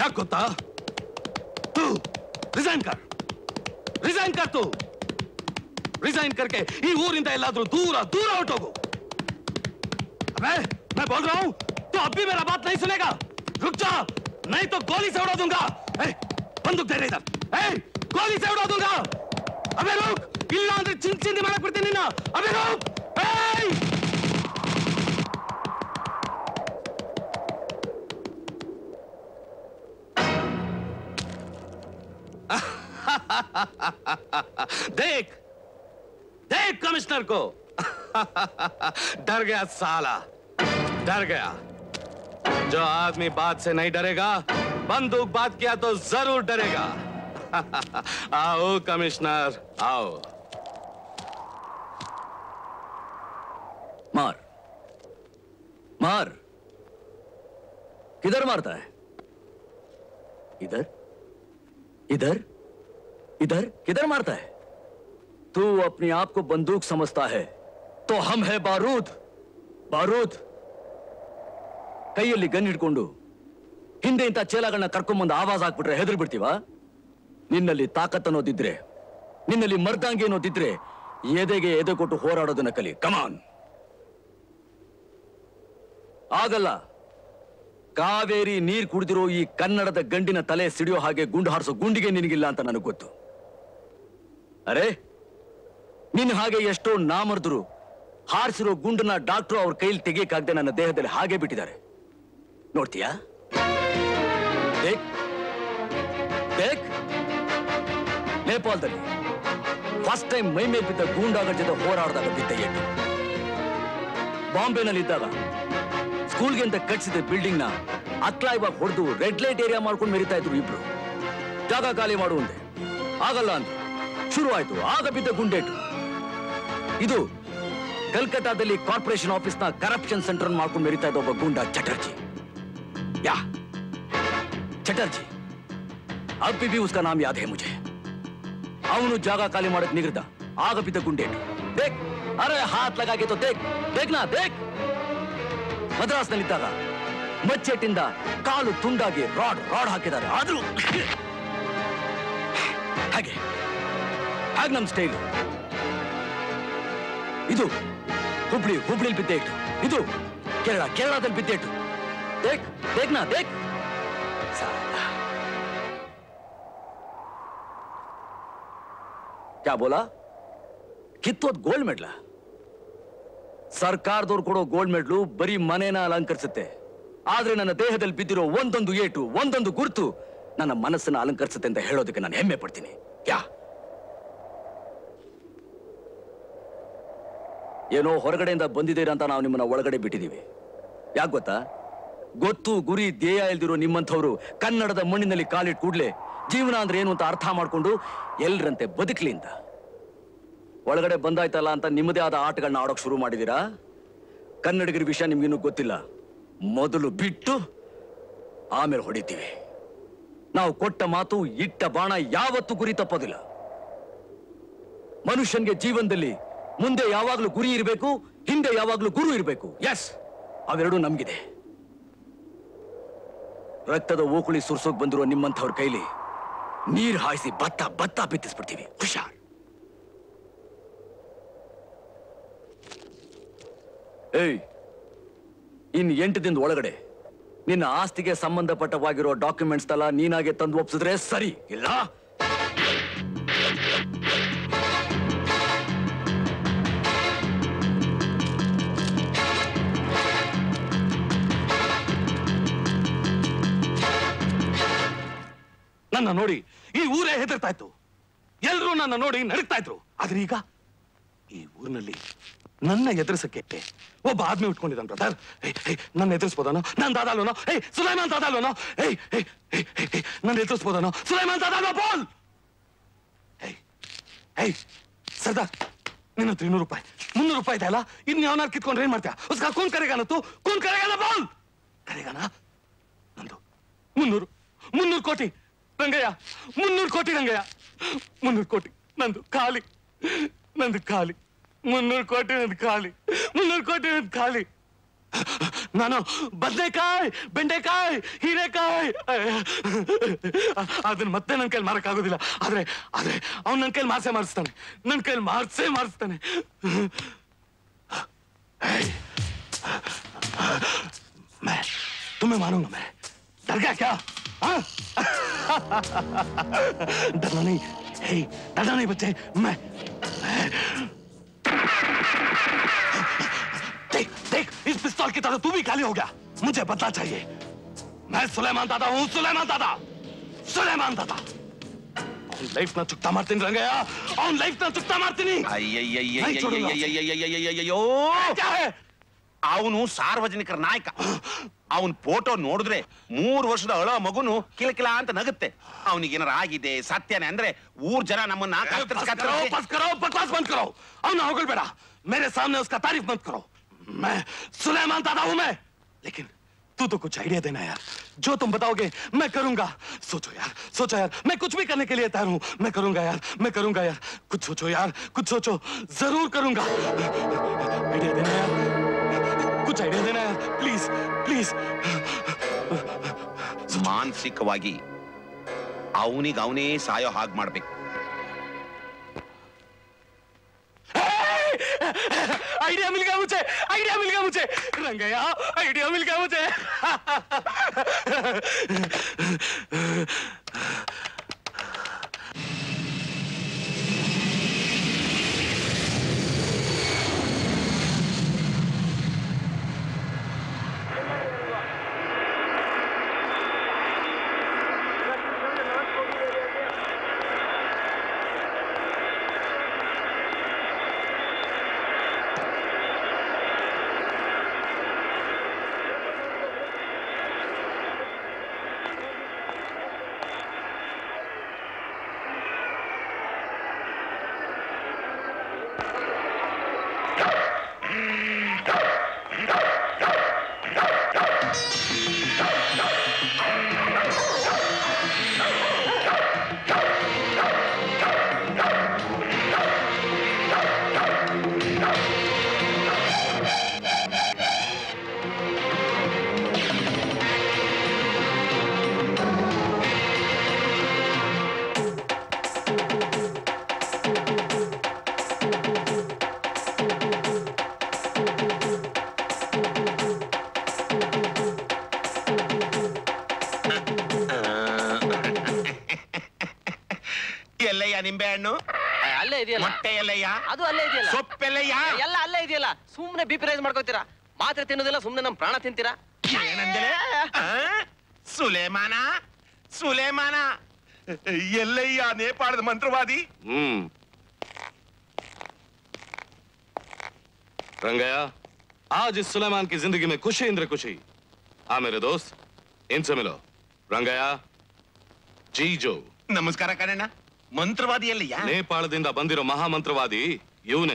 ಯಾಕೆ ಗೊತ್ತಾ तू ರಿಸೈನ್ ಕರ್ ರಿಸೈನ್ ಕರ್ तू ರಿಸೈನ್ करके ಈ ಊರಿಂದ ಎಲ್ಲಾದ್ರೂ ದೂರ ದೂರ ಹೊರಟೋಗು अबे मैं बोल रहा हूँ तू अब भी मेरा बात नहीं सुनेगा रुक जा नहीं तो गोली से उड़ा दूंगा ए, बंदूक दे रहे इधर ए, गोली से उड़ा दूंगा अबे रुक ಇಲ್ಲ ಅಂದ್ರೆ ಚಿನ್ ಚಿಂದಿ ಮಾಡಕ್ ಬಿಡ್ತೀನಿ ನಿನ್ನ ಅಬೆ रुक ಏಯ್ देख देख कमिश्नर को डर गया साला डर गया जो आदमी बात से नहीं डरेगा बंदूक बात किया तो जरूर डरेगा आओ कमिश्नर आओ मार मार किधर मारता है इधर इधर इधर किधर मारता है तू अपने आप को बंदूक समझता है तो हम है बारूद ಬಾರೂದ್ ಕೈಯಲ್ಲಿ ಗನ್ ಹಿಡ್ಕೊಂಡು ಹಿಂದೆ ಇಂಥ ಚೇಲಗಳನ್ನ ಕರ್ಕೊಂಬಂದು ಆವಾಜ್ ಹಾಕ್ಬಿಟ್ರೆ ಹೆದರ್ ಬಿಡ್ತೀವ ನಿನ್ನಲ್ಲಿ ತಾಕತ್ ಅನ್ನೋದಿದ್ರೆ ನಿನ್ನಲ್ಲಿ ಮರ್ದಾಂಗಿ ಅನ್ನೋದಿದ್ರೆ ಎದೆಗೆ ಎದೆ ಕೊಟ್ಟು ಹೋರಾಡೋದನ್ನ ಕಲಿ ಕಮಾನ್ ಆಗಲ್ಲ ಕಾವೇರಿ ನೀರ್ ಕುಡಿದಿರೋ ಈ ಕನ್ನಡದ ಗಂಡಿನ ತಲೆ ಸಿಡಿಯೋ ಹಾಗೆ ಗುಂಡು ಹಾರಿಸೋ ಗುಂಡಿಗೆ ನಿನಗಿಲ್ಲ ಅಂತ ನನಗೆ ಗೊತ್ತು ಅರೆ ನಿನ್ ಹಾಗೆ ಎಷ್ಟೋ ನಾಮರ್ದರು ಹಾರಿಸಿರೋ ಗುಂಡನ್ನ ಡಾಕ್ಟ್ರು ಅವ್ರ ಕೈಲಿ ತೆಗಿಯಕ್ಕಾಗದೆ ನನ್ನ ದೇಹದಲ್ಲಿ ಹಾಗೆ ಬಿಟ್ಟಿದ್ದಾರೆ ನೋಡ್ತೀಯಾ ದೇಕ್ ದೇಕ್ ನೇಪಾಳದಲ್ಲಿ ಫಸ್ಟ್ ಟೈಮ್ ಮೈ ಮೇಲೆ ಬಿದ್ದ ಗೂಂಡಾಗಳ ಜೊತೆ ಹೋರಾಡಿದಾಗ ಬಿದ್ದ ಏಟು ಬಾಂಬೆನಲ್ಲಿದ್ದಾಗ ಸ್ಕೂಲ್ಗೆ ಅಂತ ಕಟ್ಸಿದ ಬಿಲ್ಡಿಂಗ್ ನ ಅಕ್ಲಾಯ್ವಾಗಿ ಹೊಡೆದು ರೆಡ್ ಲೈಟ್ ಏರಿಯಾ ಮಾಡ್ಕೊಂಡು ಮೆರಿತಾ ಇದ್ರು ಇಬ್ರು ಜಾಗ ಖಾಲಿ ಮಾಡು ಅಂದೆ ಆಗಲ್ಲ ಅಂತ ಶುರು ಆಯ್ತು ಆಗ ಬಿದ್ದ ಗುಂಡೇಟು ಇದು ಕಲ್ಕತ್ತಾದಲ್ಲಿ ಕಾರ್ಪೊರೇಷನ್ ಆಫೀಸ್ ನ ಕರಪ್ಷನ್ ಸೆಂಟರ್ ಮಾಡ್ಕೊಂಡು ಮೆರಿತಾ ಇದ್ದ ಒಬ್ಬ ಗುಂಡ ಚಟರ್ಜಿ ಯಾ ಚಟರ್ಜಿ ಅಬ್ಬಿ भी उसका नाम याद है मुझे ಅವನು ಜಾಗ ಖಾಲಿ ಮಾಡಕ್ ನಿಗರ್ದ ಆಗ ಬಿದ್ದ ಗುಂಡೇಟು ದೇಕ್ ಅರೆ ಹಾತ್ ಲಗಾಗೆ ತೋ ದೇಕ್ ದೇಕ್ ನಾ ದೇಕ್ ಮದ್ರಾಸ್ನಲ್ಲಿದ್ದಾಗ ಮಚ್ಚೆಟ್ಟಿಂದ ಕಾಲು ತುಂಡಾಗಿ ರಾಡ್ ರಾಡ್ ಹಾಕಿದ್ದಾರೆ ಆದ್ರೂ ಹಾಗೆ ಹಾಗೆ ನಮ್ ಸ್ಟೈಲ್ ಇದು ಹುಬ್ಳಿ ಹುಬ್ಳಿಲಿ ಬಿದ್ದೇಟು ಇದು ಕೇರಳ ಕೇರಳದಲ್ಲಿ ಬಿದ್ದೇಟು ದೇಕ್ ದೇಕ್ ನಾ ದೇಕ್ ಸಾಲ ಕ್ಯಾ ಬೋಲಾ ಕಿತ್ತೋದ್ ಗೋಲ್ಡ್ ಮೆಡ್ಲ ಸರ್ಕಾರದವ್ರು ಕೊಡೋ ಗೋಲ್ಡ್ ಮೆಡ್ಲು ಬರೀ ಮನೇನ ಅಲಂಕರಿಸುತ್ತೆ ಆದ್ರೆ ನನ್ನ ದೇಹದಲ್ಲಿ ಬಿದ್ದಿರೋ ಒಂದೊಂದು ಏಟು ಒಂದೊಂದು ಗುರುತು ನನ್ನ ಮನಸ್ಸನ್ನ ಅಲಂಕರಿಸುತ್ತೆ ಅಂತ ಹೇಳೋದಕ್ಕೆ ನಾನು ಹೆಮ್ಮೆ ಪಡ್ತೀನಿ ಯಾ ಏನೋ ಹೊರಗಡೆಯಿಂದ ಬಂದಿದ್ದೀರಾ ಅಂತ ನಾವು ನಿಮ್ಮನ್ನ ಒಳಗಡೆ ಬಿಟ್ಟಿದೀವಿ ಯಾಕೆ ಗೊತ್ತಾ ಗೊತ್ತು ಗುರಿ ಧ್ಯೇಯ ಇಲ್ದಿರೋ ನಿಮ್ಮಂಥವ್ರು ಕನ್ನಡದ ಮಣ್ಣಿನಲ್ಲಿ ಕಾಲಿಟ್ ಕೂಡ್ಲೆ ಜೀವನ ಅಂದ್ರೆ ಏನು ಅಂತ ಅರ್ಥ ಮಾಡ್ಕೊಂಡು ಎಲ್ರಂತೆ ಬದುಕ್ಲಿ ಅಂತ ಒಳಗಡೆ ಬಂದಾಯ್ತಲ್ಲ ಅಂತ ನಿಮ್ಮದೇ ಆದ ಆಟಗಳನ್ನ ಆಡೋಕ್ ಶುರು ಮಾಡಿದೀರಾ ಕನ್ನಡಿಗರ ವಿಷಯ ನಿಮ್ಗಿನ್ನೂ ಗೊತ್ತಿಲ್ಲ ಮೊದಲು ಬಿಟ್ಟು ಆಮೇಲೆ ಹೊಡಿತೀವಿ ನಾವು ಕೊಟ್ಟ ಮಾತು ಇಟ್ಟ ಬಾಣ ಯಾವತ್ತೂ ಗುರಿ ತಪ್ಪೋದಿಲ್ಲ ಮನುಷ್ಯನ್ಗೆ ಜೀವನದಲ್ಲಿ ಮುಂದೆ ಯಾವಾಗ್ಲೂ ಗುರಿ ಇರಬೇಕು ಹಿಂದೆ ಯಾವಾಗ್ಲೂ ಗುರು ಇರಬೇಕು ಎಸ್ ಅವೆರಡೂ ನಮ್ಗಿದೆ ರಕ್ತದ ಓಕುಳಿ ಸುರ್ಸೋಕ್ ಬಂದಿರೋ ನಿಮ್ಮಂಥವ್ರ ಕೈಲಿ ನೀರ್ ಹಾಯಿಸಿ ಭತ್ತ ಭತ್ತ ಬಿತ್ತಿಸ್ಬಿಡ್ತೀವಿ ಹುಷಾರ್ ಏಯ್ ಇನ್ ಎಂಟು ದಿನದ ಒಳಗಡೆ ನಿನ್ನ ಆಸ್ತಿಗೆ ಸಂಬಂಧಪಟ್ಟವಾಗಿರೋ ಡಾಕ್ಯುಮೆಂಟ್ಸ್ ತಲ ನೀನಾಗೆ ತಂದು ಒಪ್ಸಿದ್ರೆ ಸರಿ ಇಲ್ಲ ನನ್ನ ನೋಡಿ ಈ ಊರೇ ಹೆದರ್ತಾ ಇತ್ತು ಎಲ್ರೂ ನನ್ನ ನೋಡಿ ನಡುಕ್ತಾ ಇದ್ರು ಆದ್ರೆ ಈಗ ಈ ಊರಿನಲ್ಲಿ ನನ್ನ ಎದುರಿಸಕ್ಕೆ ಒಬ್ಬ ಆದ್ಮಿ ಉಟ್ಕೊಂಡಿದ್ದಾನೆ ಬ್ರದರ್ ನನ್ನ ಎದುರಿಸ್ಬೋದನೋ ನನ್ನ ದಾದಾಲೋನೋ ಏಯ್ ಸುಲೈಮಾನ್ ದಾದಾಲೋನೋ ಏಯ್ ಏಯ್ ಏಯ್, ಏಯ್, ಏಯ್, ನನ್ನ ಎದುರಿಸ್ಬೋದನೋ ಸುಲೈಮಾನ್ ದಾದಾಲೋ ಬೋಲ್ ಏಯ್ ಏಯ್ ಸರ್ದಾರ್ ನಿನ್ನ ಹತ್ರ ಇನ್ನೂರು ರೂಪಾಯಿ ಮುನ್ನೂರು ರೂಪಾಯಿ ಇದೆ ಅಲ್ಲ ಇನ್ನು ಯಾವನಾರು ಕಿತ್ಕೊಂಡ್ರೆ ಏನ್ ಮಾಡ್ತೀಯ ಉಸ್ಕಾ ಕೂನ್ ಕರೆಗಾನ ತು ಕೂನ್ ಕರೆಗಾನ ಬೋಲ್ ಕರೆಗಾನ ನಂದು ಮುನ್ನೂರು ಮುನ್ನೂರು ಕೋಟಿ ರಂಗಯ್ಯ ಮುನ್ನೂರು ಕೋಟಿ ರಂಗಯ್ಯ ಮುನ್ನೂರು ಕೋಟಿ ನಂದು ಖಾಲಿ ನಂದು ಖಾಲಿ ಮುನ್ನೂರು ಕೋಟಿ ನಂದು ಖಾಲಿ ಮುನ್ನೂರು ಕೋಟಿ ನಂದು ಖಾಲಿ ನಾನು ಬದನೆಕಾಯಿ ಬೆಂಡೆಕಾಯಿ ಹೀರೆಕಾಯಿ ಅದನ್ನ ಮತ್ತೆ ನನ್ನ ಕೈಲಿ ಮಾರಕ್ಕಾಗೋದಿಲ್ಲ ಆದ್ರೆ ಆದ್ರೆ ಅವ್ನು ನನ್ನ ಕೈಲಿ ಮಾರ್ಸೇ ಮಾರಿಸ್ತಾನೆ ನನ್ನ ಕೈಲಿ ಮಾರ್ಸೇ ಮಾರಿಸ್ತಾನೆ मैं तुम्हें मारूंगा मैं डर गया क्या हाँ? डरना नहीं हे डरना नहीं बच्चे मैं देख देख इस पिस्तौल की तरह तू भी खाली हो गया मुझे बदला चाहिए मैं सुलेमान दादा हूँ सुलेमान दादा सुलेमान दादा ಅವ್ನ್ ಲೈಫ್ ನ ಚುಕ್ತಾ ಮಾಡ್ತೀನಿ ರಂಗಯ್ಯ ಅವ್ನ್ ಲೈಫ್ ನ ಚುಕ್ತಾ ಮಾಡ್ತೀನಿ ಅಯ್ಯಯ್ಯಯ್ಯಯ್ಯಯ್ಯಯ್ಯಯ್ಯಯ್ಯಯ್ಯಯ್ಯೋ ಅವನು ಸಾರ್ವಜನಿಕರ ನಾಯಕ ಅವನ್ ಫೋಟೋ ನೋಡಿದ್ರೆ ಮೂರು ವರ್ಷದ ಅಳ ಮಗುನು ಕಿಲಕಿಲ ಅಂತ ನಗುತ್ತೆ ಅವನಿಗೇನಾರ ಆಗಿದೆ ಸತ್ಯನೇ ಅಂದ್ರೆ ಊರ್ ಜನ ನಮ್ಮನ್ನ ಕತ್ತರಿಸಿ बस करो ಕತ್ತರಿಸಿ- बस करो बकवास बंद करो अब ना होगल बेटा मेरे सामने उसका तारीफ मत करो मैं सुलेमान दादा हूं मैं लेकिन तू तो कुछ आइडिया देना यार जो तुम बताओगे मैं करूंगा सोचो यार सोचो यार मैं कुछ भी करने के लिए तैयार हूं मैं करूंगा यार मैं करूंगा यार कुछ सोचो यार कुछ सोचो जरूर करूंगा आइडिया देना यार कुछ आइडिया देना यार प्लीज प्लीज ಮಾನಸಿಕವಾಗಿ ಅವನಿಗೆ ಅವನೇ ಸಾಯೋ ಹಾಗೆ ಮಾಡ್ಬೇಕು आइडिया मिल गया मुझे आइडिया मिल गया मुझे रंगया आइडिया मिल गया मुझे ಎಲ್ಲಯ್ಯ ನಿಂಬೆ ಹಣ್ಣು ಅಲ್ಲೇ ಇದೆಯಲ್ಲ ಮೊಟ್ಟೆ ಎಲ್ಲಯ್ಯ ಅದು ಅಲ್ಲೇ ಇದೆಯಲ್ಲ ಸೊಪ್ಪೆಲ್ಲಯ್ಯ ಎಲ್ಲ ಅಲ್ಲೇ ಇದೆಯಲ್ಲ ಸುಮ್ನೆ ಬಿ ಪಿ ರೈಸ್ ಮಾಡ್ಕೋತೀರಾ ಮಾತ್ರೆ ತಿನ್ನೋದಿಲ್ಲ ಸುಮ್ನೆ ನಮ್ ಪ್ರಾಣ ತಿಂತೀರಾ ಏನಂದಲೆ ಆ? ಸುಲೇಮಾನ ಸುಲೇಮಾನ ಎಲ್ಲಯ್ಯ ನೇಪಾಳದ ಮಂತ್ರವಾದಿ हम्म रंगया आज इस सुलेमान की जिंदगी में खुशी इंद्र खुशी हाँ मेरे दोस्त इनसे मिलो रंगया ಜೀಜೋ ನಮಸ್ಕಾರ ಕಣಣ್ಣ ಮಂತ್ರವಾದಿ ಎಲ್ಲಯ್ಯ ನೇಪಾಳದಿಂದ ಬಂದಿರೋ ಮಹಾಮಂತ್ರವಾದಿ ಇವನೇ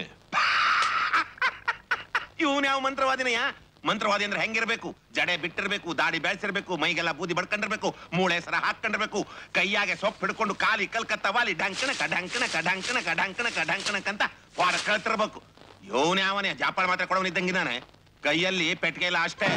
ಇವನ್ ಯಾವ ಮಂತ್ರವಾದಿನಯ್ಯ ಮಂತ್ರವಾದಿ ಅಂದ್ರೆ ಹೆಂಗಿರ್ಬೇಕು ಜಡೆ ಬಿಟ್ಟಿರ್ಬೇಕು ದಾಡಿ ಬೆಳೆಸಿರ್ಬೇಕು ಮೈಗೆಲ್ಲ ಬೂದಿ ಬಡ್ಕೊಂಡಿರ್ಬೇಕು ಮೂಳೆ ಸರ ಹಾಕೊಂಡಿರ್ಬೇಕು ಕೈಯಾಗೆ ಸೊಪ್ಪು ಹಿಡ್ಕೊಂಡು ಕಾಲಿ ಕಲ್ಕತ್ತ ವಾಲಿ ಡಂಕಣ ಕಡಂಕಣ ಕಡಂಕಣ ಕಡಂಕಣ ಕಡಂಕಣಕ್ ಅಂತ ವಾರ ಕಳ್ತಿರ್ಬೇಕು ಇವನ್ ಯಾವನೇ ಜಾಪಾಳ ಮಾತ್ರ ಕೊಡವನಿದ್ದಂಗಿದಾನೆ ಕೈಯಲ್ಲಿ ಪೆಟ್ಟಿಗೆ ಇಲ್ಲ ಅಷ್ಟೇ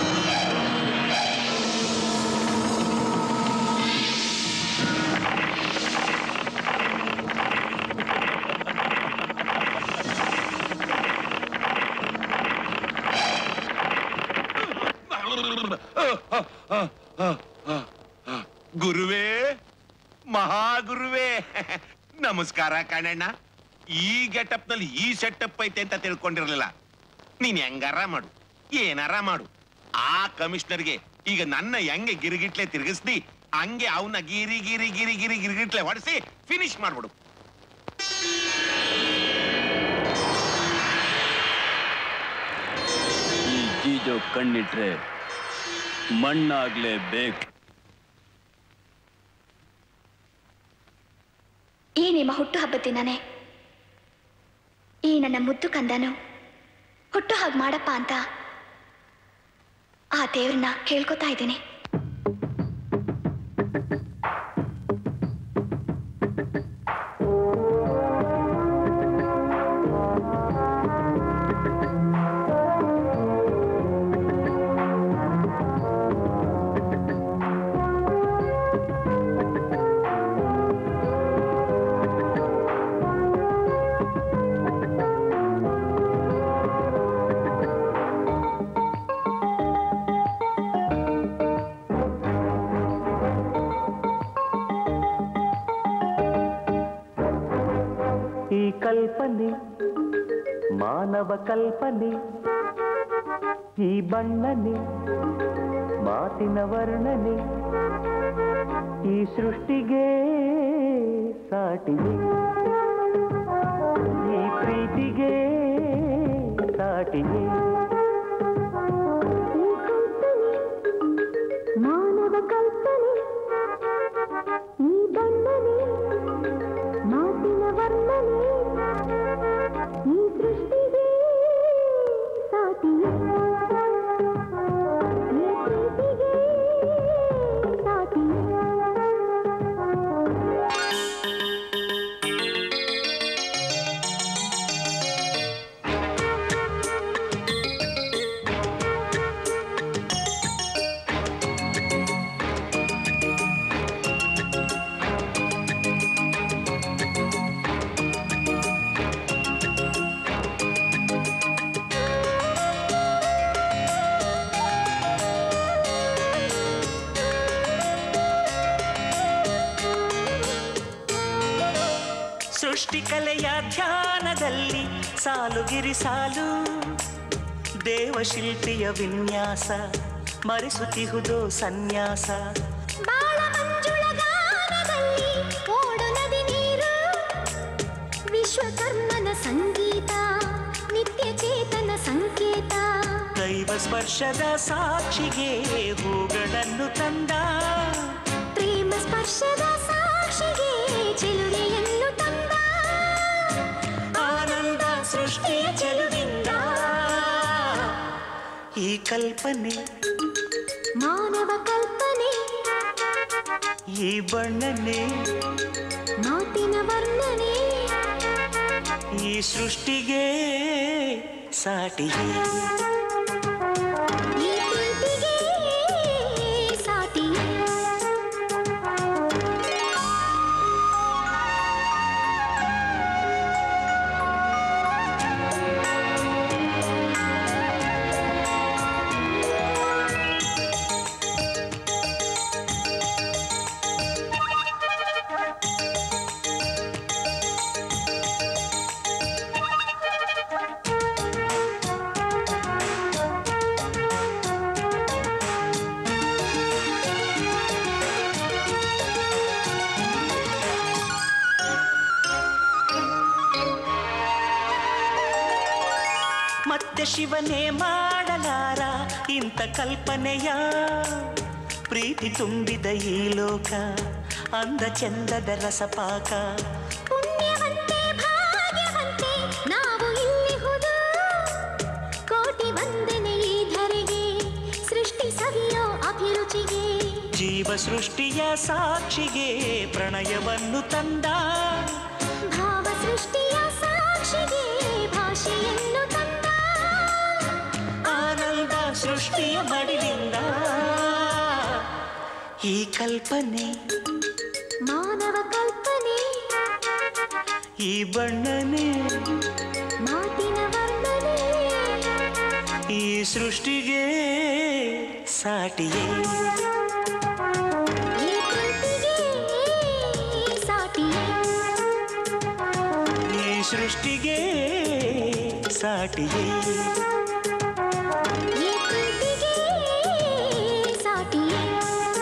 ಗುರುವೇ ಮಹಾಗುರುವೇ ನಮಸ್ಕಾರ ಕಣಣ್ಣ ಈ ಗೆಟಪ್ ನಲ್ಲಿ ಈ ಸೆಟಪ್ ಐತೆ ಅಂತ ತಿಳ್ಕೊಂಡಿರ್ಲಿಲ್ಲ ನೀನ್ ಹೆಂಗಾರ ಮಾಡು ಏನಾರ ಮಾಡು ಆ ಕಮಿಷನರ್ಗೆ ಈಗ ನನ್ನ ಹೆಂಗೆ ಗಿರಿಗಿಟ್ಲೆ ತಿರುಗಿಸ್ದಿ ಹಂಗೆ ಅವನ ಗಿರಿ ಗಿರಿ ಗಿರಿ ಗಿರಿ ಗಿರಿಗಿಟ್ಲೆ ಹೊಡಿಸಿ ಫಿನಿಶ್ ಮಾಡ್ಬಿಡು ಈ ಜೀಜೋ ಕಣ್ಣಿಟ್ರೆ ಮಣ್ಣಾಗ್ಲೇಬೇಕು ಈ ನಿಮ್ಮ ಹುಟ್ಟು ಹಬ್ಬದ ದಿನನೇ ಈ ನನ್ನ ಮುದ್ದು ಕಂದನು ಹುಟ್ಟು ಹಾಗೆ ಮಾಡಪ್ಪ ಅಂತ ಆ ದೇವ್ರನ್ನ ಕೇಳ್ಕೊತಾ ಇದ್ದೀನಿ ಕಲ್ಪನೆ ಮಾನವ ಕಲ್ಪನೆ ಈ ಬಣ್ಣನೆ ಮಾತಿನ ವರ್ಣನೆ ಈ ಸೃಷ್ಟಿಗೆ ಸಾಟಿಗೆ ಈ ಪ್ರೀತಿಗೆ ಸಾಟಿಗೆ ಮಾನವ ಕಲ್ಪನೆ ಈ ಬಣ್ಣನೆ ಮಾತಿನ ವರ್ಣನೆ ಈ ಸೃಷ್ಟಿಗೆ ಸಾಟಿಯೇ ಈ ಪ್ರೀತಿಗೆ ಸಾಟಿಯೇ ಸೃಷ್ಟಿಕಲೆಯ ಧ್ಯಾನದಲ್ಲಿ ಸಾಲುಗಿರಿ ಸಾಲು ದೇವಶಿಲ್ಪಿಯ ವಿನ್ಯಾಸ ಮರೆಸುತ್ತಿಹುದೋ ಸನ್ಯಾಸ ಬಾಳ ಮಂಜುಳ ಗಾನದಲ್ಲಿ ಓಡು ನದಿ ನೀರು ವಿಶ್ವಕರ್ಮನ ಸಂಗೀತ ನಿತ್ಯ ಚೇತನ ಸಂಕೇತ ದೈವ ಸ್ಪರ್ಶದ ಸಾಕ್ಷಿಗೆ ಹೂಗಳನ್ನು ತಂದ ಪ್ರೇಮ ಸ್ಪರ್ಶದ ಸಾಕ್ಷಿಗೆ ಚೆಲುವೆಯನ್ನು ತಂದ ಆನಂದ ಸೃಷ್ಟಿಯ ಚೆಲುವಿಂದ ಈ ಕಲ್ಪನೆ ಮಾನವ ಕಲ್ಪನೆ ಈ ಬಣ್ಣನೆ ಮಾತಿನ ವರ್ಣನೆ ಈ ಸೃಷ್ಟಿಗೆ ಸಾಟಿಗೆ ಈ ಪ್ರೀತಿಗೆ ಸಾಟಿಯೇ ಮತ್ತೆ ಶಿವನೇ ಮಾಡಲಾರ ಇಂಥ ಕಲ್ಪನೆಯ ಪ್ರೀತಿ ತುಂಬಿದ ಈ ಲೋಕ ಅಂದ ಚಂದದ ರಸಪಾಕ ಪುಣ್ಯವಂತೆ ಭಾಗ್ಯವಂತೆ ನಾವು ಇಲ್ಲಿಹುದು ಕೋಟಿ ವಂದನೆ ಈ ಧರೆಗೆ ಸೃಷ್ಟಿ ಸವಿಯೋ ಅಭಿರುಚಿಗೆ ಜೀವ ಸೃಷ್ಟಿಯ ಸಾಕ್ಷಿಗೆ ಪ್ರಣಯವನ್ನು ತಂದ ಭಾವ ಸೃಷ್ಟಿಯ ಸಾಕ್ಷಿಗೆ ಭಾಷೆಯನ್ನು ತಂದ ಆನಂದ ಸೃಷ್ಟಿಯ ಮಡಿಲಿಂದ ಈ ಕಲ್ಪನೆ ಮಾನವ ಕಲ್ಪನೆ ಈ ಬಣ್ಣನೆ ಮಾತಿನ ವರ್ಣನೆ ಈ ಸೃಷ್ಟಿಗೆ ಸಾಟಿಯೇ ಈ ಪ್ರೀತಿಗೆ ಸಾಟಿಯೇ ಈ ಸೃಷ್ಟಿಗೆ ಸಾಟಿಯೇ ಈ ಪ್ರೀತಿಗೆ ಸಾಟಿಯೇ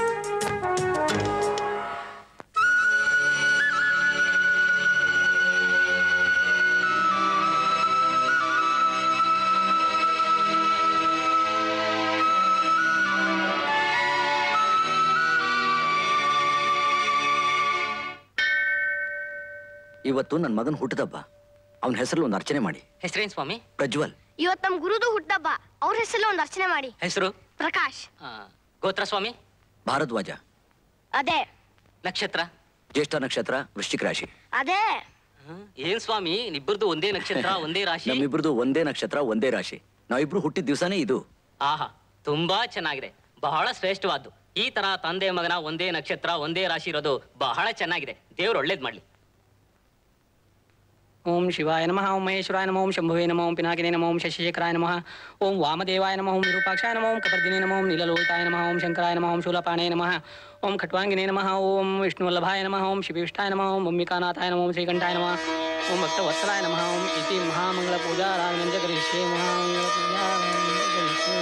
ಇವತ್ತು ನನ್ನ ಮಗನ ಹುಟ್ಟದಬ್ಬ ಅವನ ಹೆಸರಲ್ಲಿ ಒಂದು ಅರ್ಚನೆ ಮಾಡಿ ಹೆಸರೇನ್ ಸ್ವಾಮಿ ಪ್ರಜ್ವಲ್ ಇವತ್ತು ನಮ್ ಗುರುದು ಹುಟ್ಟಬ್ಬ ಅವ್ರ ಹೆಸರಲ್ಲಿ ಒಂದು ಅರ್ಚನೆ ಮಾಡಿ ಹೆಸರು ಪ್ರಕಾಶ್ ಗೋತ್ರ ಸ್ವಾಮಿ ಭಾರದ್ವಾಜ ಅದೇ ನಕ್ಷತ್ರ ಜ್ಯೇಷ್ಠ ನಕ್ಷತ್ರ ವೃಶ್ಚಿಕ ರಾಶಿ ಅದೇ ಏನ್ ಸ್ವಾಮಿ ನಿಬ್ಬರದು ಒಂದೇ ನಕ್ಷತ್ರ ಒಂದೇ ರಾಶಿ ನಮ್ಮಿಬ್ರದ್ದು ಒಂದೇ ನಕ್ಷತ್ರ ಒಂದೇ ರಾಶಿ ನಾವಿಬ್ರು ಹುಟ್ಟಿದ ದಿವಸನೇ ಇದು ಆಹಾ ತುಂಬಾ ಚೆನ್ನಾಗಿದೆ ಬಹಳ ಶ್ರೇಷ್ಠವಾದ್ದು ಈ ತರ ತಂದೆ ಮಗನ ಒಂದೇ ನಕ್ಷತ್ರ ಒಂದೇ ರಾಶಿ ಇರೋದು ಬಹಳ ಚೆನ್ನಾಗಿದೆ ದೇವ್ರು ಒಳ್ಳೇದ್ ಮಾಡ್ಲಿ ಓಂ ಶಿವಾಯ ನಮಃ ಓಂ ಮಹೇಶ್ವರಾಯ ನಮಃ ಓಂ ಶಂಭುವೇ ನಮಃ ಓಂ ಪಿನಾಕಿನೇ ನಮಃ ಓಂ ಶಶಿಶೇಖರಾಯ ನಮಃ ಓಂ ವಾಮದೇವಾಯ ನಮಃ ಓಂ ವಿರೂಪಾಕ್ಷಾಯ ನಮಃ ಓಂ ಕಪರ್ದಿನೇ ನಮಃ ಓಂ ನೀಲಲೋಹಿತಾಯ ನಮಃ ಓಂ ಶಂಕರಾಯ ನಮಃ ಓಂ ಶೂಲಪಾಣೇ ನಮಃ ಓಂ ಖಟ್ವಾಂಗಿನೇ ನಮಃ ಓಂ ವಿಷ್ಣುವಲ್ಲಭಾಯ ನಮಃ ಓಂ ಶಿವಿಷ್ಠಾಯ ನಮಃ ಓಂ ಅಂಬಿಕಾನಾಥಾಯ ನಮಃ ಓಂ ಶ್ರೀಕಂಠಾಯ ನಮಃ ಓಂ ಭಕ್ತವತ್ಸಲಾಯ ನಮಃ ಓಂ ಇತಿ ಮಹಾಮಂಗಳ ಪೂಜಾ ರಾಘವೇಂದ್ರ ಕರಿಷ್ಯೆ ಮಹಾಮಂಗಳ ಪೂಜಾ ರಾಘವೇಂದ್ರ ಕರಿಷ್ಯೆ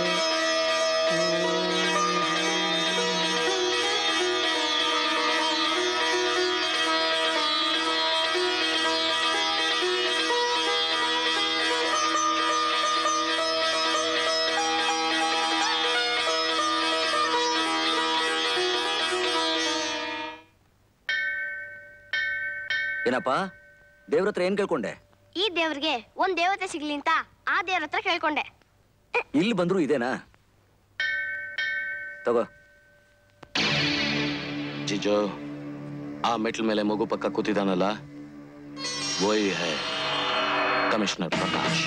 ಏನಪ್ಪ ದೇವ್ರ ಹತ್ರ ಏನ್ ಕೇಳ್ಕೊಂಡೆ ಈ ದೇವ್ರಿಗೆ ಒಂದ್ ದೇವತೆ ಸಿಗ್ಲಿ ಅಂತ ಆ ದೇವ್ರ ಹತ್ರ ಕೇಳ್ಕೊಂಡೆ ಇಲ್ಲಿ ಬಂದ್ರು ಇದೇನಾ ತಗೋ ಜಿಜೋ ಆ ಮೆಟ್ಲ ಮೇಲೆ ಮಗು ಪಕ್ಕ ಕೂತಿದಾನಲ್ಲ ವೋಯ್ ಹೈ ಕಮಿಷನರ್ ಪ್ರಕಾಶ್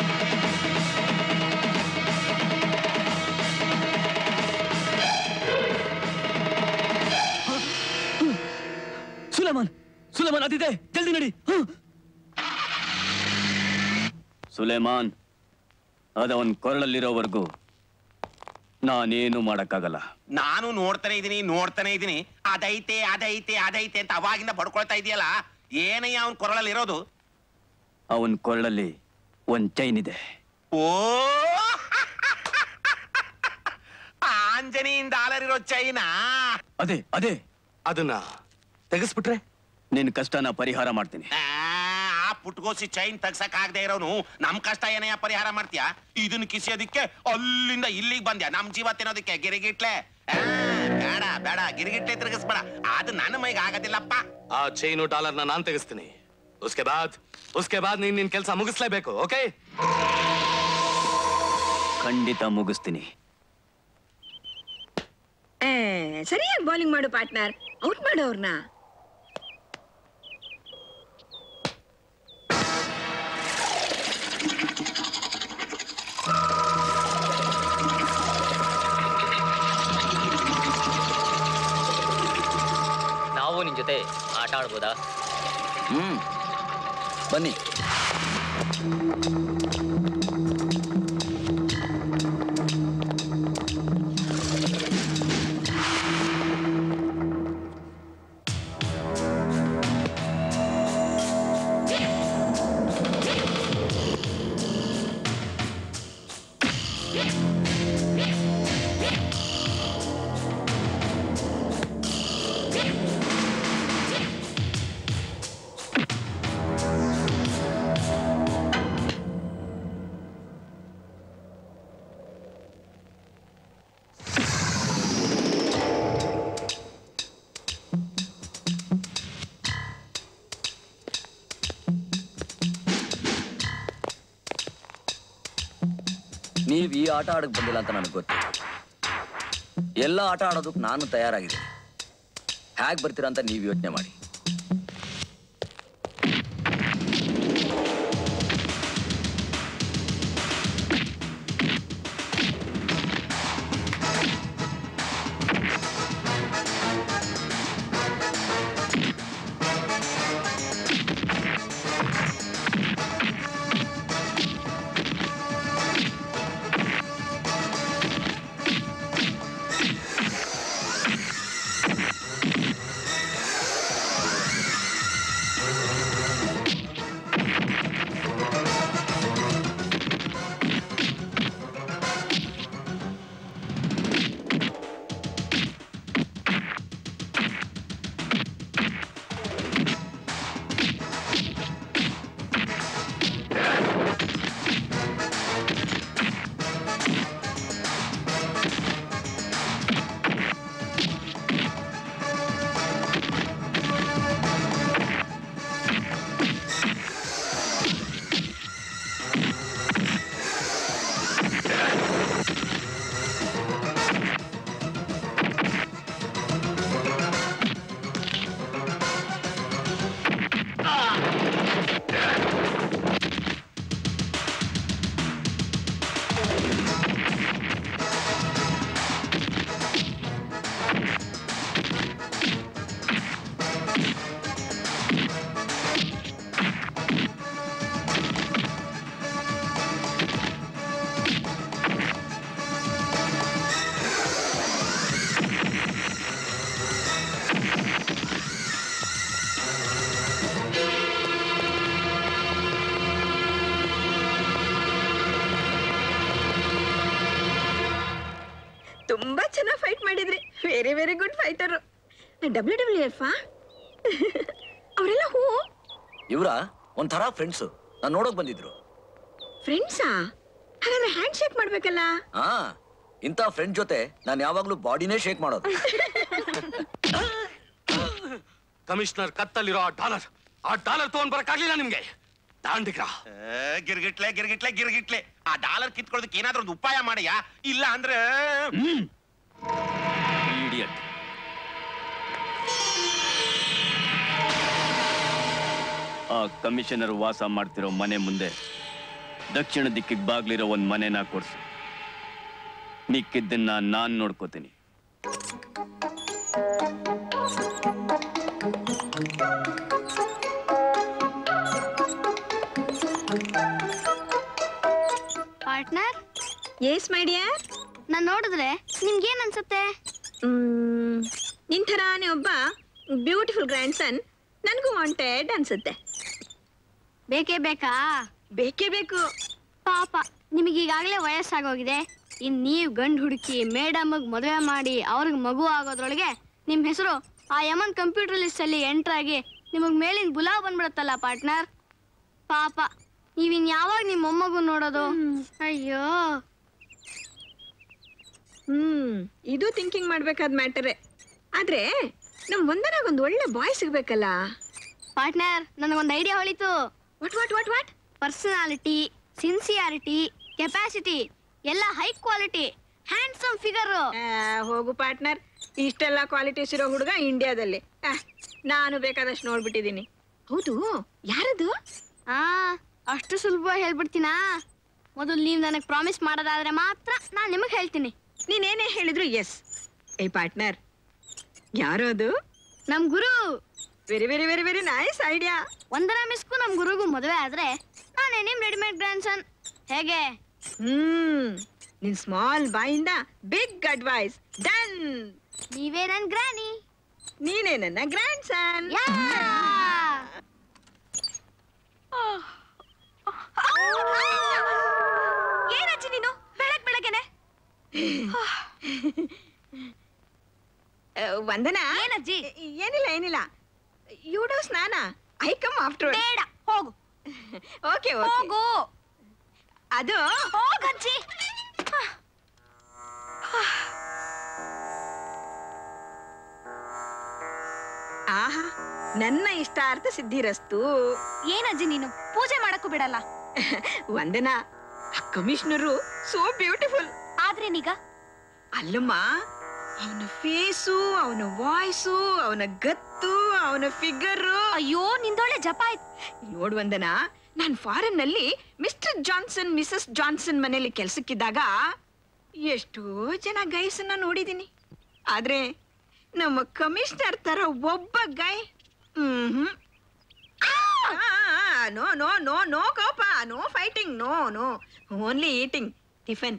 ಸುಲೇಮಾನ್ ಸುಲೇಮಾನ್ ಅದಿದೆ ಜಲ್ದಿ ನಡಿ ಸುಲೇಮಾನ್ ಅದವನ್ ಕೊರಳಲ್ಲಿರೋವರೆಗೂ ನಾನೇನು ಮಾಡಕ್ಕಾಗಲ್ಲ ನಾನು ನೋಡ್ತಾನೆ ಇದೀನಿ ನೋಡ್ತಾನೆ ಇದೀನಿ ಅದೈತೆ ಅದೈತೆ ಅದೈತೆ ಅಂತ ಅವಾಗಿಂದ ಬಡ್ಕೊಳ್ತಾ ಇದೆಯಲ್ಲ ಏನಯ್ಯ ಅವನ್ ಕೊರಳಲ್ಲಿ ಇರೋದು ಅವನ್ ಕೊರಳಲ್ಲಿ ಒಂದ್ ಚೈನ್ ಇದೆ ಓ ಆಂಜನೇಯಿಂದ ಆಲರಿರೋ ಚೈನಾ ಅದೇ ಅದೇ ಅದನ್ನ ತೆಗೆಸ್ಬಿಟ್ರೆ ನಿನ್ ಕಷ್ಟನ ಪರಿಹಾರ ಮಾಡ್ತೀನಿ ಆ, ಆ ಪುಟ್ಗೋಸಿ ಚೈನ್ ತಗ್ಸಕ್ ಆಗದೆ ಇರೋನು ನಮ್ ಕಷ್ಟ ಏನಯ್ಯ ಪರಿಹಾರ ಮಾಡ್ತೀಯ ಇದನ್ನ ಕಿಸಿಯೋದಿಕ್ಕೆ ಅಲ್ಲಿಂದ ಇಲ್ಲಿಗೆ ಬಂದ್ಯಾ ನಮ್ ಜೀವ ತಿನ್ನೋದಕ್ಕೆ ಗಿರಿಗಿಟ್ಲೆ ಆ, ಬೇಡ ಬೇಡ ಗಿರಿಗಿಟ್ಲೆ ತಿರುಗಿಸ್ಬೇಡ ಅದು ನನ್ನ ಮೈಗೆ ಆಗೋದಿಲ್ಲಪ್ಪ ಆ ಚೈನು ಡಾಲರ್ನ ನಾನ್ ತೆಗಿಸ್ತೀನಿ ಉಸ್ಕೆ ಬಾದ್ ಉಸ್ಕೆ ಬಾದ್ ನೀನ್ ನಿನ್ ಕೆಲಸ ಮುಗಿಸ್ಲೇಬೇಕು ಓಕೆ ಖಂಡಿತ ಮುಗಿಸ್ತೀನಿ ಏ, ಸರಿಯಾಗಿ ಬೌಲಿಂಗ್ ಮಾಡು ಪಾರ್ಟ್ನರ್ ಔಟ್ ಮಾಡು ಅವ್ರನ್ನ ನಾವು ನಿನ್ ಜೊತೆ ಆಟ ಆಡ್ಬೋದಾ ಹ್ಮ್ ಬನ್ನಿ ನೀವ್ ಈ ಆಟ ಆಡಕ್ ಬಂದಿಲ್ಲ ಅಂತ ನನಗೆ ಗೊತ್ತು ಎಲ್ಲ ಆಟ ಆಡೋದಕ್ಕೆ ನಾನು ತಯಾರಾಗಿದ್ದೀನಿ ಹೇಗ್ ಬರ್ತೀರಾ ಅಂತ ನೀವು ಯೋಚನೆ ಮಾಡಿ ತುಂಬಾ ಚೆನ್ನಾಗಿ ಫೈಟ್ ಮಾಡಿದ್ರಿ very very good fighter W W F ಅವರೆಲ್ಲ ಹೂ ಇವ್ರ ಒಂಥರ ಫ್ರೆಂಡ್ಸು ನಾನು ನೋಡೋಕ್ ಬಂದಿದ್ರು ಫ್ರೆಂಡ್ಸಾ ಹಾಗಾದ್ರೆ ಹ್ಯಾಂಡ್ ಶೇಕ್ ಮಾಡ್ಬೇಕಲ್ಲ ಹಾ ಇಂಥ ಫ್ರೆಂಡ್ ಜೊತೆ ನಾನು ಯಾವಾಗ್ಲೂ ಬಾಡಿನೇ ಶೇಕ್ ಮಾಡೋದು ಕಮಿಷನರ್ ಕತ್ತಲ್ಲಿರೋ ಆ ಡಾಲರ್ ಆ ಡಾಲರ್ ತಗೊಂಡ್ ಬರಕ್ಕಾಗ್ಲಿಲ್ಲ ನಿಮ್ಗೆ ದಾಂಡಿಗ್ರ ಏ, ಗಿರ್ಗಿಟ್ಲೆ ಗಿರ್ಗಿಟ್ಲೆ ಗಿರ್ಗಿಟ್ಲೆ ಆ ಡಾಲರ್ ಕಿತ್ಕೊಳ್ಳೋದಕ್ಕೆ ಏನಾದ್ರೂ ಒಂದು ಉಪಾಯ ಮಾಡಯ್ಯ ಇಲ್ಲ ಅಂದ್ರೆ ಇಡಿಯಟ್ ಆ ಕಮಿಷನರ್ ವಾಸ ಮಾಡ್ತಿರೋ ಮನೆ ಮುಂದೆ ದಕ್ಷಿಣ ದಿಕ್ಕಿಗೆ ಬಾಗ್ಲಿರೋ ಒಂದ್ ಮನೆನ ಕೊಡ್ಸು ಮಿಕ್ಕಿದ್ದನ್ನ ನಾನ್ ನೋಡ್ಕೋತೀನಿ ಪಾರ್ಟ್ನರ್ ಎಸ್ ಮೈ ಡಿಯರ್ ನಾನ್ ನೋಡಿದ್ರೆ ನಿಮ್ಗೆ ಏನ್ ಅನ್ಸುತ್ತೆ ನಿನ್ ಥರಾನೇ ಒಬ್ಬ ಬ್ಯೂಟಿಫುಲ್ ಗ್ರ್ಯಾಂಡ್ ಸನ್ ನನಗೂ ವಾಂಟೆಡ್ ಅನ್ಸುತ್ತೆ ಬೇಕೇ ಬೇಕಾ ಬೇಕೇ ಬೇಕು ಪಾಪ ನಿಮಗೆ ಈಗಾಗಲೇ ವಯಸ್ಸಾಗೋಗಿದೆ ಇನ್ ನೀವು ಗಂಡು ಹುಡುಕಿ ಮೇಡಮ್ಗೆ ಮದುವೆ ಮಾಡಿ ಅವ್ರಿಗೆ ಮಗು ಆಗೋದ್ರೊಳಗೆ ನಿಮ್ಮ ಹೆಸರು ಆ ಯಮನ್ ಕಂಪ್ಯೂಟರ್ ಲಿಸ್ಟ್ ಅಲ್ಲಿ ಎಂಟ್ರ್ ಆಗಿ ನಿಮಗೆ ಮೇಲಿನ ಬುಲಾವ್ ಬಂದ್ಬಿಡುತ್ತಲ್ಲ ಪಾರ್ಟ್ನರ್ ಪಾಪ ನೀವಿನ್ ಯಾವಾಗ ನಿಮ್ಮ ಮೊಮ್ಮಗು ನೋಡೋದು ಅಯ್ಯೋ ಹ್ಮ್ ಇದು ಥಿಂಕಿಂಗ್ ಮಾಡ್ಬೇಕಾದ ಮ್ಯಾಟರೇ ಆದ್ರೆ ನಮ್ ಒಂದನಾಗ ಒಂದು ಒಳ್ಳೆ ಬಾಯ್ ಸಿಗ್ಬೇಕಲ್ಲ ಪಾರ್ಟ್ನರ್ ನನಗೊಂದು ಐಡಿಯಾ ಹೊಳಿತು what what what what personality sincerity capacity ಎಲ್ಲ ಹೈ ಕ್ವಾಲಿಟಿ ಹ್ಯಾಂಡ್ಸಮ್ ಫಿಗರ್ ಹೋಗು ಪಾರ್ಟ್ನರ್ ಇಷ್ಟೆಲ್ಲ ಕ್ವಾಲಿಟೀಸ್ ಇರೋ ಹುಡುಗ ಇಂಡಿಯಾದಲ್ಲಿ ಆ, ನಾನು ಬೇಕಾದಷ್ಟು ನೋಡ್ಬಿಟ್ಟಿದ್ದೀನಿ ಹೌದು ಯಾರದು ಆ ಅಷ್ಟು ಸುಲಭ ಹೇಳ್ಬಿಡ್ತೀನಾ ಮೊದಲು ನೀವು ನನಗೆ ಪ್ರಾಮಿಸ್ ಮಾಡೋದಾದ್ರೆ ಮಾತ್ರ ನಾನು ನಿಮಗೆ ಹೇಳ್ತೀನಿ ನೀನೇನೇ ಹೇಳಿದ್ರು ಎಸ್ ಏ ಪಾರ್ಟ್ನರ್ ಯಾರು ಅದು ನಮ್ ಗುರು very very very very nice idea ಒಂದರ ಮಿಸ್ಕು ನಮ್ ಗುರುಗೂ ಮದುವೆ ಆದ್ರೆ ನಾನೇ ನಿಮ್ ರೆಡಿಮೇಡ್ ಗ್ರ್ಯಾಂಡ್ ಸನ್ ಹೇಗೆ ಹ್ಮ್ ನಿನ್ ಸ್ಮಾಲ್ ಬಾಯಿಂದ ಬಿಗ್ ಅಡ್ವೈಸ್ ಡನ್ ನೀವೇ ನನ್ ಗ್ರಾನಿ ನೀನೇ ನನ್ನ ಗ್ರ್ಯಾಂಡ್ ಸನ್ ಏನಜ್ಜಿ ನೀನು ಬೆಳಗ್ ಬೆಳಗ್ಗೆನೆ ವಂದನಾ ಏನಜ್ಜಿ ಏನಿಲ್ಲ ಏನಿಲ್ಲ ಯುಡೋ ಸ್ನಾನ ಐ ಕಮ್ ಆಫ್ಟರ್ ಬೇಡ ಹೋಗು ಓಕೆ ಹೋಗು ಅದು ಹೋಗಜ್ಜಿ ಆಹಾ ನನ್ನ ಇಷ್ಟಾರ್ಥ ಸಿದ್ಧಿರಸ್ತು ಏನಜ್ಜಿ ನೀನು ಪೂಜೆ ಮಾಡಕ್ಕೂ ಬಿಡಲ್ಲ ವಂದನಾ ಆ ಕಮಿಷನರು ಸೋ ಬ್ಯೂಟಿಫುಲ್ ಆದ್ರೇನೀಗ ಅಲ್ಲಮ್ಮ ಅವನ ಫೇಸು ಅವನ ವಾಯ್ಸು ಅವನ ಗತ್ತು ಅವನ ಫಿಗರು ಅಯ್ಯೋ ನಿಂದೊಳ್ಳೆ ಜಪ ಆಯ್ತು ನೋಡ್ ವಂದನಾ ನಾನ್ ಫಾರಿನ್ ನಲ್ಲಿ ಮಿಸ್ಟರ್ ಜಾನ್ಸನ್ ಮಿಸಸ್ ಜಾನ್ಸನ್ ಮನೇಲಿ ಕೆಲ್ಸಕ್ಕಿದ್ದಾಗ ಎಷ್ಟೋ ಜನ ಗೈಸನ್ನ ನೋಡಿದೀನಿ ಆದ್ರೆ ನಮ್ಮ ಕಮಿಷನರ್ ತರ ಒಬ್ಬ guy hmm no no no no ಕೋಪ no fighting no no only eating tiffin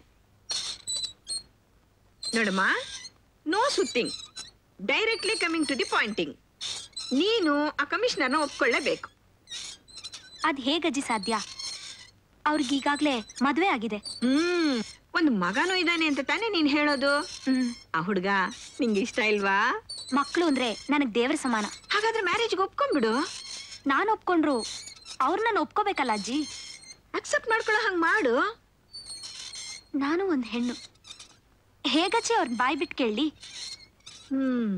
ನೋಡಮ್ಮ ನೋ ಸುತ್ತಿಂಗ್ directly coming to the pointing ನೀನು ಆ ಕಮಿಷನರ್ನ ಒಪ್ಕೊಳ್ಳೇಬೇಕು ಅದ್ ಹೇಗಜ್ಜಿ ಸಾಧ್ಯ ಅವ್ರಿಗೀಗಾಗ್ಲೇ ಮದ್ವೆ ಆಗಿದೆ ಹ್ಮ್ ಒಂದು ಮಗನೂ ಇದ್ದಾನೆ ಅಂತ ತಾನೇ ನೀನ್ ಹೇಳೋದು ಆ ಹುಡ್ಗ ನಿಂಗೆ ಇಷ್ಟ ಇಲ್ವಾ ಮಕ್ಳು ಅಂದ್ರೆ ನನಗ್ ದೇವ್ರ ಸಮಾನ ಹಾಗಾದ್ರೆ ಮ್ಯಾರೇಜ್ಗೆ ಒಪ್ಕೊಂಡ್ಬಿಡು ನಾನು ಒಪ್ಕೊಂಡ್ರು ಅವ್ರು ನಾನು ಒಪ್ಕೋಬೇಕಲ್ಲ ಅಜ್ಜಿ ಅಕ್ಸೆಪ್ಟ್ ಮಾಡ್ಕೊಳ್ಳೋ ಹಂಗ್ ಮಾಡು ನಾನು ಒಂದ್ ಹೆಣ್ಣು ಹೇಗಜ್ಜಿ ಅವ್ರ ಬಾಯ್ ಬಿಟ್ಟು ಕೇಳಿ ಹ್ಮ್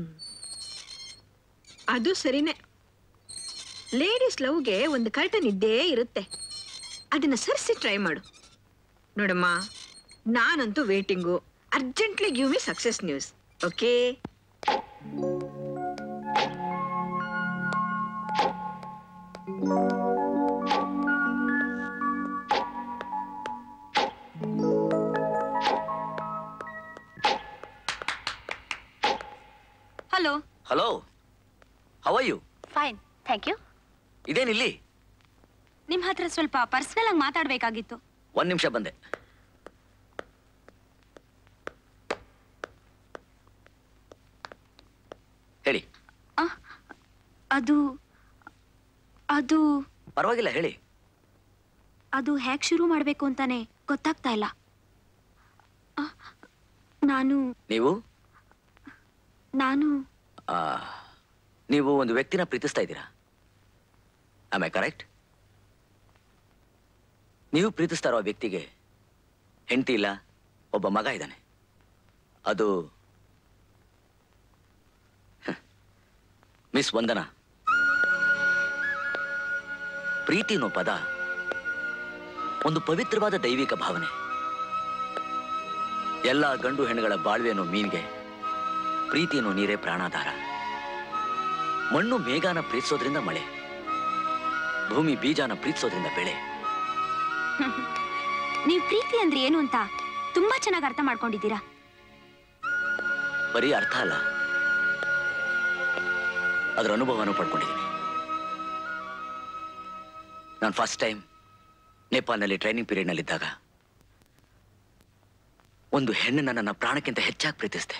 ಅದು ಸರಿನೇ ಲೇಡೀಸ್ ಲವ್ಗೆ ಒಂದು ಕರ್ಟನ್ ಇದ್ದೇ ಇರುತ್ತೆ ಅದನ್ನ ಸರಿಸಿ ಟ್ರೈ ಮಾಡು ನೋಡಮ್ಮ ನಾನಂತೂ waiting urgently give me success news okay hello hello how are you fine thank you ಇದೇನಿಲ್ಲಿ ನಿಮ್ ಹತ್ರ ಸ್ವಲ್ಪ ಪರ್ಸನಲ್ ಆಗಿ ಮಾತಾಡ್ಬೇಕಾಗಿತ್ತು ಒಂದ್ ನಿಮಿಷ ಬಂದೆ ಹೇಳಿ ಅದು ಅದು ಪರವಾಗಿಲ್ಲ ಹೇಳಿ ಅದು ಹೇಗ್ ಶುರು ಮಾಡ್ಬೇಕು ಅಂತಾನೆ ಗೊತ್ತಾಗ್ತಾ ಇಲ್ಲ ನಾನು ನೀವು ನಾನು ಆ, ನೀವು ಒಂದು ವ್ಯಕ್ತಿನ ಪ್ರೀತಿಸ್ತಾ ಇದ್ದೀರಾ ಆಮ್ ಐ ಕರೆಕ್ಟ್ ನೀವು ಪ್ರೀತಿಸ್ತಾ ಇರೋ ವ್ಯಕ್ತಿಗೆ ಹೆಂಡತಿ ಇಲ್ಲ ಒಬ್ಬ ಮಗ ಇದ್ದಾನೆ ಅದು ಹ, ಮಿಸ್ ವಂದನಾ ಪ್ರೀತಿ ಅನ್ನೋ ಪದ ಒಂದು ಪವಿತ್ರವಾದ ದೈವಿಕ ಭಾವನೆ ಎಲ್ಲ ಗಂಡು ಹೆಣ್ಣುಗಳ ಬಾಳ್ವೆ ಅನ್ನೋ ಮೀನಿಗೆ ಪ್ರೀತಿ ಅನ್ನೋ ನೀರೇ ಪ್ರಾಣಾಧಾರ ಮಣ್ಣು ಮೇಘಾನ ಪ್ರೀತಿಸೋದ್ರಿಂದ ಮಳೆ ಭೂಮಿ ಬೀಜಾನ ಪ್ರೀತಿಸೋದ್ರಿಂದ ಬೆಳೆ ನೀವ್ ಪ್ರೀತಿ ಅಂದ್ರೆ ಏನು ಅಂತ ತುಂಬಾ ಚೆನ್ನಾಗಿ ಅರ್ಥ ಮಾಡ್ಕೊಂಡಿದ್ದೀರಾ ಬರೀ ಅರ್ಥ ಅಲ್ಲ ಅದರ ಅನುಭವನೂ ಪಡ್ಕೊಂಡಿದ್ದೀನಿ ನಾನು ಫಸ್ಟ್ ಟೈಮ್ ನೇಪಾಲ್ನಲ್ಲಿ ಟ್ರೈನಿಂಗ್ ಪೀರಿಯಡ್ನಲ್ಲಿದ್ದಾಗ ಒಂದು ಹೆಣ್ಣನ್ನ ನನ್ನ ಪ್ರಾಣಕ್ಕಿಂತ ಹೆಚ್ಚಾಗಿ ಪ್ರೀತಿಸಿದೆ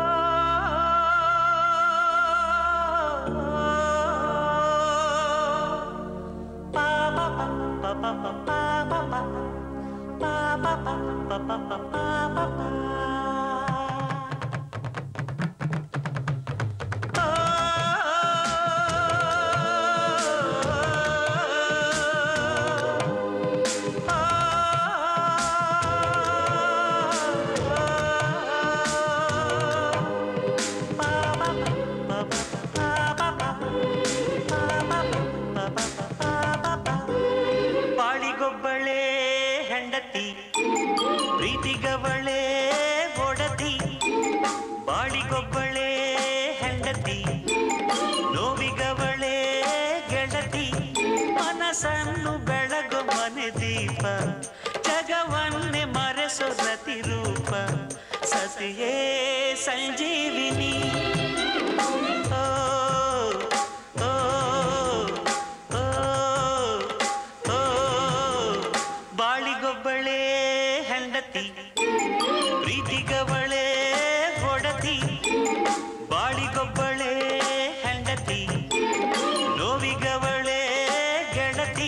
ಬಾಳಿಗೊಬ್ಬಳೆ ಹೆಂಡತಿ ಪ್ರೀತಿಗವಳೆ ಒಡತಿ ಬಾಳಿಗೊಬ್ಬಳೆ ಹೆಂಡತಿ ನೋವಿಗವಳೆ ಗೆಳತಿ ಮನಸ್ಸನ್ನು ಬೆಳಗು ಮನೆ ದೀಪ ಜಗವನ್ನೇ ಮರೆಸೋ ರತಿ ರೂಪ ಸತಿಯೇ ಸಂಜೀವಿನಿ ಓ ಓ ಓ ಓ ಬಾಳಿಗೊಬ್ಬಳೆ ಹೆಂಡತಿ ಪ್ರೀತಿಗವಳೆ ಒಡತಿ ಬಾಳಿಗೊಬ್ಬಳೆ ಹೆಂಡತಿ ನೋವಿಗವಳೆ ಗೆಳತಿ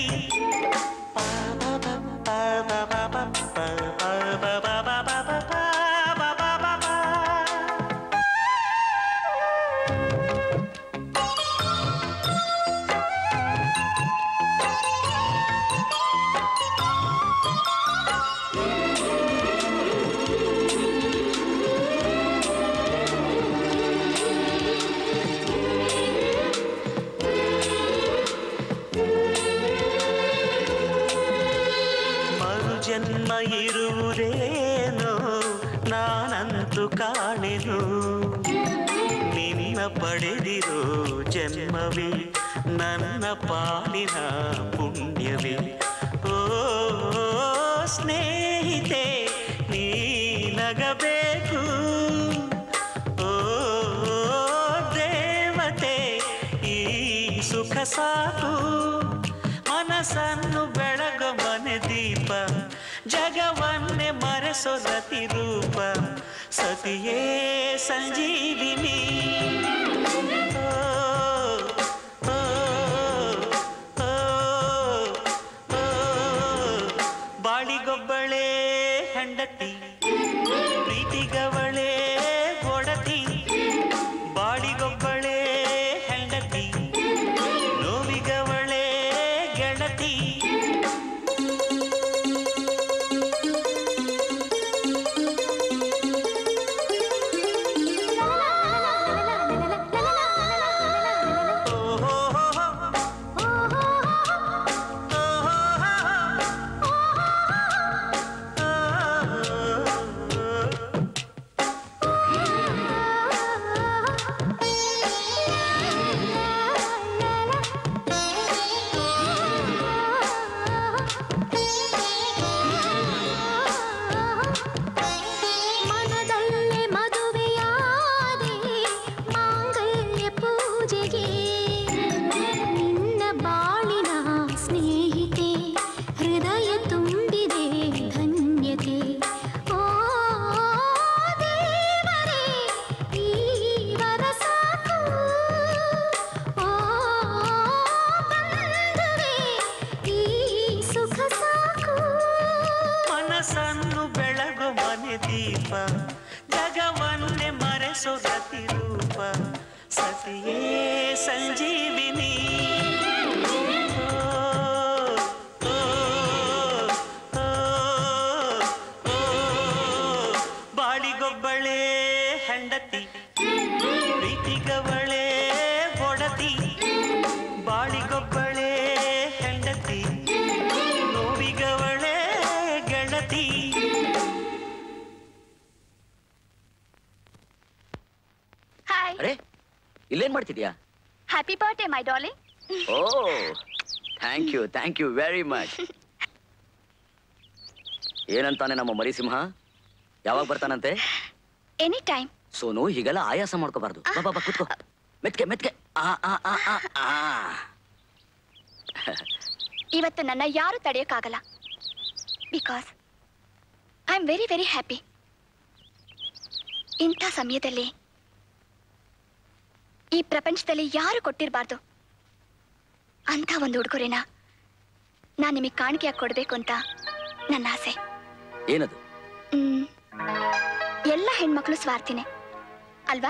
ಮರುಜನ್ಮ ಇರುವುದೇನೋ ನಾನಂತೂ ಕಾಣೆನು ನಿನ್ನ ಪಡೆದಿರೋ ಜನ್ಮವೇ ನನ್ನ ಪಾಲಿನ ಪುಣ್ಯವೇ ಓ ಸ್ನೇಹಿತೆ ನೀ ನಗಬೇಕು ಓ ದೇವತೆ ಈ ಸುಖ ಸಾಕು ಮನಸ್ಸನ್ನು ಬೆಳಗ ಮನೆ ದೀಪ ಜಗವನ್ನೇ ಮರೆಸೋ ರತಿ ರೂಪ ಸತಿಯೇ ಸಂಜೀವಿನಿ ಓ, ಓ, ಓ, ಓ, ಬಾಳಿಗೊಬ್ಬಳೆ ಹೆಂಡತಿ ಪ್ರೀತಿಗವಳೆ ಒಡತಿ ಬಾಳಿಗೊಬ್ಬಳೆ ಹೆಂಡತಿ ನೋವಿಗವಳೆ ಗೆಳತಿ ಮನದಲ್ಲೇ ಮದುವೆಯಾದೆ ಮಾಂಗಲ್ಯ ಪೂಜೆಗೆ ನಿನ್ನ ಬಾಳಿನ ಸ್ನೇಹಿತೆ ಹೃದಯ ತುಂಬಿದೆ ಧನ್ಯತೆ ಓ ದೇವರೇ ಈ ವರ ಸಾಕು ಓ ಬಂಧುವೇ ಈ ಸುಖ ಸಾಕು ಮನಸ್ಸನ್ನು ಬೆಳಗು ಮನೆ ದೀಪ ಜಗ ರತಿ ರೂಪ ಸತಿಯೇ ಸಂಜೀವಿನಿ ಓ, ಓ, ಓ, ಓ, ಬಾಳಿಗೊಬ್ಬಳೇ ಹೆಂಡತಿ ಪ್ರೀತಿಗವಳೇ ಒಡತಿ ಬಾಳಿಗೊಬ್ಬಳೇ ಹೆಂಡತಿ ನೋವಿಗವಳೇ ಗೆಳತಿ ಹಾಯ್ ಅರೆ ಇಲ್ಲೇನ್ ಮಾಡ್ತಿದ್ಯಾ happy birthday my darling oh thank you thank you very much ಏನಂತಾನೆ ನಮ್ಮ ಮರಿಸಿಂಹ ಯಾವಾಗ ಬರ್ತಾನಂತೆ ಎನಿ ಟೈಮ್ ಸೋನು ಹೀಗೆಲ್ಲ ಆಯಾಸ ಮಾಡ್ಕೋಬಾರ್ದು ಬಾ ಬಾ ಬಾ ಕೂತ್ಕೋ ಮೆತ್ಕೆ ಮೆತ್ಕೆ ಆ ಆ ಆ ಆ ಆ ಇವತ್ತು ನನ್ನ ಯಾರು ತಡೆಯೋಕ್ಕಾಗಲ್ಲ because I am very very happy ಇಂಥ ಸಮಯದಲ್ಲಿ ಈ ಪ್ರಪಂಚದಲ್ಲಿ ಯಾರು ಕೊಟ್ಟಿರಬಾರ್ದು ಅಂಥ ಒಂದು ಉಡುಗೊರೆನ ನಾನು ನಿಮಗೆ ಕಾಣಿಕೆಯಾಗಿ ಕೊಡಬೇಕು ಅಂತ ನನ್ನ ಆಸೆ ಏನದು ಮ್, ಎಲ್ಲ ಹೆಣ್ಮಕ್ಳು ಸ್ವಾರ್ಥಿನೇ ಅಲ್ವಾ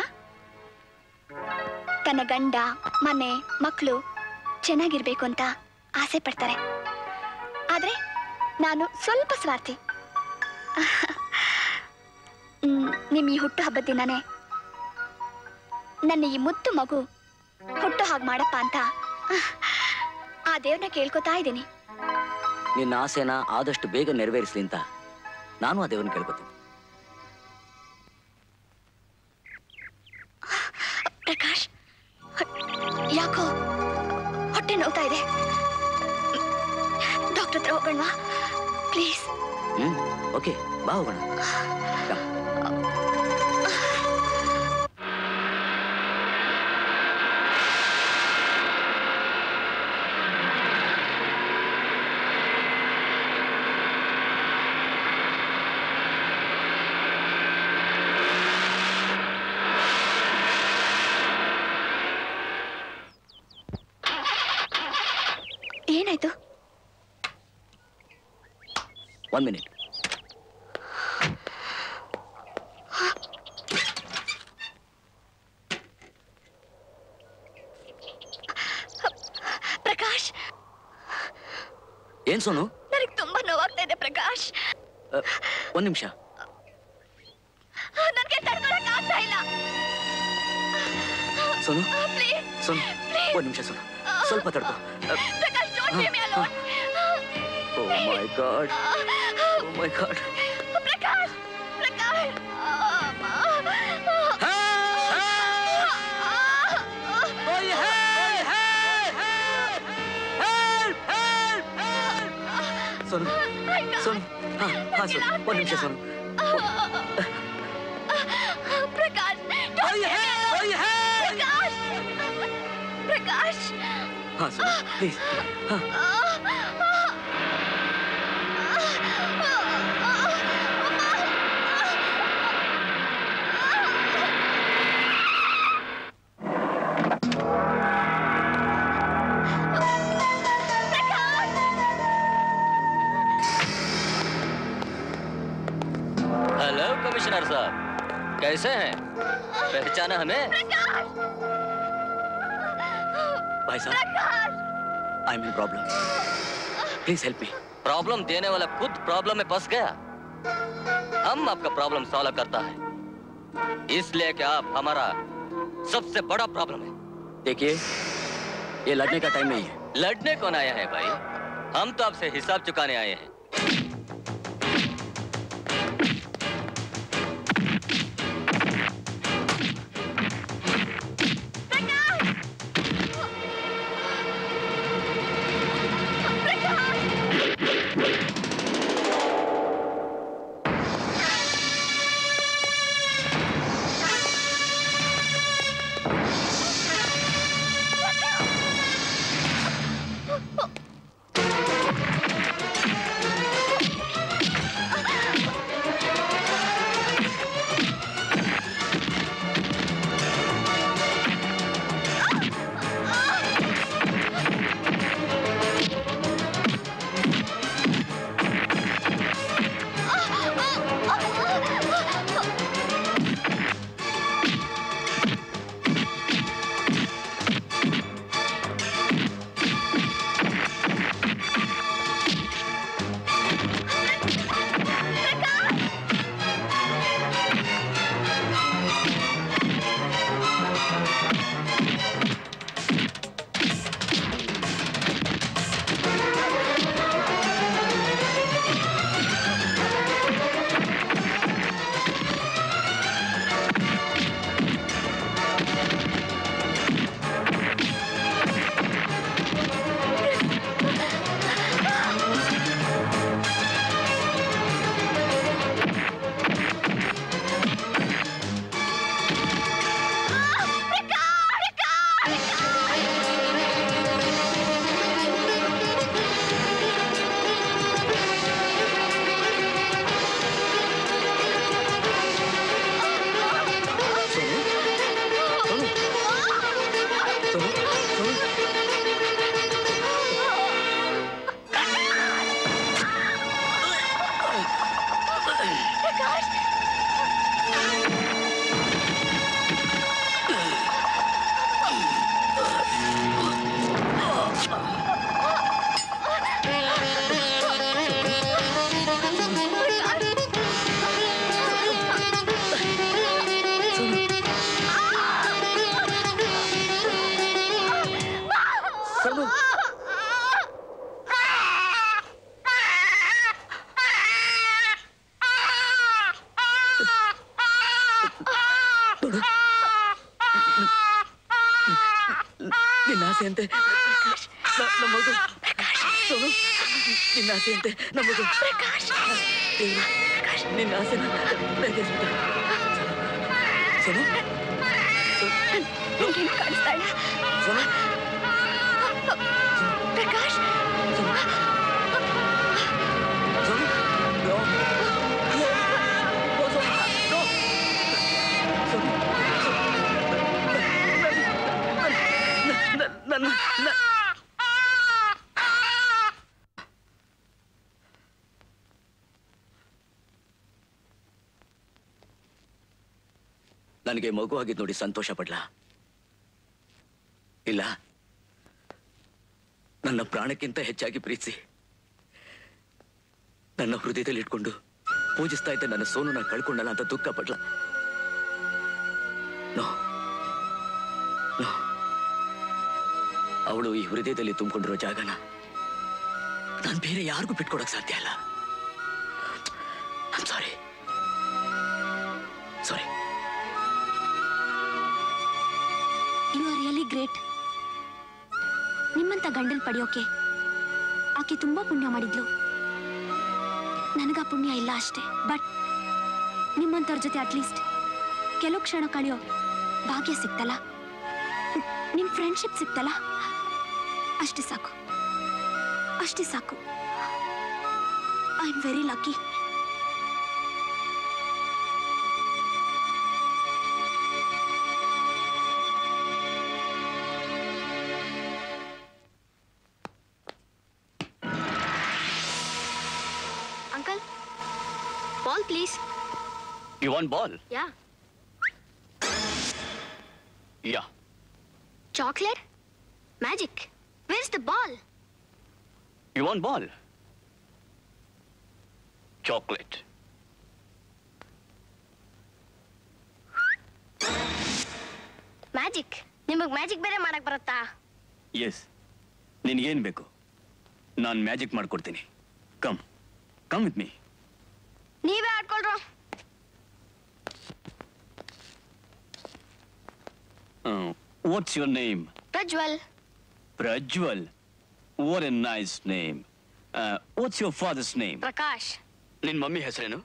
ತನ್ನ ಗಂಡ ಮನೆ ಮಕ್ಕಳು ಚೆನ್ನಾಗಿರ್ಬೇಕು ಅಂತ ಆಸೆ ಪಡ್ತಾರೆ ಆದ್ರೆ ನಾನು ಸ್ವಲ್ಪ ಸ್ವಾರ್ಥಿ ಮ್, ನಿಮ್ ಈ ಹುಟ್ಟು ಹಬ್ಬದ ದಿನನೇ ನನ್ನ ಈ ಮುದ್ದು ಮಗು ಹುಟ್ಟು ಹಾಗೆ ಮಾಡಪ್ಪ ಅಂತ ಆ ದೇವ್ರನ್ನ ಕೇಳ್ಕೊತಾ ಇದ್ದೀನಿ ನಿನ್ನ ಆಸೆನ ಆದಷ್ಟು ಬೇಗ ನೆರವೇರಿಸ್ಲಿ ಅಂತ ನಾನು ಆ ದೇವರನ್ನ ಕೇಳ್ಕೊತೀನಿ ಪ್ರಕಾಶ್ ಹ- ಯಾಕೋ ಹೊಟ್ಟೆ ನೋವ್ತಾ ಇದೆ ಡಾಕ್ಟರ್ ಹತ್ರ ಹೋಗೋಣವಾ ಪ್ಲೀಸ್ ಹ್ಮ್ ಓಕೆ ಬಾ ಹೋಗೋಣ ಬಾ. ಏನಾಯ್ತು ಒಂದ್ ಮಿನಿಟ್ ಪ್ರಕಾಶ್ ಏನ್ ಸೋನು ನನಗೆ ತುಂಬಾ ನೋವಾಗ್ತಾ ಇದೆ ಪ್ರಕಾಶ್ ಅ, ಒಂದ್ ನಿಮಿಷ ನನಗೆ ತಡ್ಕೊಳಕ್ ಆಗ್ತಾ ಇಲ್ಲ ಸೋನು ಪ್ಲೀಸ್ ಸೋನು ಒಂದ್ ನಿಮಿಷ ಸೋನು ಸ್ವಲ್ಪ ತಡ್ಕೋ Prakash don't leave me alone oh my God oh my God Prakash Prakash Sonu Sonu ಹಾ ಹಾ ಸೋನು ಒಂದ್ ನಿಮಿಷ Sonu Prakash don't leave me alone. Prakash Prakash ಹಾ ಸೋನು ಪ್ಲೀಸ್ ಹಾ हेलो कमिश्नर साहब कैसे हैं पहचाना हमें भाई साहब I am in problem please help me problem देने वाला खुद प्रॉब्लम में फंस गया हम आपका प्रॉब्लम सॉल्व करता है इसलिए कि आप हमारा सबसे बड़ा प्रॉब्लम है देखिए ये लड़ने का टाइम नहीं है लड़ने कौन आया है भाई हम तो आपसे हिसाब चुकाने आए हैं प्रकाश ಆಸೆಯಂತೆ ನ- ನಮ್ಮ ಮಗು ಸೋನು ನಿನ್ನ ಆಸೆಯಂತೆ ನಮ್ಮ ಮಗು ದೇವ್ರು, ನಿನ್ನ ಆಸೆನ ನೆರವೇರಿಸ್ಬಿಡು. ಸೋನು ನಂಗೇನು ಕಾಣಿಸ್ತಾ ಇಲ್ಲ ಸೋನು ಪ್ರಕಾಶ್ ನನ್ನ ನನಗೆ ಮಗು ಆಗಿದ್ ನೋಡಿ ಸಂತೋಷ ಪಡ್ಲಾ ಇಲ್ಲ ನನ್ನ ಪ್ರಾಣಕ್ಕಿಂತ ಹೆಚ್ಚಾಗಿ ಪ್ರೀತಿಸಿ ನನ್ನ ಹೃದಯದಲ್ಲಿ ಇಟ್ಕೊಂಡು ಪೂಜಿಸ್ತಾ ಇದ್ದ ನನ್ನ ಸೋನು ನಾನು ಕಳ್ಕೊಂಡಲ್ಲ ಅಂತ ದುಃಖ ಪಡ್ಲ ನೋ ನೋ ಅವಳು ಈ ಹೃದಯದಲ್ಲಿ ತುಂಬಿಕೊಂಡಿರೋ ಜಾಗನ ನಾನು ಬೇರೆ ಯಾರಿಗೂ ಬಿಟ್ಕೊಡಕ್ ಸಾಧ್ಯ ಇಲ್ಲ sorry sorry you are really great ನಿಮ್ಮಂತ ಗಂಡಲ್ ಪಡೆಯೋಕೆ ಆಕೆ ತುಂಬಾ ಪುಣ್ಯ ಮಾಡಿದ್ಲು ನನಗ ಪುಣ್ಯ ಇಲ್ಲ ಅಷ್ಟೇ ಬಟ್ ನಿಮ್ಮಂತವ್ರ ಜೊತೆ ಅಟ್ಲೀಸ್ಟ್ ಕೆಲವು ಕ್ಷಣ ಕಳೆಯೋ ಭಾಗ್ಯ ಸಿಕ್ತಲ್ಲ ನಿಮ್ ಫ್ರೆಂಡ್ಶಿಪ್ ಸಿಕ್ತಲ್ಲ ಅಷ್ಟೇ ಸಾಕು ಅಷ್ಟೇ ಸಾಕು I am very lucky uncle ball please you want ball yeah yeah chocolate magic where is the ball you want ball chocolate magic ನಿಮಗ್ ಮ್ಯಾಜಿಕ್ ಬೇರೆ ಮಾಡಕ್ ಬರುತ್ತಾ ಎಸ್ ನಿನಗೇನು ಬೇಕು ನಾನು ಮ್ಯಾಜಿಕ್ ಮಾಡ್ಕೊಡ್ತೀನಿ ಕಮ್ ಕಮ್ ವಿತ್ ಮೀ ನೀವೇ ಆಡ್ಕೊಳ್ರು what's your name Prajwal Prajwal what a nice name what's your father's name Prakash ನಿನ್ನ ಮಮ್ಮಿ ಹೆಸರೇನು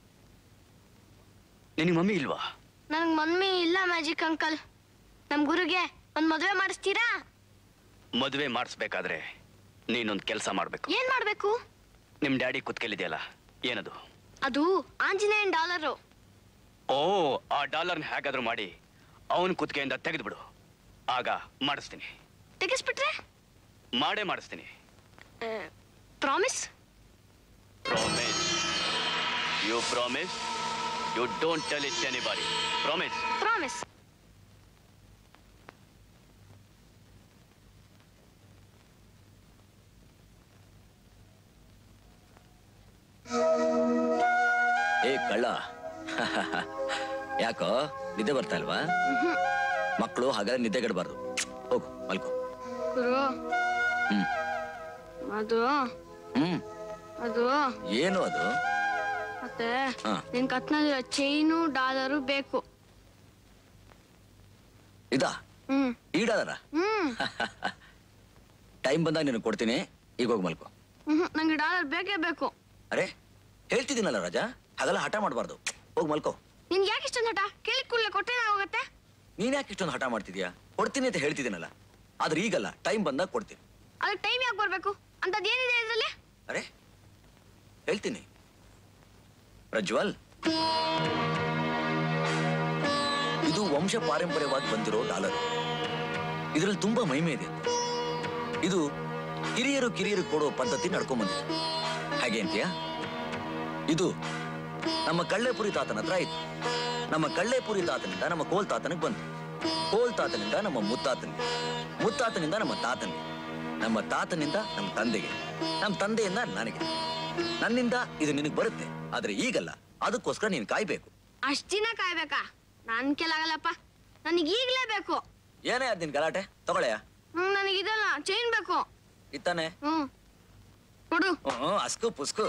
ನಿನಗೆ ಮಮ್ಮಿ ಇಲ್ವಾ ನನಗ್ ಮಮ್ಮಿ ಇಲ್ಲ ಮ್ಯಾಜಿಕ್ ಅಂಕಲ್ ನಮ್ ಗುರುಗೆ ಒಂದ್ ಮದ್ವೆ ಮಾಡಿಸ್ತೀರಾ ಮದುವೆ ಮಾಡಿಸ್ಬೇಕಾದ್ರೆ ನೀನೊಂದು ಕೆಲಸ ಮಾಡಬೇಕು ಏನ್ ಮಾಡ್ಬೇಕು ನಿಮ್ಮ ಡ್ಯಾಡಿ ಕುತ್ಕೆಲಿದೆಯಲ್ಲ ಏನದು ಅದು ಆಂಜನೇಯನ್ ಡಾಲರು ಓ ಆ ಡಾಲರ್ನ ಹೇಗಾದ್ರೂ ಮಾಡಿ ಅವನ ಕುತ್ತಿಗೆಯಿಂದ ತೆಗೆದ್ಬಿಡು ಆಗ ಮಾಡಿಸ್ತೀನಿ ತೆಗಿಸ್ಬಿಟ್ರೆ ಮಾಡೇ ಮಾಡಿಸ್ತೀನಿ promise promise you promise you don't tell it anybody promise promise ಏ ಕಳ್ಳ ಯಾಕೋ ನಿದ್ದೆ ಬರ್ತಾ ಇಲ್ವಾ ಮಕ್ಕಳು ಹಾಗಾದ್ರೆ ನಿದ್ದೆಗೆಡಬಾರ್ದು ಹೋಗು ಮಲ್ಕೋ ಗುರು ಹ್ಮ್. ಅದು ಹ್ಮ್ ಅದು ಏನು ಅದು ಮತ್ತೆ ಹಾ. ನಿನ್ ಕತ್ನಲ್ಲಿರೋ ಚೈನು ಡಾಲರು ಬೇಕು ಇದಾ ಹ್ಮ್ ಈಡಾದರ ಹ್ಮ್ ಟೈಮ್ ಬಂದಾಗ ನಿನಗೆ ಕೊಡ್ತೀನಿ ಈಗ ಹೋಗಿ ಮಲ್ಕೋ ಹ್ಮ್ ನಂಗೆ ಡಾಲರ್ ಬೇಕೇ ಬೇಕು ಅರೆ ಹೇಳ್ತಿದ್ದೀನಲ್ಲ ರಾಜಾ ಹಾಗೆಲ್ಲ ಹಠ ಮಾಡಬಾರ್ದು ಹೋಗಿ ಮಲ್ಕೋ ನಿನ್ಗೆ ಯಾಕೆ ಇಷ್ಟೊಂದು ಹಠ ಕೇಳಿ ಕೂಡಲೇ ಕೊಟ್ಟರೆ ಹೋಗುತ್ತೆ ನೀನ್ ಯಾಕೆ ಇಷ್ಟೊಂದು ಹಠ ಮಾಡ್ತಿದ್ಯಾ ಕೊಡ್ತೀನಿ ಅಂತ ಹೇಳ್ತಿದ್ದೀನಲ್ಲ ಆದ್ರೆ ಈಗಲ್ಲ ಟೈಮ್ ಬಂದಾಗ ಕೊಡ್ತೀನಿ ಅದಕ್ಕೆ ಟೈಮ್ ಯಾಕೆ ಬರ್ಬೇಕು ಅಂತದ್ ಏನಿದೆ ಇದ್ರಲ್ಲಿ ಅರೆ ಹೇಳ್ತೀನಿ ಪ್ರಜ್ವಲ್ ಇದು ವಂಶ ಪಾರಂಪರ್ಯವಾಗಿ ಬಂದಿರೋ ಡಾಲರ್ ಇದರಲ್ಲಿ ತುಂಬಾ ಮಹಿಮೆ ಇದೆ ಇದು ಹಿರಿಯರು ಕಿರಿಯರು ಕೊಡೋ ಪದ್ಧತಿ ನಡ್ಕೊಂಡ್ ಬಂದಿದೆ ಹಾಗೆ ಅಂತೀಯಾ ಇದು ನಮ್ಮ ಕಳ್ಳೆಪುರಿ ತಾತನ ಹತ್ರ ಇತ್ತು ನಮ್ಮ ಕಳ್ಳೆಪುರಿ ತಾತನಿಂದ ನಮ್ಮ ಕೋಲ್ ತಾತನಿಗೆ ಬಂತು ಕೋಲ್ ತಾತನಿಂದ ನಮ್ಮ ಮುತ್ತಾತನಿಗೆ ಮುತ್ತಾತನಿಂದ ನಮ್ಮ ತಾತನಿಗೆ ನಮ್ಮ ತಾತನಿಂದ ನಮ್ಮ ತಂದೆಗೆ ನಮ್ಮ ತಂದೆಯಿಂದ ನನಗೆ ನನ್ನಿಂದ ಇದು ನಿನಗೆ ಬರುತ್ತೆ ಆದ್ರೆ ಈಗಲ್ಲ ಅದಕ್ಕೋಸ್ಕರ ನೀನು ಕಾಯ್ಬೇಕು ಅಷ್ಟ್ ದಿನ ಕಾಯ್ಬೇಕಾ ನನ್ ಕೆಲಾಗಲ್ಲಪ್ಪ ನನಗೆ ಈಗ್ಲೇ ಬೇಕು ಏನೇ ಅದ್ ನಿನ್ ಗಲಾಟೆ ತಗೊಳ್ಳೆಯ ಹ್ಮ್ ನನಗೆ ಇದಲ್ಲ ಚೈನ್ ಬೇಕು ಇತ್ತಾನೆ ಹ್ಮ್ ಕೊಡು ಹ್ಮ್ ಅಸ್ಕು ಪುಸ್ಕು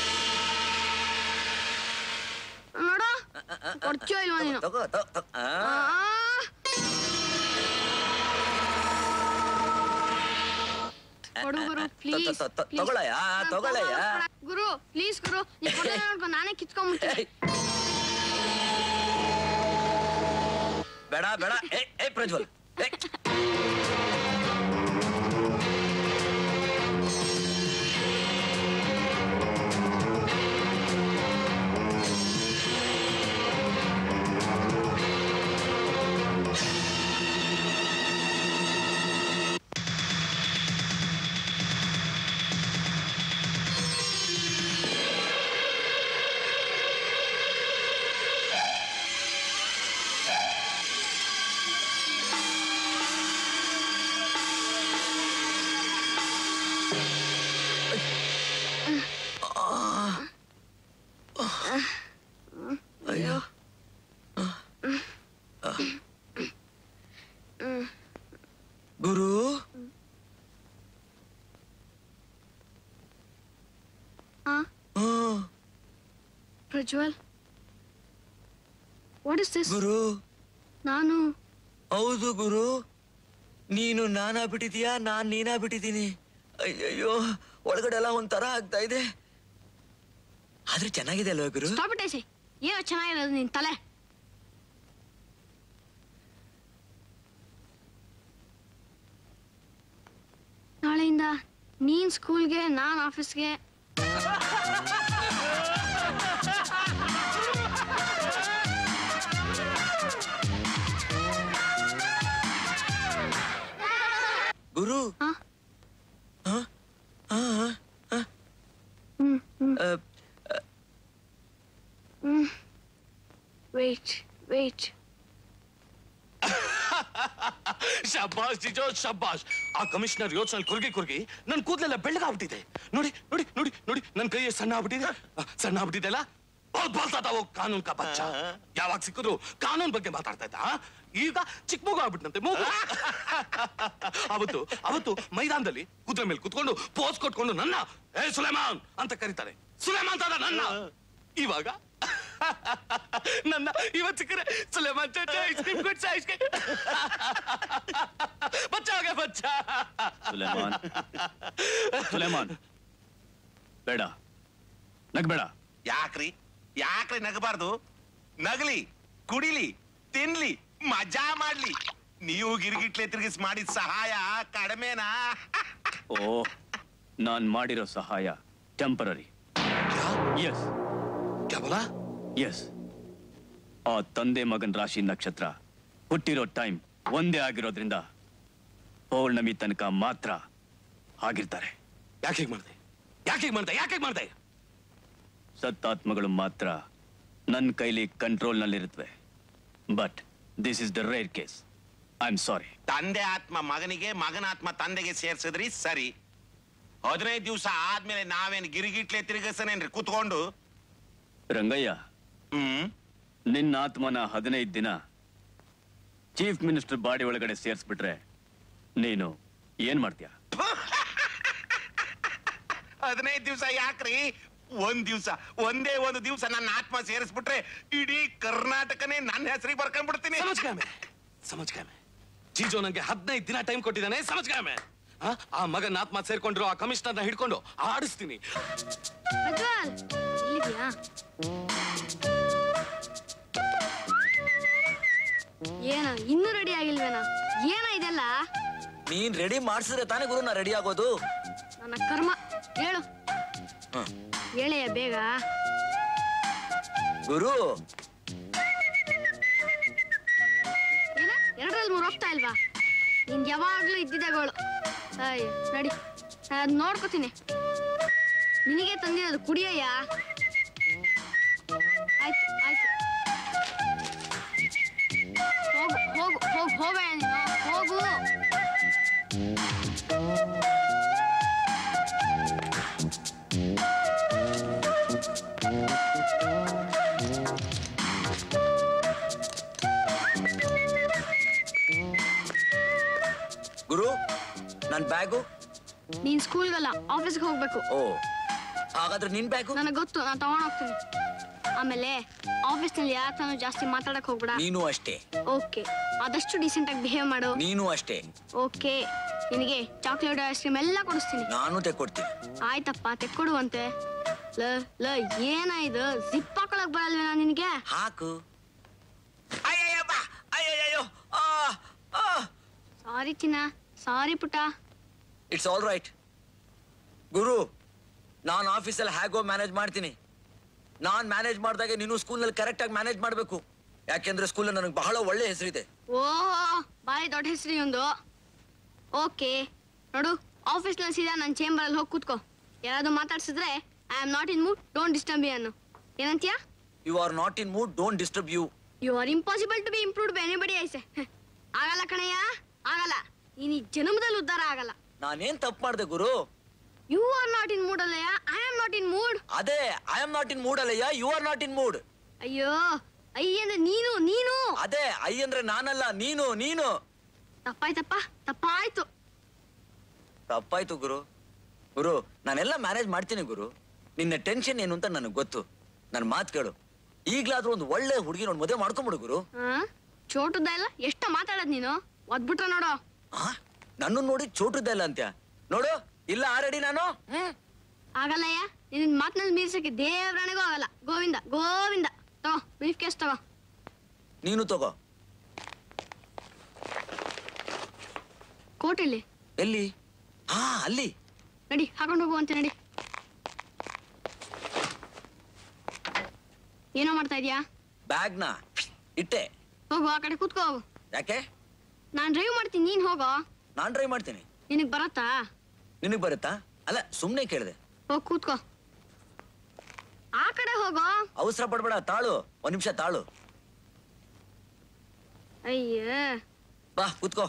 ನೋಡು ಕೊಡ್ತೀಯೋ ಇಲ್ವಾ ನೀನು ತಗೋ ತಗೋ ತಗೋ. ಆ, ಪ್ಲೀಸ್ ತ- ತ- ತಗೊಳಯ್ಯ ತಗೊಳಯ್ಯ ಗುರು ಪ್ಲೀಸ್ ಗುರು ನೀ ಕೊಡಲ್ಲ ನೋಡ್ಕೊಂಡು ನಾನೇ ಕಿತ್ಕೊಂಡ್ಬಿಡ್ತೀನಿ ಬೇಡ ಬೇಡ ಏ ಏ ಪ್ರಜ್ವಲ್ ಏ. ಅಯ್ಯೋ ಗುರು ಹಾ ಹ್ಮ್. ಪ್ರಜ್ವಲ್ ವಾಟ್ ಇಸ್ ದಿಸ್ ಗುರು ನಾನು ಹೌದು ಗುರು ನೀನು ನಾನಾ ಬಿಟ್ಟಿದೀಯಾ ನಾನ್ ನೀನಾ ಬಿಟ್ಟಿದ್ದೀನಿ ಅಯ್ಯಯ್ಯೋ ಒಳಗಡೆ ಎಲ್ಲ ಒಂಥರ ಆಗ್ತಾ ಇದೆ ಆದ್ರೆ ಚೆನ್ನಾಗಿದೆ ಅಲ್ವಾ ಗುರು ಸ್ಟಾಪ್ ಇಟ್ ಐಸಿ ಏನೋ ಚೆನ್ನಾಗಿರೋದು ನಿನ್ ತಲೆ ನಾಳೆಯಿಂದ ನೀನ್ ಸ್ಕೂಲ್ಗೆ ನಾನ್ ಆಫೀಸ್ಗೆ ಗುರು ಹಾ? ಹಾ? ಹಾ, ಹಾ, ಹಾ. ಹ್ಮ್ ಹ್ಮ್ ಅ, ಹ್ಮ್ ವೇಟ್ ವೇಟ್ ಶಬ್ಬಾಷ್ ಜಿಜೋ ಶಬ್ಬಾಷ್ ಆ ಕಮಿಷನರ್ ಯೋಚನೆ ಕುರ್ಗಿ ಕುರ್ಗಿ ನನ್ ಕೂದಲೆಲ್ಲ ಬೆಳ್ಳಗಾಗ್ಬಿಟ್ಟಿದೆ ನೋಡಿ ನೋಡಿ ನೋಡಿ ನೋಡಿ ನನ್ ಕೈ ಎಷ್ಟ್ ಸಣ್ಣ ಆಗ್ಬಿಟ್ಟಿದೆ ಆ, ಸಣ್ಣ ಆಗ್ಬಿಟ್ಟಿದೆ ಅಲ್ಲ ಬಹುತ್ ಬೋಲ್ತಾ ಹೋಗ್ ಕಾನೂನ್ ಕಾ ಬಚ್ಚ ಯಾವಾಗ ಸಿಕ್ಕಿದ್ರು ಕಾನೂನ್ ಬಗ್ಗೆ ಮಾತಾಡ್ತಾ ಇದ್ದ ಆ? ಈಗ ಚಿಕ್ಕ ಮಗು ಆಗ್ಬಿಟ್ನಂತೆ ಮೂಗು ಅವತ್ತು ಅವತ್ತು ಮೈದಾನದಲ್ಲಿ ಕುದುರೆ ಮೇಲೆ ಕುತ್ಕೊಂಡು ಪೋಸ್ ಕೊಟ್ಕೊಂಡು ನನ್ನ ಏ ಸುಲೇಮಾನ್ ಅಂತ ಕರೀತಾರೆ ಸುಲೇಮಾನ್ ಅಂತ ನನ್ನ ಇವಾಗ ನನ್ನ ಇವತ್ತು ಸಿಕ್ಕರೆ ಸುಲೇಮಾನ್ ಚಾಚಾ ಐಸ್ ಕ್ರೀಮ್ ಕೊಡ್ಸ ಐಸ್ ಕ್ರೀಮ್ ಬಚ್ಚ ಹೋಗ ಬಚ್ಚ ಸುಲೇಮಾನ್ ಸುಲೇಮಾನ್ ಬೇಡ ನಗ್ಬೇಡ ಯಾಕ್ರಿ ಯಾಕ್ರಿ ನಗಬಾರ್ದು ನಗಲಿ ಕುಡಿಲಿ ತಿನ್ಲಿ ಮಜಾ ಮಾಡ್ಲಿ ನೀವು ಗಿರಿಗಿಟ್ಲೆ ತಿರುಗಿಸ್ ಮಾಡಿದ ಸಹಾಯ ಕಡಿಮೆನಾ ಓ ನಾನ್ ಮಾಡಿರೋ ಸಹಾಯ ಟೆಂಪರರಿ ಎಸ್ ಎಸ್ ಆ ತಂದೆ ಮಗನ್ ರಾಶಿ ನಕ್ಷತ್ರ ಹುಟ್ಟಿರೋ ಟೈಮ್ ಒಂದೇ ಆಗಿರೋದ್ರಿಂದ ಪೌರ್ಣಮಿ ತನಕ ಮಾತ್ರ ಆಗಿರ್ತಾರೆ ಯಾಕೆ ಹೀಗ್ ಮಾಡ್ದೆ ಯಾಕೆ ಹೀಗ್ ಮಾಡ್ದೆ ಯಾಕೆ ಹೀಗ್ ಮಾಡ್ದೆ ಸತ್ತಾತ್ಮಗಳು ಮಾತ್ರ ನನ್ನ ಕೈಲಿ ಕಂಟ್ರೋಲ್ನಲ್ಲಿರುತ್ತವೆ but this is the rare case I am sorry ತಂದೆ ಆತ್ಮ ಮಗನಿಗೆ ಮಗನ ಆತ್ಮ ತಂದೆಗೆ ಸೇರ್ಸಿದ್ರಿ ಸರಿ ಹದಿನೈದು ದಿವಸ ಆದ್ಮೇಲೆ ನಾವೇನ್ ಗಿರಿಗಿಟ್ಲೆ ತಿರುಗಿಸನೇನ್ರಿ ಕುತ್ಕೊಂಡು ರಂಗಯ್ಯ ನಿನ್ನ ಆತ್ಮನ ಹದಿನೈದು ದಿನ ಚೀಫ್ ಮಿನಿಸ್ಟರ್ ಬಾಡಿ ಒಳಗಡೆ ಸೇರಿಸ್ಬಿಟ್ರೆ ನೀನು ಏನ್ ಮಾಡ್ತೀಯ ಹದಿನೈದು ದಿವಸ ಯಾಕ್ರಿ ಒಂದ್ ದಿವಸ ಒಂದೇ ಒಂದು ದಿವಸ ನನ್ನ ಆತ್ಮ ಸೇರಿಸ್ಬಿಟ್ರೆ ಇಡೀ ಕರ್ನಾಟಕನೇ ನನ್ನ ಹೆಸರಿಗೆ ಬರ್ಕೊಂಡ್ಬಿಡ್ತೀನಿ ಸಮಜ್ಗಾಮೆ ಸಮಜ್ಗಾಮೆ ಜೀಜೋ ನಂಗೆ ಹದಿನೈದು ದಿನ ಟೈಮ್ ಕೊಟ್ಟಿದ್ದಾನೆ ಸಮಜ್ಗಾಮೆ ಆ? ಆ ಮಗನ ಆತ್ಮ ಸೇರ್ಕೊಂಡಿರೋ ಆ ಕಮಿಷನರ್ನ ಹಿಡ್ಕೊಂಡು ಆಡಿಸ್ತೀನಿ ಪ್ರಜ್ವಲ್ ಇಲ್ಲಿದ್ಯಾ ಏನ ಇನ್ನೂ ರೆಡಿ ಆಗಿಲ್ವೇನ ಏನ ಇದೆಲ್ಲ ನೀನ್ ರೆಡಿ ಮಾಡ್ಸಿದ್ರೆ ತಾನೇ ಗುರು ನಾ ರೆಡಿ ಆಗೋದು ನನ್ನ ಕರ್ಮ ಹೇಳು ಹ್ಮ್. ಹೇಳೆಯ ಬೇಗ ಗುರು ಏನ ಎರಡರಲ್ಲಿ ಮೂರು ಹೋಗ್ತಾ ಇಲ್ವಾ ನಿಂಗೆ ಯಾವಾಗ್ಲೂ ಇದ್ದಿದ್ದೆ ಗೋಳು ಅಯ್ಯ ನಡಿ ನಾನು ಅದ್ ನೋಡ್ಕೋತೀನಿ ನಿನಗೆ ತಂದಿರೋದು ಕುಡಿಯಯ್ಯ ಆಯ್ತು ಆಯ್ತು ಹೋಗು ಹೋಗು ಹೋಗು ಹೋಗಯ್ಯ ನೀನು ಹೋಗು ಗುರು ನನ್ ಬ್ಯಾಗು ನೀನ್ ಸ್ಕೂಲ್ಗಲ್ಲ ಆಫೀಸ್ಗೆ ಹೋಗ್ಬೇಕು ಓ ಹಾಗಾದ್ರೆ ನಿನ್ ಬ್ಯಾಗು ನನಗೆ ಗೊತ್ತು ನಾನು ತಗೊಂಡ್ ಹೋಗ್ತೀನಿ ಆಮೇಲೆ ಆಫೀಸ್ನಲ್ಲಿ ಯಾರ ತಾನು ಜಾಸ್ತಿ ಮಾತಾಡಕ್ ಹೋಗ್ಬೇಡ ನೀನು ಅಷ್ಟೇ ಓಕೆ ಆದಷ್ಟು ಡೀಸೆಂಟ್ ಆಗಿ ಬಿಹೇವ್ ಮಾಡು ನೀನು ಅಷ್ಟೇ ಓಕೆ ನಿನಗೆ ಚಾಕ್ಲೇಟ್ ಐಸ್ ಕ್ರೀಮ್ ಎಲ್ಲ ಕೊಡಿಸ್ತೀನಿ ನಾನು ತೆಕ್ಕೊಡ್ತೀನಿ ಆಯ್ತಪ್ಪ ತೆಕ್ಕೊಡುವಂತೆ ಲ ಲ ಏನ ಇದು ಜಿಪ್ ಹಾಕೊಳಕ್ ಬರಲ್ವೇನಾ ನಿನಗೆ ಹಾಕು ಸಾರಿ ಚಿನ್ನ ಸಾರಿ ಪುಟ ಇಟ್ಸ್ ಆಲ್ ರೈಟ್ ಗುರು ನಾನು ಆಫೀಸಲ್ಲಿ ಹೇಗೋ ಮ್ಯಾನೇಜ್ ಮಾಡ್ತೀನಿ ನಾನು ಮ್ಯಾನೇಜ್ ಮಾಡಿದಾಗ ನೀನು ಸ್ಕೂಲ್ನಲ್ಲಿ ಕರೆಕ್ಟಾಗಿ ಮ್ಯಾನೇಜ್ ಮಾಡಬೇಕು ಯಾಕೆಂದ್ರೆ ಸ್ಕೂಲಲ್ಲಿ ನನಗೆ ಬಹಳ ಒಳ್ಳೆ ಹೆಸರಿದೆ ಓಹೋ ಬಾರಿ ದೊಡ್ಡ ಹೆಸರು ಒಂದು ಓಕೆ ನೋಡು ಆಫೀಸ್ನಲ್ಲಿ ಸೀದಾ ನನ್ನ ಚೇಂಬರಲ್ಲಿ ಹೋಗಿ ಕೂತ್ಕೋ ಯಾರಾದ್ರೂ ಮಾತಾಡ್ಸಿದ್ರೆ I am not in mood don't disturb me ಅನ್ನು ಏನಂತೀಯಾ you are not in mood don't disturb you you are impossible to be improved by anybody ಐಸೆ ಆಗಲ್ಲ ಕಣಯ್ಯ ಆಗಲ್ಲ ನೀನ್ ಈ ಜನ್ಮದಲ್ಲಿ ಉದ್ಧಾರ ಆಗಲ್ಲ ನಾನೇನ್ ತಪ್ಪು ಮಾಡಿದೆ ಗುರು you are not in mood ಅಲ್ಲಯ್ಯ I am not in mood ಅದೇ I am not in mood ಅಲ್ಲಯ್ಯ you are not in mood ಅಯ್ಯೋ ಅಯ್ಯ ಅಂದ್ರೆ ನೀನು ನೀನು ಅದೇ ಐ ಅಂದ್ರೆ ನಾನಲ್ಲ ನೀನು ನೀನು ತಪ್ಪಾಯ್ತಪ್ಪ ತಪ್ಪಾಯ್ತು ತಪ್ಪಾಯ್ತು ಗುರು ಗುರು ನಾನೆಲ್ಲ ಮ್ಯಾನೇಜ್ ಮಾಡ್ತೀನಿ ಗುರು ನಿನ್ನ ಟೆನ್ಷನ್ ಏನು ಅಂತ ನನಗೆ ಗೊತ್ತು ನನ್ನ ಮಾತು ಕೇಳು ಈಗ್ಲಾದ್ರೂ ಒಂದು ಒಳ್ಳೆ ಹುಡುಗಿ ನೋಡಿ ಮದುವೆ ಮಾಡ್ಕೊಂಬಿಡು ಗುರು ಹಾ ಚೋಟುದ್ದ ಇಲ್ಲ ಎಷ್ಟ ಮಾತಾಡದ್ ನೀನು ಒದ್ಬಿಟ್ರ ನೋಡು ನನ್ನ ನೋಡಿ ಚೋಟುದ್ದಲ್ಲ ಅಂತ್ಯ ನೋಡು ಇಲ್ಲ ಆಲ್ರೆಡಿ ನಾನು ಹ್ಮ್ ಆಗಲ್ಲಯ್ಯ ನಿನ್ನ ಮಾತಿನಲ್ಲಿ ಮೀರ್ಸಕ್ಕೆ ದೇವ್ರಣೆಗೂ ಆಗಲ್ಲ ಗೋವಿಂದ ಗೋವಿಂದ ತಗೋ ಬ್ರೀಫ್ ಕೇಸ್ ತಗೋ ನೀನು ತಗೋ ಕೋಟ್ ಇಲ್ಲಿ ಎಲ್ಲಿ ಹಾ ಅಲ್ಲಿ ನಡಿ ಹಾಕೊಂಡು ಹೋಗುವಂತೆ ನಡಿ ಏನೋ ಮಾಡ್ತಾ ಇದೀಯಾ ಬ್ಯಾಗ್ನ ಇಟ್ಟೆ ಹೋಗು ಆ ಕಡೆ ಕೂತ್ಕೋ ಹೋಗು ಯಾಕೆ ನಾನ್ ಡ್ರೈವ್ ಮಾಡ್ತೀನಿ ನೀನ್ ಹೋಗೋ ನಾನ್ ಟ್ರೈ ಮಾಡ್ತೀನಿ ನಿನಗ್ ಬರತ್ತಾ ನಿನಗ್ ಬರುತ್ತಾ ಅಲ್ಲ ಸುಮ್ನೆ ಕೇಳಿದೆ ಹೋಗ್ ಕೂತ್ಕೋ ಆ ಕಡೆ ಹೋಗೋ ಅವಸರ ಪಡ್ಬೇಡ ತಾಳು ಒಂದ್ ನಿಮಿಷ ತಾಳು ಅಯ್ಯ ಬಾ ಕೂತ್ಕೋ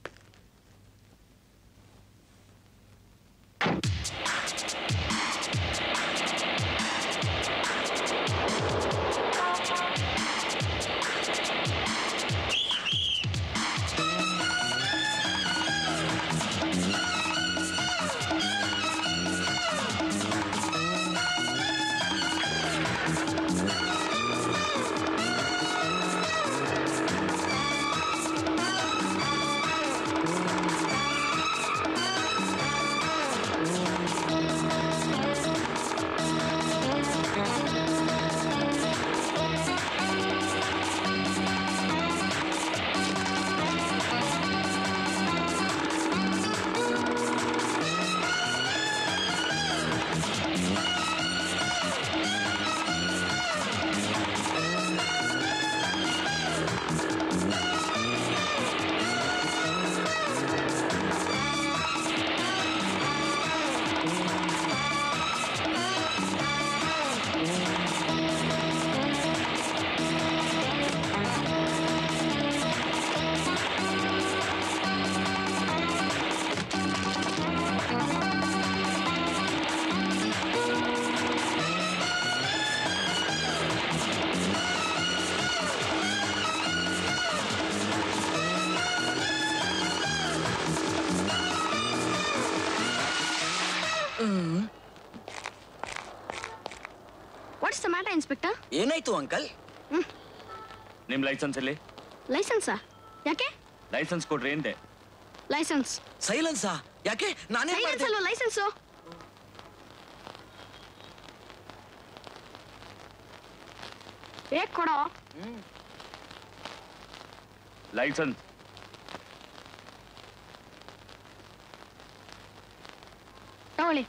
ವಾಟ್ಸ್ ದ ಮ್ಯಾಟರ್ ಇನ್ಸ್ಪೆಕ್ಟರ್ ಏನಾಯ್ತು ಅಂಕಲ್ ನಿಮ್ ಲೈಸೆನ್ಸ್ ಅಲ್ಲಿ ಲೈಸೆನ್ಸಾ ಯಾಕೆ ಲೈಸೆನ್ಸ್ ಕೊಡ್ರಿ ಎಂದೆ ಲೈಸೆನ್ಸ್ ಸೈಲೆನ್ಸಾ ಯಾಕೆ ನಾನೇ ಲೈಸೆನ್ಸ್ ಅಲ್ವಾ ಲೈಸೆನ್ಸು ಬೇಗ ಕೊಡೋ ಲೈಸೆನ್ಸ್ ತಗೊಳ್ಳಿ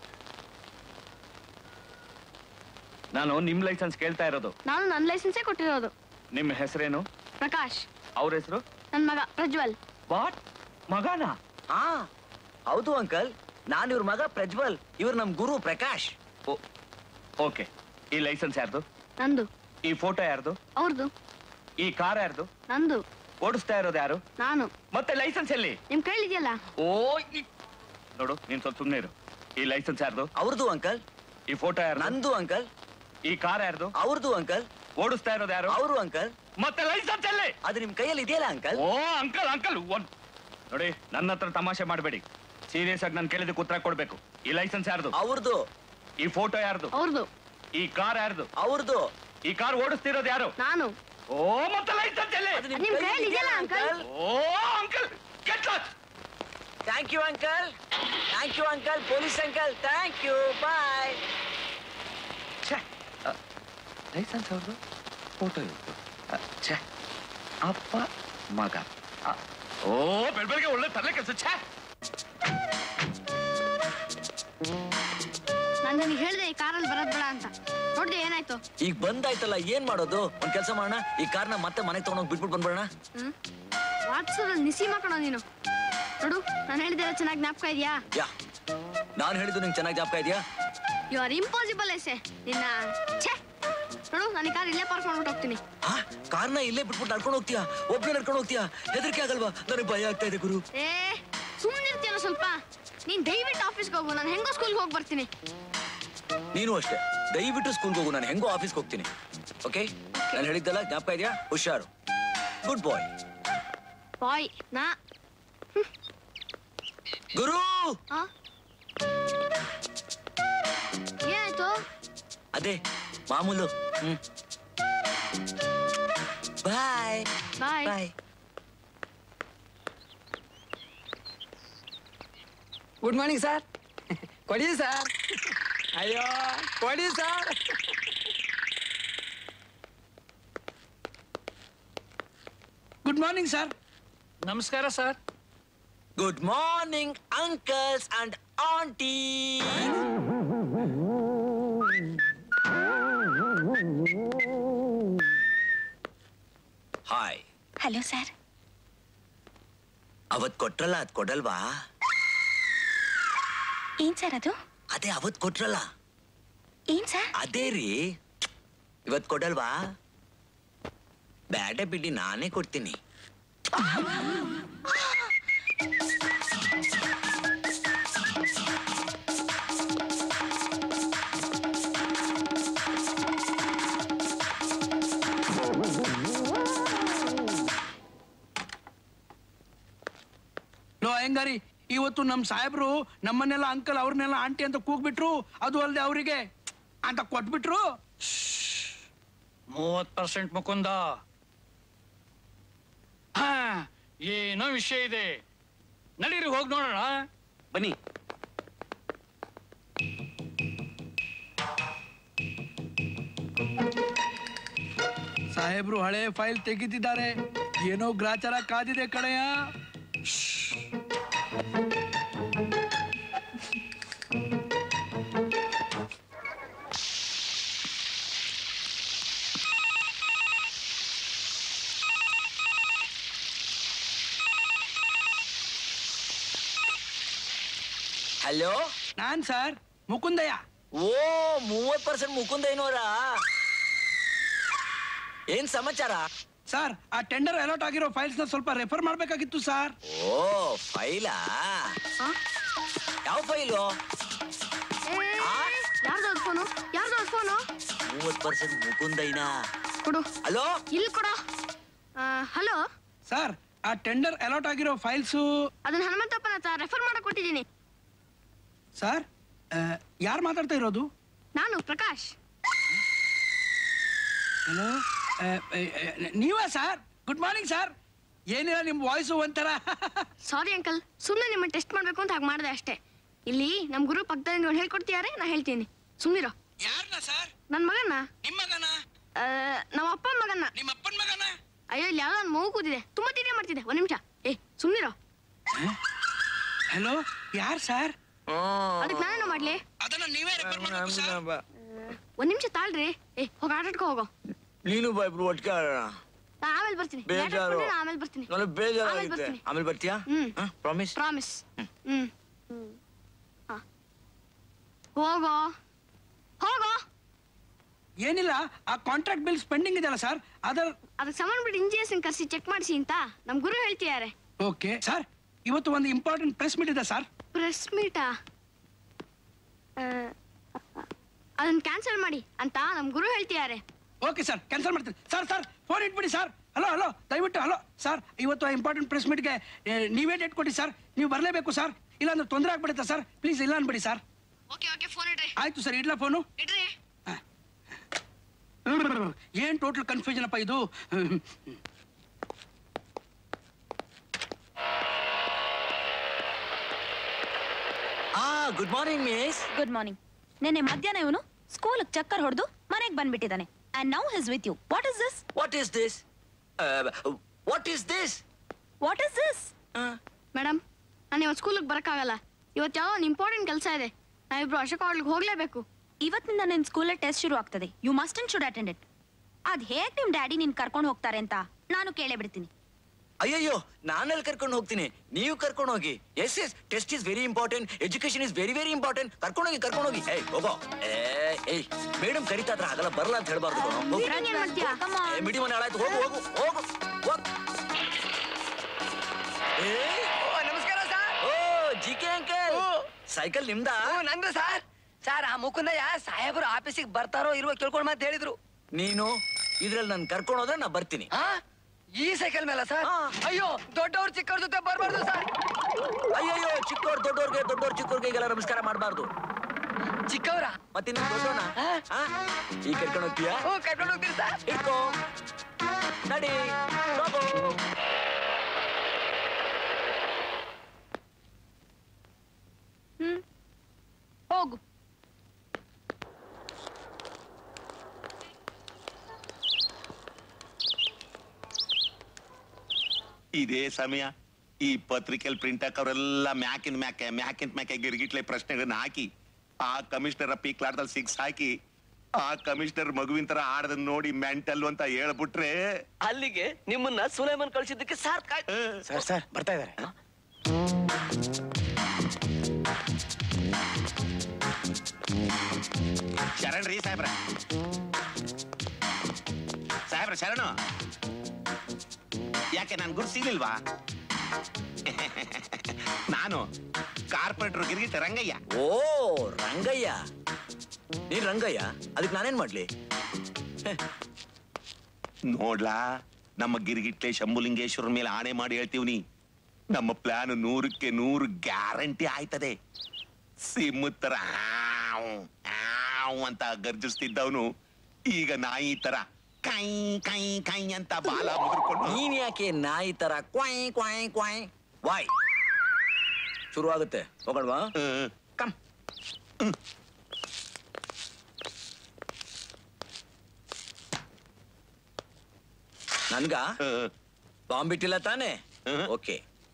ನಾನು ನಿಮ್ ಲೈಸೆನ್ಸ್ ಕೇಳ್ತಾ ಇರೋದು ನಾನು ನನ್ನ ಲೈಸೆನ್ಸೇ ಕೊಟ್ಟಿರೋದು ನಿಮ್ ಹೆಸರೇನು ಪ್ರಕಾಶ್ ಅವ್ರ ಹೆಸರು ನನ್ನ ಮಗ ಪ್ರಜ್ವಲ್ ವಾಟ್ ಮಗನ ಹಾ ಹೌದು ಅಂಕಲ್ ನಾನು ಇವ್ರ ಮಗ ಪ್ರಜ್ವಲ್ ಇವ್ರು ನಮ್ ಗುರು ಪ್ರಕಾಶ್ ಓಕೆ ಈ ಲೈಸೆನ್ಸ್ ಯಾರ್ದು ನಂದು ಈ ಫೋಟೋ ಯಾರ್ದು ಅವ್ರದ್ದು ಈ ಕಾರ್ ಯಾರ್ದು ನಂದು ಓಡಿಸ್ತಾ ಇರೋದು ಯಾರು ನಾನು ಮತ್ತೆ ಲೈಸೆನ್ಸ್ ಎಲ್ಲಿ ನಿಮ್ ಕೈಲಿದೆಯಲ್ಲ ಓ ಈ- ನೋಡು ನೀನ್ ಸ್ವಲ್ಪ ಸುಮ್ನೆ ಇರು ಈ ಲೈಸೆನ್ಸ್ ಯಾರ್ದು ಅವ್ರದ್ದು ಅಂಕಲ್ ಈ ಫೋಟೋ ಯಾರ್ದು ನಂದು ಅಂಕಲ್ ಈ ಕಾರ್ ಯಾರ್ದು ಅವ್ರದ್ದು ಅಂಕಲ್ ಓಡಿಸ್ತಾ ಇರೋದು ಯಾರು ಅವರು ಅಂಕಲ್ ಮತ್ತೆ ಲೈಸೆನ್ಸ್ ಎಲ್ಲಿ ಅದು ನಿಮ್ ಕೈಯಲ್ಲಿ ಇದೆಯಲ್ಲ ಅಂಕಲ್ ಓ ಅಂಕಲ್ ಅಂಕಲ್ ಒಂದ್ ನೋಡಿ ನನ್ನ ಹತ್ರ ತಮಾಷೆ ಮಾಡಬೇಡಿ ಸೀರಿಯಸ್ ಆಗಿ ನಾನು ಕೇಳಿದಕ್ಕೆ ಉತ್ತರ ಕೊಡ್ಬೇಕು ಈ ಲೈಸೆನ್ಸ್ ಯಾರ್ದು ಅವ್ರದ್ದು ಈ ಫೋಟೋ ಯಾರ್ದು ಅವ್ರದ್ದು ಈ ಕಾರ್ ಯಾರ್ದು ಅವ್ರದ್ದು ಈ ಕಾರ್ ಓಡಿಸ್ತಿರೋದು ಯಾರು ನಾನು ಓ ಮತ್ತೆ ಲೈಸೆನ್ಸ್ ಎಲ್ಲಿ ನಿಮ್ ಕೈಯಲ್ಲಿ ಇದೆಯಲ್ಲ uncle oh uncle get lost thank you uncle thank you uncle police uncle thank you bye licence ಅವ್ರದ್ದು ಫೋಟೋ ಇತ್ತು ಛೇ ಅಪ್ಪ ಮಗ ಅ, ಓ ಬೆಳ್ ಬೆಳಗ್ಗೆ ಒಳ್ಳೆ ತಲೆ ಕೆಲಸ ಛೇ ನಾನು ನನಗೆ ಹೇಳಿದೆ ಈ ಕಾರಲ್ಲಿ ಬರೋದ್ ಬೇಡ ಅಂತ ನೋಡ್ದೆ ಏನಾಯ್ತು ಈಗ ಬಂದಾಯ್ತಲ್ಲ ಏನ್ ಮಾಡೋದು ಒಂದ್ ಕೆಲಸ ಮಾಡೋಣ ಈ ಕಾರ್ನ ಮತ್ತೆ ಮನೆಗೆ ತಗೊಂಡೋಗಿ ಬಿಟ್ಬಿಟ್ಟು ಬಂದ್ಬಿಡೋಣ ಹ್ಮ್ ವಾಟ್ಸಲ್ಲಿ ನಿಸಿ ಮಾಡ್ಕೊಳ ನೀನು ನೋಡು ನಾನು ಹೇಳಿದ್ದೆಲ್ಲ ಚೆನ್ನಾಗಿ ಜ್ಞಾಪಕ ಇದೆಯಾ ಯಾ ನಾನು ಹೇಳಿದ್ದು ನಿಂಗೆ ಚೆನ್ನಾಗಿ ಜ್ಞಾಪಕ ಇದೆಯಾ ಯು ಆರ್ ಇಂಪಾಸಿಬಲ್ ಎಸೆ ನಿನ್ನ ಛೇ ನೋಡು ನಾನು ಈ ಕಾರ್ ಇಲ್ಲೇ ಪಾರ್ಕ್ ಮಾಡ್ಬಿಟ್ಟು ಹೋಗ್ತೀನಿ ಆ ಕಾರ್ನ ಇಲ್ಲೇ ಬಿಟ್ಬಿಟ್ಟು ನಡ್ಕೊಂಡು ಹೋಗ್ತೀಯಾ ಒಬ್ಬನೇ ನಡ್ಕೊಂಡು ಹೋಗ್ತೀಯಾ ಹೆದರಿಕೆ ಆಗಲ್ವಾ ನನಗೆ ಭಯ ಆಗ್ತಾ ಇದೆ ಗುರು ಏ ಸುಮ್ಮನಿರ್ತೀಯಲ್ಲ ಸ್ವಲ್ಪ ನೀನ್ ದಯವಿಟ್ಟು ಆಫೀಸ್ಗೆ ಹೋಗು ನಾನು ಹೆಂಗೋ ಸ್ಕೂಲ್ಗೆ ಹೋಗಿ ಬರ್ತೀನಿ ನೀನು ಅಷ್ಟೇ ದಯವಿಟ್ಟು ಸ್ಕೂಲ್ಗೆ ಹೋಗು ನಾನು ಹೆಂಗೋ ಆಫೀಸ್ಗೆ ಹೋಗ್ತೀನಿ ಓಕೆ ನಾನು ಹೇಳಿದ್ದಲ್ಲ ಜ್ಞಾಪಕ ಇದೆಯಾ ಹುಷಾರು ಗುಡ್ ಬಾಯ್ ಬಾಯ್ ನಾ ಗುರು ಆ? ಏನಾಯ್ತು ಅದೇ ಮಾಮೂಲು ಹ್ಮ್ bye bye bye good morning sir ಕೊಡಿ ಸರ್ ಅಯ್ಯೋ ಕೊಡಿ ಸರ್ ಗುಡ್ ಮಾರ್ನಿಂಗ್ ಸರ್ ನಮಸ್ಕಾರ sir good morning uncles and aunty hi hello sir ಅವತ್ ಕೊಟ್ರಲ್ಲ ಅದ್ ಕೊಡಲ್ವಾ ಏನ್ ಸರ್ ಅದು ಅದೇ ಅವತ್ ಕೊಟ್ರಲ್ಲ ಏನ್ ಸರ್ ಅದೇ ರೀ ಇವತ್ ಕೊಡಲ್ವಾ ಬ್ಯಾಡ ಬಿಡಿ ನಾನೇ ಕೊಡ್ತೀನಿ ಲೋ ಅಯ್ಯಂಗಾರಿ ಇವತ್ತು ನಮ್ ಸಾಹೇಬ್ರು ನಮ್ಮನ್ನೆಲ್ಲ ಅಂಕಲ್ ಅವ್ರನ್ನೆಲ್ಲ ಆಂಟಿ ಅಂತ ಕೂಗ್ಬಿಟ್ರು ಅದು ಅಲ್ಲದೆ ಅವರಿಗೆ ಅಂತ ಕೊಟ್ಬಿಟ್ರು ಮೂವತ್ ಪರ್ಸೆಂಟ್ ಮುಕುಂದ ಹಾ ಏನೋ ವಿಷಯ ಇದೆ ನಡೀರಿ ಹೋಗಿ ನೋಡೋಣ ಬನ್ನಿ ಸಾಹೇಬ್ರು ಹಳೆ ಫೈಲ್ ತೆಗಿತಿದ್ದಾರೆ ಏನೋ ಗ್ರಾಚಾರ ಕಾದಿದೆ ಕಡೆಯ ಹಲೋ ನಾನ್ ಸರ್ ಮುಕುಂದಯ್ಯ ಓ ಮೂವತ್ ಪರ್ಸೆಂಟ್ ಮುಕುಂದಯ್ಯನವರ ಏನ್ ಸಮಾಚಾರ ಸರ್ ಆ ಟೆಂಡರ್ ಅಲಾಟ್ ಆಗಿರೋ ಫೈಲ್ಸ್ ನ ಸ್ವಲ್ಪ ರೆಫರ್ ಮಾಡ್ಬೇಕಾಗಿತ್ತು ಸರ್ ಓ ಫೈಲಾ ಯಾವ ಫೈಲು ಯಾರ್ದು ಫೋನು ಯಾರ್ದು ಫೋನು ಮೂವತ್ ಪರ್ಸೆಂಟ್ ಮುಕುಂದಯ್ಯನ ಕೊಡು ಹಲೋ ಇಲ್ಲಿ ಕೊಡು ಹಲೋ ಸರ್ ಆ ಟೆಂಡರ್ ಅಲಾಟ್ ಆಗಿರೋ ಫೈಲ್ಸು ಅದನ್ನ ಹನುಮಂತಪ್ಪನ ಹತ್ರ ರೆಫರ್ ಮಾಡಕ್ ಕೊಟ್ಟಿದ್ದೀನಿ ಸರ್ ಯಾರು ಮಾತಾಡ್ತಾ ಇರೋದು ನಾನು ಪ್ರಕಾಶ್ ಹಲೋ ನೀವಾ ಸರ್ ಗುಡ್ ಮಾರ್ನಿಂಗ್ ಸರ್ ಏನಿಲ್ಲ ನಿಮ್ ವಾಯ್ಸು ಒಂಥರ ಸಾರಿ ಅಂಕಲ್ ಸುಮ್ಮನೆ ನಿಮ್ಮನ್ನ ಟೆಸ್ಟ್ ಮಾಡ್ಬೇಕು ಅಂತ ಹಾಗೆ ಮಾಡಿದೆ ಅಷ್ಟೇ ಇಲ್ಲಿ ನಮ್ ಗುರು ಪಕ್ಕದಲ್ಲಿ ನೀವು ಹೇಳ್ಕೊಡ್ತಿದ್ದಾರೆ ನಾ ಹೇಳ್ತೀನಿ ಸುಮ್ಮನಿರೋ ಯಾರನ್ನ ಸರ್ ನನ್ನ ಮಗನ್ನ ನಿಮ್ಮ ಮಗನ ನಮ್ಮ ಅಪ್ಪನ ಮಗನ್ನ ನಿಮ್ಮ ಅಪ್ಪನ ಮಗನ ಅಯ್ಯೋ ಇಲ್ಲಿ ಯಾವ್ದೋ ಒಂದು ಮಗು ಕೂತಿದೆ ತುಂಬಾ ತಿಂಡಿ ಮಾಡ್ತಿದೆ ಒಂದ್ ನಿಮಿಷ ಏ ಸುಮ್ಮನಿರೋ ಹಲೋ ಯಾರು ಸರ್ ಅದಕ್ಕೆ ನಾನೇನು ಮಾಡ್ಲಿ ಅದನ್ನ ನೀವೇ ರೆಫರ್ ಮಾಡಬೇಕು ಸರ್ ಒಂದ್ ನಿಮಿಷ ತಾಳ್ರಿ ಏ ಹೋಗಿ ಆಟಾಡ್ಕೊ ಹೋಗೋ ನೀನು ಬಾಯ್ಬ್ರು ಒಟ್ಟಿಗೆ ಆಡೋಣ ನಾ ಆಮೇಲೆ ಬರ್ತೀನಿ ಬೇಜಾರು. ಆಟ ಆಡ್ಕೊಂಡು ನಾ ಆಮೇಲೆ ಬರ್ತೀನಿ ನನಗೆ ಆಮೇಲೆ ಬೇಜಾರಾಗುತ್ತೆ ಬರ್ತೀನಿ ಆಮೇಲೆ ಬರ್ತೀಯಾ ಹ್ಮ್ ಪ್ರಾಮಿಸ್ ಪ್ರಾಮಿಸ್ ಹ್ಮ್ ಹಾ. ಹೋಗೋ ಹೋಗೋ ಏನಿಲ್ಲ ಆ ಕಾಂಟ್ರಾಕ್ಟ್ ಬಿಲ್ಸ್ ಪೆಂಡಿಂಗ್ ಇದೆಯಲ್ಲ ಸರ್ ಅದರ ಅದಕ್ಕೆ ಸಂಬಂಧಪಟ್ಟು ಇಂಜಿನಿಯರ್ಸ್ ಕರ್ಸಿ ಚೆಕ್ ಮಾಡಿಸಿ ಅಂತ ನಮ್ ಗುರು ಹೇಳ್ತಿದ್ದಾರೆ ಓಕೆ ಸರ್ ಇವತ್ತು ಒಂದು ಇಂಪಾರ್ಟೆಂಟ್ ಪ್ರೆಸ್ ಮೀಟ್ ಇದೆ ಸರ್ ಪ್ರೆಸ್ ಮೀಟಾ ಅದನ್ನ ಕ್ಯಾನ್ಸಲ್ ಮಾಡಿ ಅಂತ ನಮ್ ಗುರು ಹೇಳ್ತಿದ್ದಾರೆ ಓಕೆ ಸರ್ ಕ್ಯಾನ್ಸಲ್ ಮಾಡ್ತೀನಿ ಸರ್ ಸರ್ ಫೋನ್ ಇಟ್ಬಿಡಿ ಸರ್ ಹಲೋ ಹಲೋ ದಯವಿಟ್ಟು ಹಲೋ ಸರ್ ಇವತ್ತು ಇಂಪಾರ್ಟೆಂಟ್ ಪ್ರೆಸ್ ಮೀಟ್ಗೆ ನೀವೇ ಡೇಟ್ ಕೊಡಿ ಸರ್ ನೀವು ಬರಲೇಬೇಕು ಸರ್ ಇಲ್ಲಾಂದ್ರೆ ತೊಂದರೆ ಆಗ್ಬಿಡುತ್ತೆ ಸರ್ ಪ್ಲೀಸ್ ಇಲ್ಲ ಅನ್ಬಿಡಿ ಸರ್ ಓಕೆ ಓಕೆ ಫೋನ್ ಇಡ್ರಿ ಆಯ್ತು ಸರ್ ಇಡ್ಲಾ ಫೋನು ಇಡ್ರಿ ಏನ್ ಟೋಟಲ್ ಕನ್ಫ್ಯೂಷನ್ ಅಪ್ಪ ಇದು ಆ good morning miss good morning ನಿನ್ನೆ ಮಧ್ಯಾಹ್ನ ಇವನು ಸ್ಕೂಲ್ ಚಕ್ಕರ್ ಹೊಡೆದು ಮನೆಗೆ ಬಂದ್ಬಿಟ್ಟಿದ್ದಾನೆ and now his with you what is this what is this what is this what is this madam ನಾನು ಇವತ್ತು ಸ್ಕೂಲಿಗೆ ಬರೋಕ್ಕಾಗಲ್ಲ ಇವತ್ತು ಯಾವ ಒಂದು ಇಂಪಾರ್ಟೆಂಟ್ ಕೆಲಸ ಇದೆ ನಾವಿಬ್ರು ಅಶೋಕ ಹೋಟ್ಲಿಗೆ ಹೋಗ್ಲೇಬೇಕು ಇವತ್ತಿನಿಂದ ನಿನ್ ಸ್ಕೂಲಲ್ಲಿ ಟೆಸ್ಟ್ ಶುರು ಆಗ್ತದೆ you must and should attend it ಅದ್ ಹೇಗ್ ನಿಮ್ ಡ್ಯಾಡಿ ನಿನ್ ಕರ್ಕೊಂಡು ಹೋಗ್ತಾರೆ ಅಂತ ನಾನು ಕೇಳೇ ಬಿಡ್ತೀನಿ ಅಯ್ಯಯ್ಯೋ ನಾನಲ್ಲಿ ಕರ್ಕೊಂಡು ಹೋಗ್ತೀನಿ ನೀವು ಕರ್ಕೊಂಡು ಹೋಗಿ yes yes test is very important education is very very important ಕರ್ಕೊಂಡು ಹೋಗಿ ಕರ್ಕೊಂಡು ಹೋಗಿ ಏಯ್ ಹೋಗೋ ಏ ಏಯ್ ಮೇಡಮ್ ಕರಿತಾ ಇದ್ರ ಆಗಲ್ಲ ಬರಲ್ಲ ಅಂತ ಹೇಳ್ಬಾರ್ದು ಮಿಡಿ ಮನೆ ಹಾಳಾಯ್ತು ಹೋಗು ಹೋಗು ಹೋಗು ಹೋಗ್ ಏ ನಮಸ್ಕಾರ sir oh G K uncle cycle ನಿಮ್ದಾ ನಂದು ಸರ್ ಸರ್ ಆ ಮುಕುಂದಯ್ಯ ಸಾಹೇಬರು ಆಫೀಸಿಗೆ ಬರ್ತಾರೋ ಇರುವ ಕೇಳ್ಕೊಂಡ್ ಮತ್ತೆ ಹೇಳಿದ್ರು ನೀನು ಇದ್ರಲ್ಲಿ ನಾನು ಕರ್ಕೊಂಡು ಹೋದ್ರೆ ನಾ ಬರ್ತೀನಿ ಆ? ಈ ಸೈಕಲ್ ಮೇಲೆ ಸರ್ ಅಯ್ಯೋ ದೊಡ್ಡವ್ರು ಚಿಕ್ಕವ್ರ ಜೊತೆ ಬರ್ಬಾರ್ದು ಸರ್ ಅಯ್ಯಯ್ಯೋ ಚಿಕ್ಕವ್ರು ದೊಡ್ಡವ್ರಿಗೆ ದೊಡ್ಡವ್ರು ಚಿಕ್ಕವ್ರಿಗೆ ಈಗೆಲ್ಲ ನಮಸ್ಕಾರ ಮಾಡಬಾರ್ದು ಚಿಕ್ಕವ್ರ ಮತ್ತಿನ್ನು ದೊಡ್ಡವನ ಈಗ ಕರ್ಕೊಂಡು ಹೋಗ್ತೀಯಾ ಹ್ಞೂ ಕರ್ಕೊಂಡು ಹೋಗ್ತೀರಿ ಸರ್ ಹಿಡ್ಕೋ ನಡಿ ಹೋಗು ಹ್ಮ್ ಹೋಗು ಇದೇ ಸಮಯ ಈ ಪತ್ರಿಕೆಯಲ್ಲಿ ಪ್ರಿಂಟ್ ಹಾಕೋರೆಲ್ಲ ಮ್ಯಾಕಿನ ಮ್ಯಾಕೆ ಮ್ಯಾಕಿನ ಮ್ಯಾಕೆ ಗಿರ್ಗಿಟ್ಲೆ ಪ್ರಶ್ನೆಗಳನ್ನ ಹಾಕಿ ಆ ಕಮಿಷನರ್ ಪೀಕ್ಲಾಡ್ದಲ್ಲಿ ಸಿಕ್ಸ್ ಹಾಕಿ ಆ ಕಮಿಷನರ್ ಮಗುವಿನ ತರ ಆಡದನ್ನ ನೋಡಿ ಮೆಂಟಲ್ ಅಂತ ಹೇಳ್ಬಿಟ್ರೆ ಅಲ್ಲಿಗೆ ನಿಮ್ಮನ್ನ ಸುಲೈಮನ್ ಕಳ್ಸಿದ್ದಕ್ಕೆ ಸಾರ್ ಸರ್ ಸರ್ ಬರ್ತಾ ಇದಾರೆ ಶರಣ್ ರೀ ಸಾಹೇಬ್ರ ಸಾಹೇಬ್ರ ಶರಣು ಯಾಕೆ ನನ್ ಗುರು ಸಿಗ್ಲಿಲ್ವಾ ನಾನು ಕಾರ್ಪೊರೇಟರ್ ಗಿರ್ಗಿಟ್ ರಂಗಯ್ಯ ಓ ರಂಗಯ್ಯ ನೀನ್ ರಂಗಯ್ಯ ಅದಕ್ಕೆ ನಾನೇನ್ ಮಾಡ್ಲಿ ನೋಡ್ಲಾ ನಮ್ಮ ಗಿರಿಗಿಟ್ಲೆ ಶಂಭುಲಿಂಗೇಶ್ವರ ಮೇಲೆ ಆಣೆ ಮಾಡಿ ಹೇಳ್ತೀವ್ನಿ ನಮ್ಮ ಪ್ಲಾನ್ ನೂರಕ್ಕೆ ನೂರು ಗ್ಯಾರಂಟಿ ಆಯ್ತದೆ ಸಿಮ್ಮು ತರ ಹಾವ್, ಹಾವ್ ಅಂತ ಗರ್ಜಿಸ್ತಿದ್ದವನು ಈಗ ನಾಯಿ ತರ ಕೈ ಕೈ ಕೈ ಅಂತ ಬಾಲ ಮುದ್ರಕೊಂಡು ನೀನ್ ಯಾಕೆ ನಾಯಿ ತರ ಕ್ವಾಯ್ ಕ್ವಾಯ್ ಕ್ವಾಯ್ ವಾಯ್ ಶುರು ಆಗುತ್ತೆ ಹೋಗಲ್ವಾ ಕಮ್ ನನ್ಗ ಬಾಂಬ್ ಬಿಟ್ಟಿಲ್ಲ ತಾನೆ okay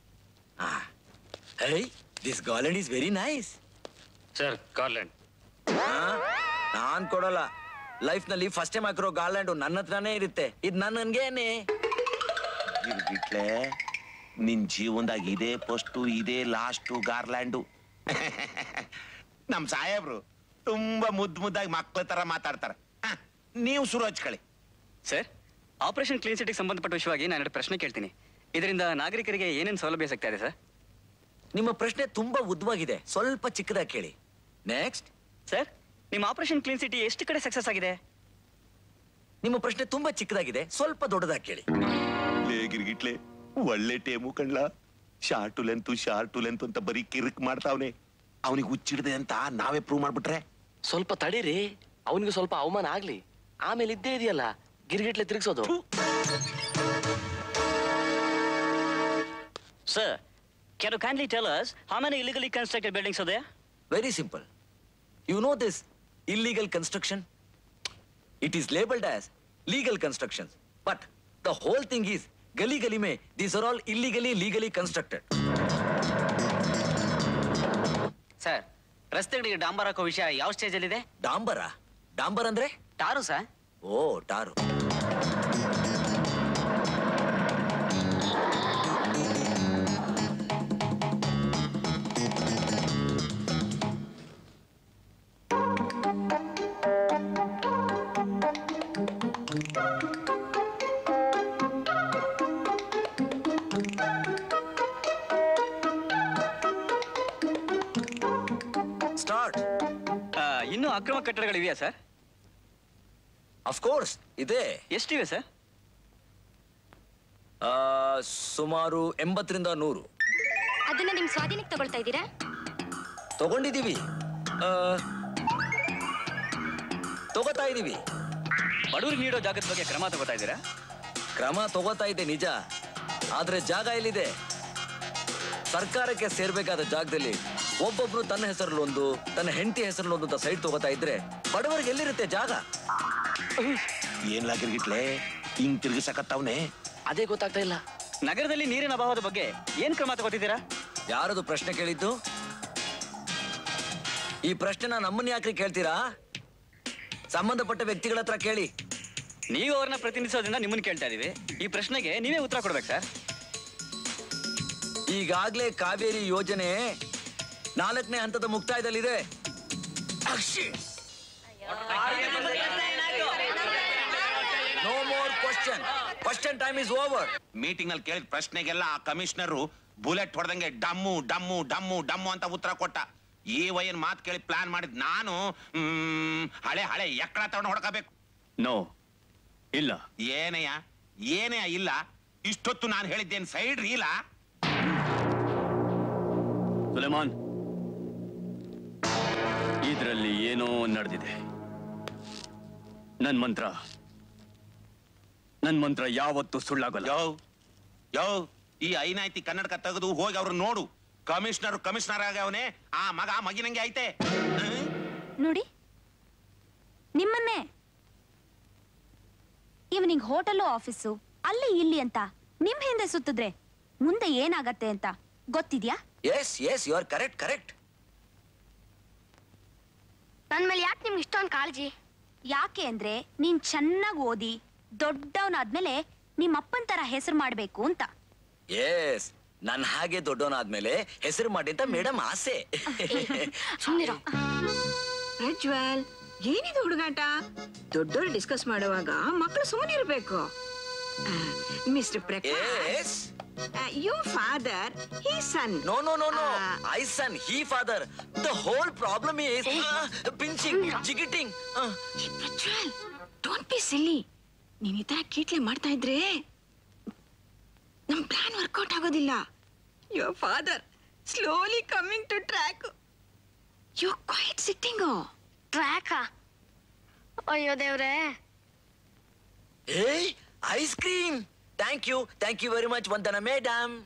hi this garland is very nice sir garland ನಾನ್ ಕೊಡಲ್ಲ ಲೈಫ್ ನಲ್ಲಿ ಫಸ್ಟ್ ಟೈಮ್ ಹಾಕಿರೋ ಗಾರ್ಲ್ಯಾಂಡ್ ನನ್ನ ಹತ್ರನೇ ಇರುತ್ತೆ ಇದು ನನ್ಗೇನೆ ಗಿರ್ಗಿಟ್ಲೆ ನಿನ್ ಜೀವನದಾಗ ಇದೇ ಫಸ್ಟು ಇದೇ ಲಾಸ್ಟು ಗಾರ್ಲ್ಯಾಂಡು ನಮ್ ಸಾಹೇಬ್ರು ತುಂಬಾ ಮುದ್ದು ಮುದ್ದಾಗಿ ಮಕ್ಳ ತರ ಮಾತಾಡ್ತಾರೆ ಹ, ನೀವು ಶುರು ಹಚ್ಕೊಳ್ಳಿ ಸರ್ ಆಪರೇಷನ್ ಕ್ಲೀನ್ ಸಿಟಿಗೆ ಸಂಬಂಧಪಟ್ಟ ವಿಷಯವಾಗಿ ನಾನು ಎರಡು ಪ್ರಶ್ನೆ ಕೇಳ್ತೀನಿ ಇದರಿಂದ ನಾಗರಿಕರಿಗೆ ಏನೇನು ಸೌಲಭ್ಯ ಸಿಗ್ತಾ ಇದೆ ಸರ್ ನಿಮ್ಮ ಪ್ರಶ್ನೆ ತುಂಬಾ ಉದ್ದವಾಗಿದೆ ಸ್ವಲ್ಪ ಚಿಕ್ಕದಾಗಿ ಕೇಳಿ ನೆಕ್ಸ್ಟ್ ಸರ್ ನಿಮ್ಮ ಆಪರೇಷನ್ ಕ್ಲೀನ್ ಸಿಟಿ ಎಷ್ಟು ಕಡೆ ಸಕ್ಸಸ್ ಆಗಿದೆ ನಿಮ್ಮ ಪ್ರಶ್ನೆ ತುಂಬಾ ಚಿಕ್ಕದಾಗಿದೆ ಸ್ವಲ್ಪ ದೊಡ್ಡದಾಗಿ ಕೇಳಿ ಲೇ ಗಿರ್ಗಿಟ್ಲೆ ಒಳ್ಳೆ ಟೇಮು ಕಣ್ಲ ಶಾರ್ಟು ಲೆಂತು ಶಾರ್ಟು ಲೆಂತು ಅಂತ ಬರೀ ಕಿರಿಕ್ ಮಾಡ್ತಾವ್ನೆ ಅವನಿಗೆ ಹುಚ್ಚಿಡ್ದೆ ಅಂತ ನಾವೇ ಪ್ರೂವ್ ಮಾಡ್ಬಿಟ್ರೆ ಸ್ವಲ್ಪ ತಡೀರಿ ಅವನಿಗೆ ಸ್ವಲ್ಪ ಅವಮಾನ ಆಗ್ಲಿ ಆಮೇಲೆ ಇದ್ದೇ ಇದೆಯಲ್ಲ ಗಿರ್ಗಿಟ್ಲೆ ತಿರುಗಿಸೋದು Sir, can you kindly tell us how many illegally constructed buildings are there? Very simple. You know this illegal construction? It is labeled as legal constructions. But the whole thing is gali gali mein these are all illegally legally constructed. Sir ರಸ್ತೆಗಳಿಗೆ ಡಾಂಬರ್ ಹಾಕೋ ವಿಷಯ ಯಾವ stage ಅಲ್ಲಿ ಇದೆ ಡಾಂಬರ ಡಾಂಬರ್ ಅಂದ್ರೆ tar sir oh tar start ಇನ್ನೂ ಅಕ್ರಮ ಕಟ್ಟಡಗಳಿವೆಯಾ ಸರ್ ಅಫ್ಕೋರ್ಸ್ ಇದೆ ಎಷ್ಟಿವೆ ಸರ್ ಆ, ಸುಮಾರು ಎಂಬತ್ತರಿಂದ ನೂರು ಅದನ್ನ ನಿಮ್ ಸ್ವಾಧೀನಕ್ಕೆ ತಗೊಳ್ತಾ ಇದ್ದೀರಾ ತಗೊಂಡಿದೀವಿ ಆ, ತಗೋತಾ ಇದೀವಿ ಬಡವರಿಗೆ ನೀಡೋ ಜಾಗದ ಬಗ್ಗೆ ಕ್ರಮ ತಗೋತಾ ಇದ್ದೀರಾ ಕ್ರಮ ತಗೋತಾ ಇದೆ ನಿಜ ಆದ್ರೆ ಜಾಗ ಎಲ್ಲಿದೆ ಸರ್ಕಾರಕ್ಕೆ ಸೇರ್ಬೇಕಾದ ಜಾಗದಲ್ಲಿ ಒಬ್ಬೊಬ್ರು ತನ್ನ ಹೆಸರಲ್ಲೊಂದು ತನ್ನ ಹೆಂಡತಿ ಹೆಸರಲ್ಲೊಂದು ಅಂತ ಸೈಟ್ ತಗೋತಾ ಇದ್ರೆ ಬಡವರಿಗೆ ಎಲ್ಲಿರುತ್ತೆ ಜಾಗ ಏನ್ ಲಾಗಿರ್ಗಿಟ್ಲೆ ಹಿಂಗ್ ತಿರುಗಿಸಕತ್ತವ್ನೆ ಅದೇ ಗೊತ್ತಾಗ್ತಾ ಇಲ್ಲ ನಗರದಲ್ಲಿ ನೀರಿನ ಅಭಾವದ ಬಗ್ಗೆ ಏನ್ ಕ್ರಮ ತಗೋತಿದ್ದೀರಾ ಯಾರದು ಪ್ರಶ್ನೆ ಕೇಳಿದ್ದು ಈ ಪ್ರಶ್ನೆನ ನಮ್ಮನ್ನ ಯಾಕ್ರಿ ಕೇಳ್ತೀರಾ ಸಂಬಂಧಪಟ್ಟ ವ್ಯಕ್ತಿಗಳ ಹತ್ರ ಕೇಳಿ ನೀವು ಅವ್ರನ್ನ ಪ್ರತಿನಿಧಿಸೋದ್ರಿಂದ ನಿಮ್ಮನ್ನ ಕೇಳ್ತಾ ಇದೀವಿ ಈ ಪ್ರಶ್ನೆಗೆ ನೀವೇ ಉತ್ತರ ಕೊಡ್ಬೇಕು ಸರ್ ಈಗಾಗ್ಲೇ ಕಾವೇರಿ ಯೋಜನೆ ನಾಲ್ಕನೇ ಹಂತದ ಮುಕ್ತಾಯದಲ್ಲಿದೆ no more question question time is over meeting ನಲ್ಲಿ ಕೇಳಿದ ಪ್ರಶ್ನೆಗೆಲ್ಲ ಆ ಕಮಿಷನರು ಬುಲೆಟ್ ಹೊಡೆದಂಗೆ ಡಮ್ಮು ಡಮ್ಮು ಡಮ್ಮು ಡಮ್ಮು ಅಂತ ಉತ್ತರ ಕೊಟ್ಟ ಈ ವಯನ್ ಮಾತು ಕೇಳಿ ಪ್ಲಾನ್ ಮಾಡಿದ್ ನಾನು ಮ್, ಹಳೆ ಹಳೆ ಎಕ್ಕಡ ತಗೊಂಡು ಹೊಡ್ಕೋಬೇಕು ನೋ ಇಲ್ಲ ಏನಯ್ಯ ಏನಯ್ಯ ಇಲ್ಲ ಇಷ್ಟೊತ್ತು ನಾನು ಹೇಳಿದ್ದೇನು ಸೈಡ್ ರೀಲ ಸುಲೇಮಾನ್ ಇದರಲ್ಲಿ ಏನೋ ನಡೆದಿದೆ ನನ್ ಮಂತ್ರ ನನ್ ಮಂತ್ರ ಯಾವತ್ತೂ ಸುಳ್ಳಾಗಲ್ಲ ಯೋ ಯೋ ಈ ಐನಾಯ್ತಿ ಕನ್ನಡಕ ತೆಗೆದು ಹೋಗಿ ಅವ್ರು ನೋಡು ಕಮಿಷನರ್ ಕಮಿಷನರ್ ಆಗವನೇ ಆ ಮಗ ಮಗಿನಂಗೆ ಐತೆ ನೋಡಿ ನಿಮ್ಮನ್ನೇ ಇವನಿಗೆ ಹೋಟೆಲು ಆಫೀಸು ಅಲ್ಲಿ ಇಲ್ಲಿ ಅಂತ ನಿಮ್ ಹಿಂದೆ ಸುತ್ತಿದ್ರೆ ಮುಂದೆ ಏನಾಗತ್ತೆ ಅಂತ ಗೊತ್ತಿದ್ಯಾ yes yes you are correct correct ನನ್ ಮೇಲೆ ಯಾಕೆ ನಿಮ್ಗೆ ಇಷ್ಟೊಂದು ಕಾಳಜಿ ಯಾಕೆ ಅಂದ್ರೆ ನೀನ್ ಚೆನ್ನಾಗಿ ಓದಿ ದೊಡ್ಡವನಾದ್ಮೇಲೆ ನಿಮ್ಮ ಅಪ್ಪನ್ ತರ ಹೆಸರು ಮಾಡ್ಬೇಕು ಅಂತ ಎಸ್ ನನ್ ಹಾಗೆ ದೊಡ್ಡವನಾದ್ಮೇಲೆ ಹೆಸರು ಮಾಡಿ ಅಂತ ಮೇಡಮ್ ಆಸೆ ಸುಮ್ಮನಿರೋ ಪ್ರಜ್ವಲ್ ಏನಿದು ಹುಡುಗಾಟ ದೊಡ್ಡವರು ಡಿಸ್ಕಸ್ ಮಾಡುವಾಗ ಮಕ್ಕಳು ಸುಮ್ಮನಿರ್ಬೇಕು mister Prakash you father he son no no no no I son he father the whole problem is pinching ಜಿಗಿಟಿಂಗ್ ಪ್ರಜ್ವಲ್ ಡೋಂಟ್ ಬಿ ಸಿಲ್ಲಿ ನೀನ್ ಈ ತರ ಕೀಟ್ಲೆ ಮಾಡ್ತಾ ಇದ್ರೆ ನಮ್ ಪ್ಲಾನ್ ವರ್ಕೌಟ್ ಆಗೋದಿಲ್ಲ your father slowly coming to track you quite sitting ಟ್ರ್ಯಾಕಾ ಅಯ್ಯೋ ದೇವ್ರೆ ಏಯ್ ice cream thank you thank you very much Vandana madam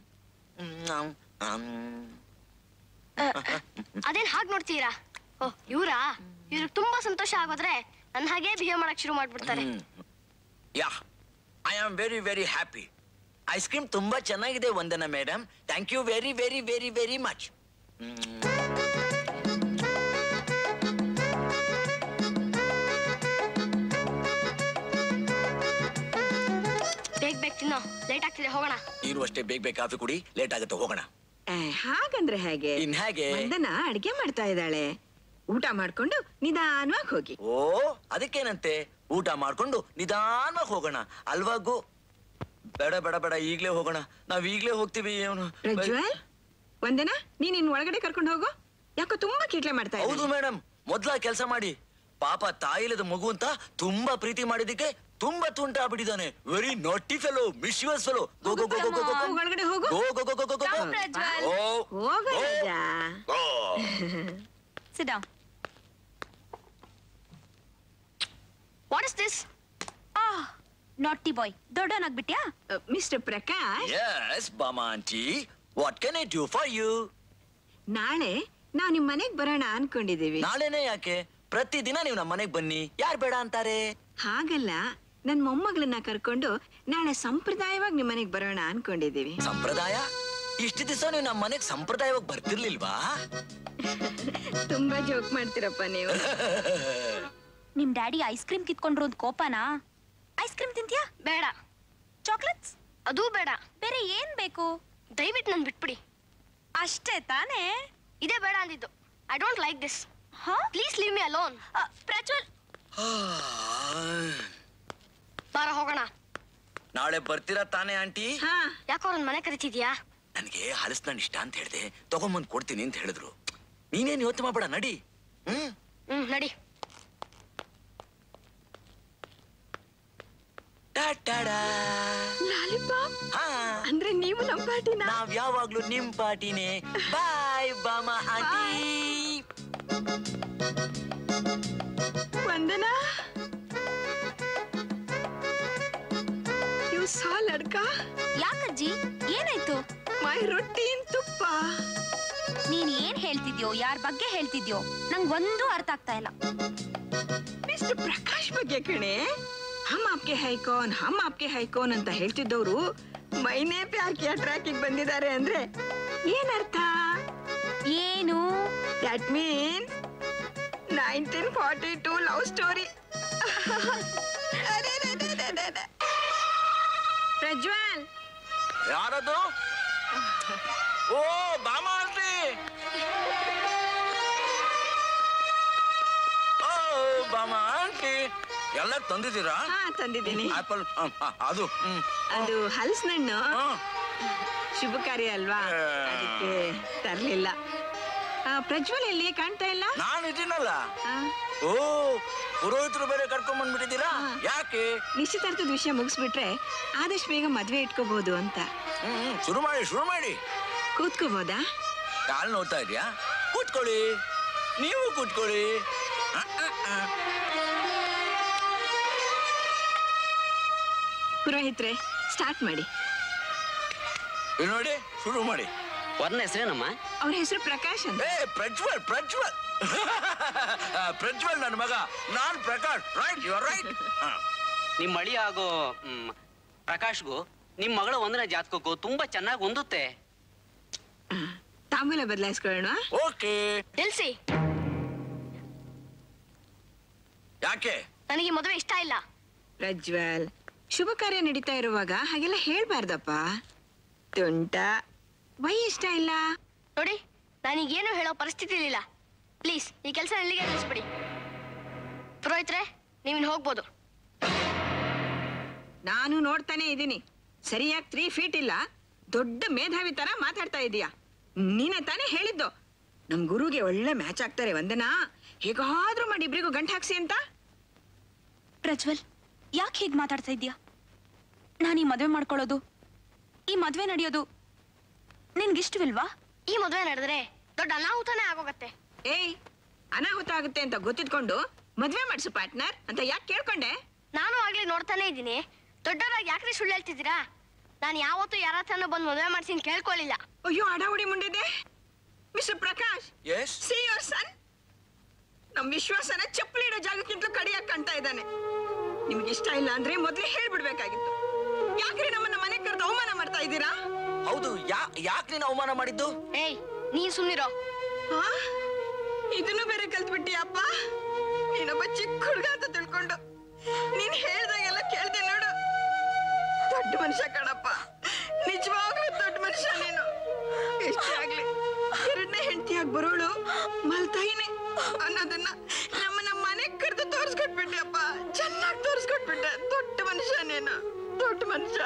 ಅದೇನ್ ಹಾಗೆ ನೋಡ್ತೀರಾ ಓ ಇವ್ರಾ ಇವ್ರಿಗೆ ತುಂಬಾ ಸಂತೋಷ ಆಗೋದ್ರೆ ನನ್ನ ಹಾಗೆ ಬಿಹೇವ್ ಮಾಡಕ್ ಶುರು ಮಾಡ್ಬಿಡ್ತಾರೆ yeah I am very very happy ice cream ತುಂಬಾ ಚೆನ್ನಾಗಿದೆ Vandana madam thank you very very very very much ಬೇಗ ಬೇಗ ತಿನ್ನೋ ಲೇಟ್ ಆಗ್ತಿದೆ ಹೋಗೋಣ ನೀನು ಅಷ್ಟೇ ಬೇಗ ಬೇಗ ಕಾಫಿ ಕುಡಿ ಲೇಟ್ ಆಗುತ್ತೆ ಹೋಗೋಣ ಹಾಗಂದ್ರೆ ಹೇಗೆ ಇನ್ ಹೇಗೆ ವಂದನ ಅಡಿಗೆ ಮಾಡ್ತಾ ಇದ್ದಾಳೆ ಊಟ ಮಾಡ್ಕೊಂಡು ನಿಧಾನವಾಗಿ ಹೋಗಿ ಓ ಅದಕ್ಕೇನಂತೆ ಊಟ ಮಾಡ್ಕೊಂಡು ನಿಧಾನವಾಗಿ ಹೋಗೋಣ ಅಲ್ವಾಗು ಬೇಡ ಬೇಡ ಬೇಡ ಈಗ್ಲೇ ಹೋಗೋಣ ನಾವ್ ಈಗ್ಲೇ ಹೋಗ್ತೀವಿ ಅವನು ಪ್ರಜ್ವಲ್ ವಂದನ ನೀನ್ ಇನ್ ಒಳಗಡೆ ಕರ್ಕೊಂಡು ಹೋಗು ಯಾಕೋ ತುಂಬಾ ಕೀಟ್ಲೆ ಮಾಡ್ತಾ ಹೌದು ಮೇಡಮ್ ಮೊದ್ಲ ಕೆಲಸ ಮಾಡಿ ಪಾಪ ತಾಯಿಲದ ಮಗು ಅಂತ ತುಂಬಾ ಪ್ರೀತಿ ಮಾಡಿದಕ್ಕೆ ತುಂಬಾ ತುಂಟ ಆಗ್ಬಿಟ್ಟಿದ್ದಾನೆ very naughty fellow mischievous fellow go go go go go go ಒಳಗಡೆ ಹೋಗು go go go go go go ಹೋಗು ರಾಜ sit down what is this ಆ ನಾಟಿ ಬಾಯ್ ದೊಡ್ಡವನಾಗ್ಬಿಟ್ಯಾ mister Prakash yes Bhama aunty what can I do for you ನಾಳೆ ನಾವ್ ನಿಮ್ ಮನೆಗ್ ಬರೋಣ ಅನ್ಕೊಂಡಿದೀವಿ ನಾಳೆನೇ ಯಾಕೆ ಪ್ರತಿದಿನ ನೀವು ನಮ್ಮ ಮನೆಗ್ ಬನ್ನಿ ಯಾರು ಬೇಡ ಅಂತಾರೆ ಹಾಗಲ್ಲ ನನ್ ಮೊಮ್ಮಗಳನ್ನ ಕರ್ಕೊಂಡು ನಾಳೆ ಸಂಪ್ರದಾಯವಾಗಿ ನಿಮ್ ಮನೆಗ್ ಬರೋಣ ಅನ್ಕೊಂಡಿದೀವಿ ಸಂಪ್ರದಾಯ ಇಷ್ಟು ದಿವಸ ನೀವು ನಮ್ಮ ಮನೆಗ್ ಸಂಪ್ರದಾಯವಾಗಿ ಬರ್ತಿರ್ಲಿಲ್ವಾ ತುಂಬಾ ಜೋಕ್ ಮಾಡ್ತೀರಪ್ಪ ನೀವು ನಿಮ್ ಡ್ಯಾಡಿ ಐಸ್ ಕ್ರೀಮ್ ಕಿತ್ಕೊಂಡ್ರು ಅಂತ ಕೋಪನಾ ಐಸ್ ಕ್ರೀಮ್ ತಿಂತ್ಯಾ ಬೇಡ ಚಾಕ್ಲೇಟ್ಸ್ ಅದೂ ಬೇಡ ಬೇರೆ ಏನ್ ಬೇಕು ದಯವಿಟ್ಟು ನನ್ ಬಿಟ್ಬಿಡಿ ಅಷ್ಟೇ ತಾನೇ ಇದೇ ಬೇಡ ಅಂದಿದ್ದು I don't like this please leave me alone Prajwal ಬಾರ ಹೋಗೋಣ ನಾಳೆ ಬರ್ತೀರಾ ತಾನೇ ಆಂಟಿ ಯಾಕೋ ಅವ್ರನ್ನ ಮನೆ ಕರಿತಿದ್ಯಾ ನನಗೆ ಹಲಸಿನ ಇಷ್ಟ ಅಂತ ಹೇಳ್ದೆ ತಗೊಂಬಂದ್ ಕೊಡ್ತೀನಿ ಅಂತ ಹೇಳಿದ್ರು ನೀನೇನ್ ಯೋಚನೆ ಮಾಡ್ಬೇಡ ನಡಿ ಹ್ಮ್ ಹ್ಮ್ ನಡಿ ಲಾಲಿಪಾಪ್ ಹಾ ಅಂದ್ರೆ ನೀವು ನಮ್ ಪಾರ್ಟಿನ ನಾವ್ ಯಾವಾಗ್ಲೂ ನಿಮ್ ಪಾರ್ಟಿನೇ ಬಾಯ್ ಬಾಮ ಆಂಟಿ ವಂದನಾ ಯು ಸಾ ಲಡ್ಕ ಯಾಕಜ್ಜಿ ಏನಾಯ್ತು ಮೈ ರೊಟ್ಟಿ ತುಪ್ಪ ನೀನ್ ಏನ್ ಹೇಳ್ತಿದ್ಯಾ ಹೇಳ್ತಿದ್ಯೋ ಯಾರ ಬಗ್ಗೆ ಹೇಳ್ತಿದ್ಯೋ ನಂಗ್ ಒಂದೂ ಅರ್ಥ ಆಗ್ತಾ ಇಲ್ಲ ಮಿಸ್ಟರ್ ಪ್ರಕಾಶ್ ಬಗ್ಗೆ ಕಣೆ ಹಮ್ ಆಪ್ಗೆ ಹೈಕೋನ್ ಹಮ್ ಆಪ್ಗೆ ಹೈಕೋನ್ ಅಂತ ಹೇಳ್ತಿದ್ದವ್ರು ಮೈನೇ ಪ್ಯಾರ್ ಕಿಯಾ ಟ್ರ್ಯಾಕಿಗೆ ಬಂದಿದ್ದಾರೆ ಅಂದ್ರೆ ಏನರ್ಥ ಏನು that means nineteen forty two love story Prajwal ಯಾರದು ಓ ಬಾಮ ಆಂಟಿ ಓ ಬಾಮ ಆಂಟಿ ಎಲ್ಲ ತಂದಿದ್ದೀರಾ ಹಾ ತಂದಿದ್ದೀನಿ ಆಪಲ್ ಅದು ಹ್ಮ್. ಅದು ಹಲಸಿನಣ್ಣು ಶುಭ ಕಾರ್ಯ ಅಲ್ವಾ ಅದಕ್ಕೆ ತರ್ಲಿಲ್ಲ ಆ, ಪ್ರಜ್ವಲ್ ಎಲ್ಲಿ ಕಾಣ್ತಾ ಇಲ್ಲ ನಾನು ಇದೀನಲ್ಲ ಓ ಪುರೋಹಿತರು ಬೇರೆ ಕರ್ಕೊಂಡ್ ಬಂದ್ಬಿಟ್ಟಿದ್ದೀರಾ ಯಾಕೆ ನಿಶ್ಚಿತಾರ್ಥದ ವಿಷಯ ಮುಗಿಸ್ಬಿಟ್ರೆ ಆದಷ್ಟು ಬೇಗ ಮದ್ವೆ ಇಟ್ಕೋಬಹುದು ಅಂತ ಹ್ಮ್ ಶುರು ಮಾಡಿ ಶುರು ಮಾಡಿ ಕೂತ್ಕೋಬೋದಾ ಕಾಲ್ ನೋಡ್ತಾ ಇದೆಯಾ ಕೂತ್ಕೊಳ್ಳಿ ನೀವು ಕೂತ್ಕೊಳ್ಳಿ ಆ, ಆ, ಆ. ಪುರೋಹಿತ್ರೆ ಸ್ಟಾರ್ಟ್ ಮಾಡಿ ಇಲ್ಲಿ ನೋಡಿ ಶುರು ಮಾಡಿ ವರ್ಣ ಹೆಸರೇನಮ್ಮ ಅವ್ರ ಹೆಸರು ಪ್ರಕಾಶ್ ಅಂತ ಏ ಪ್ರಜ್ವಲ್ ಪ್ರಜ್ವಲ್ ಆ, ಪ್ರಜ್ವಲ್ ನನ್ನ ಮಗ ನಾನ್ ಪ್ರಕಾಶ್ ರೈಟ್ ಯು ರೈಟ್ ನಿಮ್ಮ ಮಳಿ ಆಗೋ ಮ್, ಪ್ರಕಾಶ್ಗೂ ನಿಮ್ಮ ಮಗಳ ಒಂದನೇ ಜಾತಕಕ್ಕೂ ತುಂಬಾ ಚೆನ್ನಾಗಿ ಹೊಂದುತ್ತೆ ತಾಂಬೂಲ ಬದಲಾಯಿಸ್ಕೊಳ್ಳೋಣ ಓಕೆ ನಿಲ್ಸಿ ಯಾಕೆ ನನಗೆ ಈ ಮದುವೆ ಇಷ್ಟ ಇಲ್ಲ ಪ್ರಜ್ವಲ್ ಶುಭ ಕಾರ್ಯ ನಡೀತಾ ಇರುವಾಗ ಹಾಗೆಲ್ಲ ಹೇಳ್ಬಾರ್ದಪ್ಪ ತುಂಟ ವೈ ಇಷ್ಟ ಇಲ್ಲ ನೋಡಿ ನಾನೀಗೇನು ಹೇಳೋ ಪರಿಸ್ಥಿತಿ ಇಲ್ಲ ಪ್ಲೀಸ್ ಈ ಕೆಲಸ ಎಲ್ಲಿಗೆ ನಿಲ್ಲಿಸ್ಬಿಡಿ ಪುರೋಹಿತ್ರೆ ನೀವಿನ್ ಹೋಗ್ಬೋದು ನಾನು ನೋಡ್ತಾನೆ ಇದ್ದೀನಿ ಸರಿಯಾಗಿ ತ್ರೀ ಫೀಟ್ ಇಲ್ಲ ದೊಡ್ಡ ಮೇಧಾವಿ ತರ ಮಾತಾಡ್ತಾ ಇದೀಯಾ ನೀನೇ ತಾನೇ ಹೇಳಿದ್ದು ನಮ್ ಗುರುಗೆ ಒಳ್ಳೆ ಮ್ಯಾಚ್ ಆಗ್ತಾರೆ ವಂದನಾ ಹೇಗಾದ್ರೂ ಮಾಡಿ ಇಬ್ರಿಗೂ ಗಂಟ್ ಹಾಕ್ಸಿ ಅಂತ ಪ್ರಜ್ವಲ್ ಯಾಕೆ ಹೀಗೆ ಮಾತಾಡ್ತಾ ಇದ್ಯಾ ನಾನು ಈ ಮದುವೆ ಮಾಡ್ಕೊಳ್ಳೋದು ಈ ಮದುವೆ ನಡೆಯೋದು ನಿನ್ಗಿಷ್ಟವಿಲ್ವಾ ಈ ಮದುವೆ ನಡೆದ್ರೆ ದೊಡ್ಡ ಅನಾಹುತನೇ ಆಗೋಗತ್ತೆ ಏಯ್ ಅನಾಹುತ ಆಗುತ್ತೆ ಅಂತ ಗೊತ್ತಿದ್ಕೊಂಡು ಮದ್ವೆ ಮಾಡ್ಸು ಪಾರ್ಟ್ನರ್ ಅಂತ ಯಾಕೆ ಕೇಳ್ಕೊಂಡೆ ನಾನು ಆಗ್ಲೇ ನೋಡ್ತಾನೆ ಇದ್ದೀನಿ ದೊಡ್ಡವರಾಗಿ ಯಾಕ್ರಿ ಸುಳ್ಳು ಹೇಳ್ತಿದ್ದೀರಾ ನಾನು ಯಾವತ್ತೂ ಯಾರ ಹತ್ರನೂ ಬಂದು ಮದುವೆ ಮಾಡ್ಸಿನ್ ಕೇಳ್ಕೊಳ್ಳಿಲ್ಲ ಅಯ್ಯೋ ಅಡಾವುಡಿ ಮುಂಡಿದೆ mister Prakash yes see your son ನಮ್ ವಿಶ್ವಾಸನ ಚಪ್ಪಲಿ ಇಡೋ ಜಾಗಕ್ಕಿಂತಲೂ ಕಡಿಯಾಗಿ ಕಾಣ್ತಾ ಇದ್ದಾನೆ ನಿಮ್ಗೆ ಇಷ್ಟ ಇಲ್ಲ ಅಂದ್ರೆ ಮೊದ್ಲೇ ಹೇಳ್ಬಿಡ್ಬೇಕಾಗಿತ್ತು ಯಾಕ್ರಿ ನಮ್ಮನ್ನ ಮನೆಗೆ ಕರೆದು ಅವಮಾನ ಮಾಡ್ತಾ ಇದ್ದೀರಾ ಹೌದು ಯಾ ಯಾಕೆ ನೀನು ಅವಮಾನ ಮಾಡಿದ್ದು ಏಯ್ ನೀ ಸುಮ್ನಿರೋ ಆ? ಇದನ್ನು ಬೇರೆ ಕಲ್ತ್ಬಿಟ್ಟಿಯಪ್ಪ ನೀನೊಬ್ಬ ಚಿಕ್ಕ ಹುಡುಗ ಅಂತ ತಿಳ್ಕೊಂಡು ನೀನ್ ಹೇಳ್ದಾಗೆಲ್ಲ ಕೇಳ್ದೆ ನೋಡು ದೊಡ್ಡ ಮನುಷ್ಯ ಕಣಪ್ಪ ನಿಜವಾಗ್ಲೂ ದೊಡ್ಡ ಮನುಷ್ಯ ನೀನು ಎಷ್ಟೇ ಆಗ್ಲಿ ಎರಡನೇ ಹೆಂಡತಿಯಾಗಿ ಬರೋಳು ಮಲ್ತಾಯಿನೇ ಅನ್ನೋದನ್ನ ನಮ್ಮನ್ನ ಮನೆಗ್ ಕರೆದು ತೋರಿಸ್ಕೊಟ್ಬಿಟ್ಟೆಪ್ಪ ಚೆನ್ನಾಗಿ ತೋರಿಸ್ಕೊಟ್ಬಿಟ್ಟೆ ದೊಡ್ಡ ಮನುಷ್ಯ ನೀನು ದೊಡ್ಡ ಮನುಷ್ಯ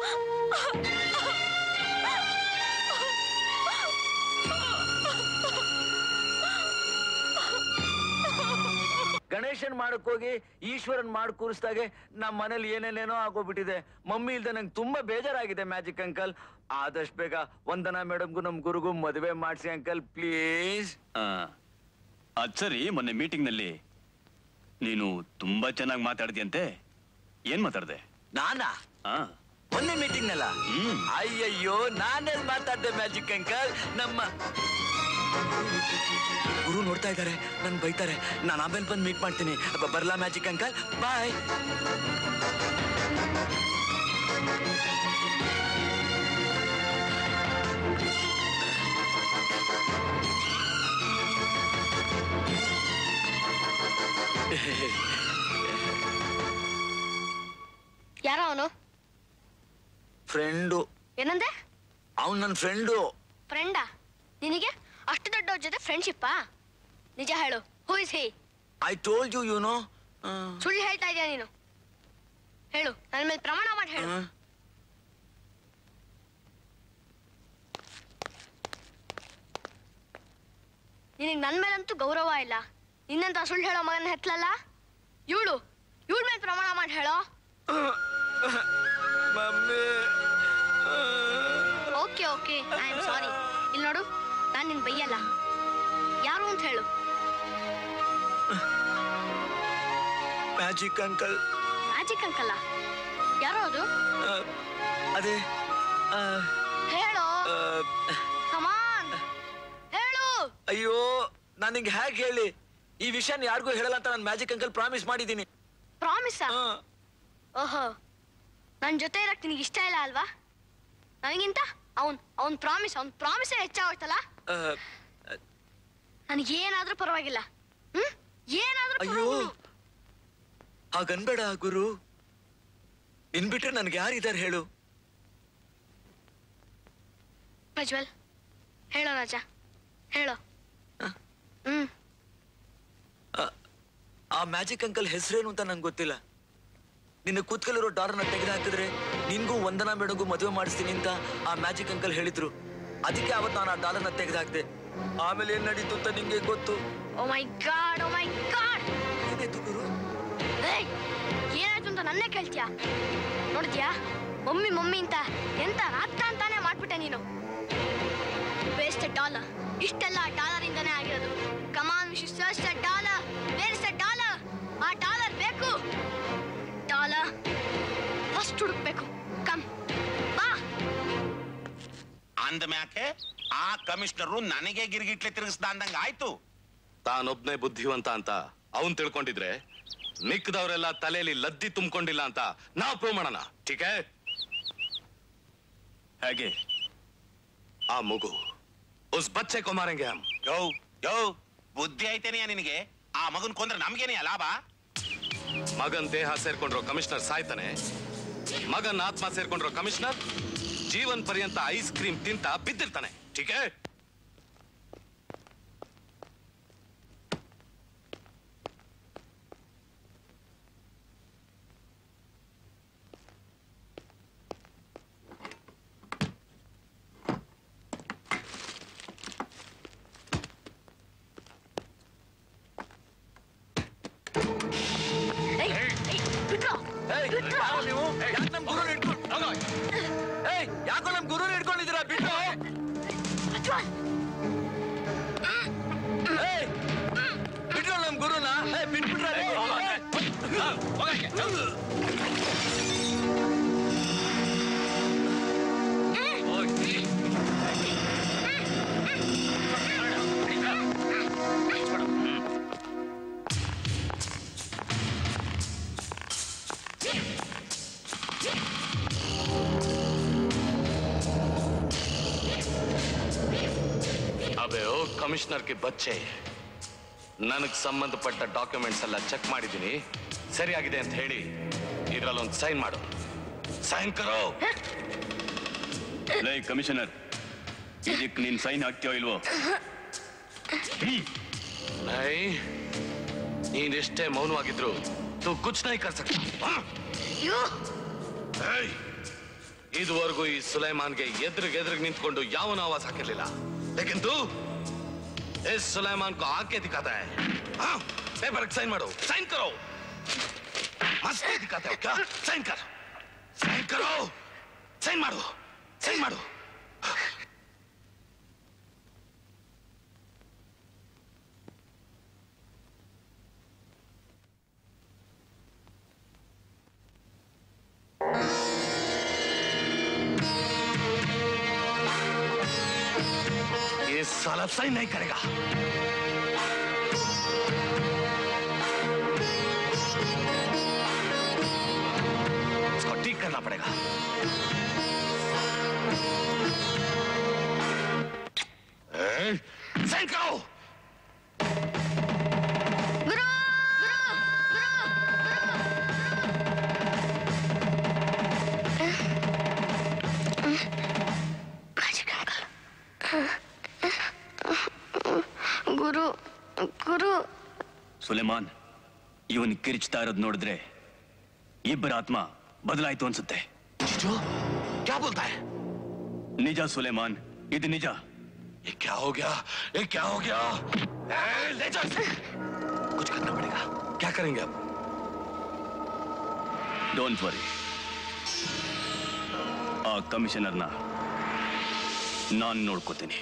ಗಣೇಶನ್ ಮಾಡಕ್ ಹೋಗಿ ಈಶ್ವರನ್ ಮಾಡಿ ಕೂರಿಸ್ದಾಗೆ ನಮ್ಮ ಮನೇಲಿ ಏನೇನೇನೋ ಆಗೋಗ್ಬಿಟ್ಟಿದೆ ಮಮ್ಮಿ ಇಲ್ದೆ ನಂಗೆ ತುಂಬಾ ಬೇಜಾರಾಗಿದೆ ಮ್ಯಾಜಿಕ್ ಅಂಕಲ್ ಆದಷ್ಟು ಬೇಗ ವಂದನಾ ಮೇಡಮ್ಗೂ ನಮ್ ಗುರುಗೂ ಮದುವೆ ಮಾಡಿಸಿ ಅಂಕಲ್ ಪ್ಲೀಸ್ ಅದ್ ಸರಿ ಮೊನ್ನೆ ಮೀಟಿಂಗ್ ನಲ್ಲಿ ನೀನು ತುಂಬಾ ಚೆನ್ನಾಗಿ ಮಾತಾಡ್ದಿಯಂತೆ ಏನ್ ಮಾತಾಡ್ದೆ ನಾನಾ ಆ ಮೊನ್ನೆ ಮೀಟಿಂಗ್ ನಲ್ಲ ಅಯ್ಯಯ್ಯೋ ನಾನೆಲ್ ಮಾತಾಡ್ದೆ ಮ್ಯಾಜಿಕ್ ಅಂಕಲ್ ನಮ್ಮ ಗುರು ನೋಡ್ತಾ ಇದ್ದಾರೆ ನನ್ ಬೈತಾರೆ ನಾನು ಆಮೇಲೆ ಬಂದು ಮೀಟ್ ಮಾಡ್ತೀನಿ ಬ- ಬರ್ಲಾ ಮ್ಯಾಜಿಕ್ ಅಂಕಲ್ ಬಾಯ್ ಯಾರೋ ಅವನು ಫ್ರೆಂಡು ಏನಂದೆ ಅವ್ನು ನನ್ನ ಫ್ರೆಂಡು ಫ್ರೆಂಡಾ ನಿನಗೆ ಅಷ್ಟು ದೊಡ್ಡವ್ರ ಜೊತೆ ಫ್ರೆಂಡ್ಶಿಪ್ಪಾ ನಿಜ ಹೇಳು who is he I told you you know ಸುಳ್ಳು ಹೇಳ್ತಾ ಇದೀಯ ನೀನು ಹೇಳು ನನ್ನ ಮೇಲೆ ಪ್ರಮಾಣ ಮಾಡಿ ಹೇಳು ನಿನಗೆ ನನ್ನ ಮೇಲಂತೂ ಗೌರವ ಇಲ್ಲ ನಿನ್ನಂತ ಸುಳ್ಳು ಹೇಳೋ ಮಗನ ಹೆತ್ಲಲ್ಲ ಇವಳು ಇವಳ ಮೇಲೆ ಪ್ರಮಾಣ ಮಾಡಿ ಹೇಳೋ mummy okay okay I am sorry ಇಲ್ಲಿ ನೋಡು ನಾನು ನಿನ್ ಬೈಯಲ್ಲ ಯಾರು ಅಂತ ಹೇಳು ಮ್ಯಾಜಿಕ್ ಅಂಕಲ್ ಮ್ಯಾಜಿಕ್ ಅಂಕಲ್ಲ ಯಾರೋ ಅದು ಅದೇ ಆ, ಹೇಳು ಆ, ಕಮಾನ್ ಹೇಳು ಅಯ್ಯೋ ನಾನು ನಿಂಗೆ ಹೇಗೆ ಹೇಳಿ ಈ ವಿಷಯನ ಯಾರಿಗೂ ಹೇಳಲ್ಲ ಅಂತ ನಾನು ಮ್ಯಾಜಿಕ್ ಅಂಕಲ್ ಪ್ರಾಮಿಸ್ ಮಾಡಿದ್ದೀನಿ ಪ್ರಾಮಿಸ್ ಓಹೋ ನನ್ನ ಜೊತೆ ಇರಕ್ ನಿನಗೆ ಇಷ್ಟ ಇಲ್ಲ ಅಲ್ವಾ ನನಗಿಂತ ಅವನ್ ಅವನ್ ಪ್ರಾಮಿಸ್ ಅವನ್ ಪ್ರಾಮಿಸೇ ಹೆಚ್ಚಾಗೋಯ್ತಲ್ಲ ನನಗೇನಾದ್ರೂ ಪರವಾಗಿಲ್ಲ ಹ್ಮ್ ಏನಾದ್ರೂ ಅಯ್ಯೋ ಹಾಗನ್ಬೇಡ ಗುರು ನಿನ್ ಬಿಟ್ರೆ ನನ್ಗೆ ಯಾರಿದ್ದಾರೆ ಹೇಳು ಪ್ರಜ್ವಲ್ ಹೇಳೋ ರಾಜ ಹೇಳೋ ಹ್ಮ್ ಆ ಮ್ಯಾಜಿಕ್ ಅಂಕಲ್ ಹೆಸರೇನು ಅಂತ ನಂಗೆ ಗೊತ್ತಿಲ್ಲ ನಿನ್ನ ಕೂತ್ಕಲಿರೋ ಡಾಲರ್ನ ತೆಗೆದು ಹಾಕಿದ್ರೆ ನಿನ್ಗೂ ವಂದನಾ ಮೇಡಂಗೂ ಮದುವೆ ಮಾಡಿಸ್ತೀನಿ ಅಂತ ಆ ಮ್ಯಾಜಿಕ್ ಅಂಕಲ್ ಹೇಳಿದ್ರು ಅದಕ್ಕೆ ಅವತ್ತು ನಾನು ಆ ಡಾಲರ್ನ ತೆಗೆದು ಹಾಕ್ದೆ ಆಮೇಲೆ ಏನ್ ನಡೀತು ಅಂತ ನಿಂಗೆ ಗೊತ್ತು ಓ my God oh my god ಏನಾಯ್ತು ಗುರು ಏಯ್ ಏನಾಯ್ತು ಅಂತ ನನ್ನೇ ಕೇಳ್ತೀಯಾ ನೋಡಿದ್ಯಾ ಮಮ್ಮಿ ಮಮ್ಮಿ ಅಂತ ಎಂತ ರಾತ್ತ ಅಂತಾನೆ ಮಾಡ್ಬಿಟ್ಟೆ ನೀನು ವೇಸ್ಟ್ ಡಾಲರ್ ಇಷ್ಟೆಲ್ಲ ಡಾಲರ್ ಇಂದಾನೇ ಆಗಿರೋದು come on wish search the dollar where is the dollar ಆ ಡಾಲರ್ ಬೇಕು ಡಾಲರ್ ಫಸ್ಟ್ ಹುಡುಕ್ಬೇಕು ಕಮ್ ಬಾ ಅಂದ ಮ್ಯಾಕೆ ಆ ಕಮಿಷನರು ನನಗೆ ಗಿರ್ಗಿಟ್ಲೆ ತಿರುಗಿಸ್ದ ಅಂದಂಗ ಆಯ್ತು ತಾನೊಬ್ನೇ ಬುದ್ಧಿವಂತ ಅಂತ ಅವನ್ ತಿಳ್ಕೊಂಡಿದ್ರೆ ಮಿಕ್ಕದವರೆಲ್ಲ ತಲೆಯಲ್ಲಿ ಲದ್ದಿ ತುಂಬಿಕೊಂಡಿಲ್ಲ ಅಂತ ನಾವು ಪ್ರೂವ್ ಮಾಡೋಣ ಟೀಕೆ ಹೇಗೆ ಆ ಮಗು ಉಸ್ ಬಚ್ಚೆ ಕೋ ಮಾರೆಂಗೆ ಹಮ್ ಯೋ ಯೋ ಬುದ್ಧಿ ಐತೇನೆಯ ನಿನಗೆ ಆ ಮಗನ್ ಕೊಂದ್ರೆ ನಮ್ಗೇನೆಯ ಲಾಭ ಮಗನ್ ದೇಹ ಸೇರ್ಕೊಂಡಿರೋ ಕಮಿಷನರ್ ಸಾಯ್ತಾನೆ ಮಗನ್ ಆತ್ಮ ಸೇರ್ಕೊಂಡಿರೋ ಕಮಿಷನರ್ ಜೀವನ್ ಪರ್ಯಂತ ಐಸ್ ಕ್ರೀಮ್ ತಿಂತ ಬಿದ್ದಿರ್ತಾನೆ ಟೀಕೆ ನೀವು ಯಾಕೆ ನಮ್ ಗುರು ಹಿಡ್ಕೊಂಡು ಏಯ್ ಯಾಕೋ ನಮ್ ಗುರು ಹಿಡ್ಕೊಂಡಿದ್ದೀರಾ ಬಿಟ್ಟು ಏಯ್ ಬಿಟ್ರು ನಮ್ ಗುರುನ ಏಯ್ ಬಿಟ್ಬಿಟ್ರ ಅಬೆ ಓ ಕಮಿಷನರ್ ಗೆ ಬಚ್ಚೆ ನನಗ್ ಸಂಬಂಧಪಟ್ಟ ಡಾಕ್ಯುಮೆಂಟ್ಸ್ ಎಲ್ಲ ಚೆಕ್ ಮಾಡಿದ್ದೀನಿ ಸರಿಯಾಗಿದೆ ಅಂತ ಹೇಳಿ ಇದ್ರಲ್ಲೊಂದು ಸೈನ್ ಮಾಡು ಸೈನ್ ಕರೋ ಲೈ ಕಮಿಷನರ್ ಇದಕ್ಕೆ ನೀನ್ ಸೈನ್ ಹಾಕ್ತೀಯೋ ಇಲ್ವೋ ನೈ ನೀನೆಷ್ಟೇ ಮೌನವಾಗಿದ್ರು ತು ಕುಚ್ ನೈ ಕರ್ ಸಕ್ತ ಏಯ್! ಇದುವರೆಗೂ ಈ ಸುಲೈಮಾನ್ಗೆ ಎದುರಿಗೆ ಎದುರಿಗೆ ನಿಂತ್ಕೊಂಡು ಯಾವನ ಆವಾಜ್ ಹಾಕಿರ್ಲಿಲ್ಲ ಲೇಕಿನ್ ತೂ इस सुलेमान को आके दिखाता है हाँ, पेपर साइन मारो साइन करो मस्ती दिखाते हो क्या साइन कर साइन करो साइन मारो साइन मारो ये साला साइन नहीं करेगा इसको ठीक करना पड़ेगा ए, साइन करो ಗುರು ಗುರು ಸುಲೇಮಾನ್ ಇವನ್ ಕಿರ್ಚ್ತಾ ಇರೋದ್ ನೋಡಿದ್ರೆ ಇಬ್ಬರ ಆತ್ಮ ಬದಲಾಯ್ತು ಅನ್ಸುತ್ತೆ क्या बोलता है ನಿಜ ಸುಲೇಮಾನ್ ಇದು ನಿಜ ये क्या हो गया ये क्या हो गया ए, ले जाओ इसे। कुछ करना पड़ेगा क्या करेंगे अब ಡೋಂಟ್ ವರಿ ಆ ಕಮಿಷನರ್ನ ನಾನ್ ನೋಡ್ಕೋತೀನಿ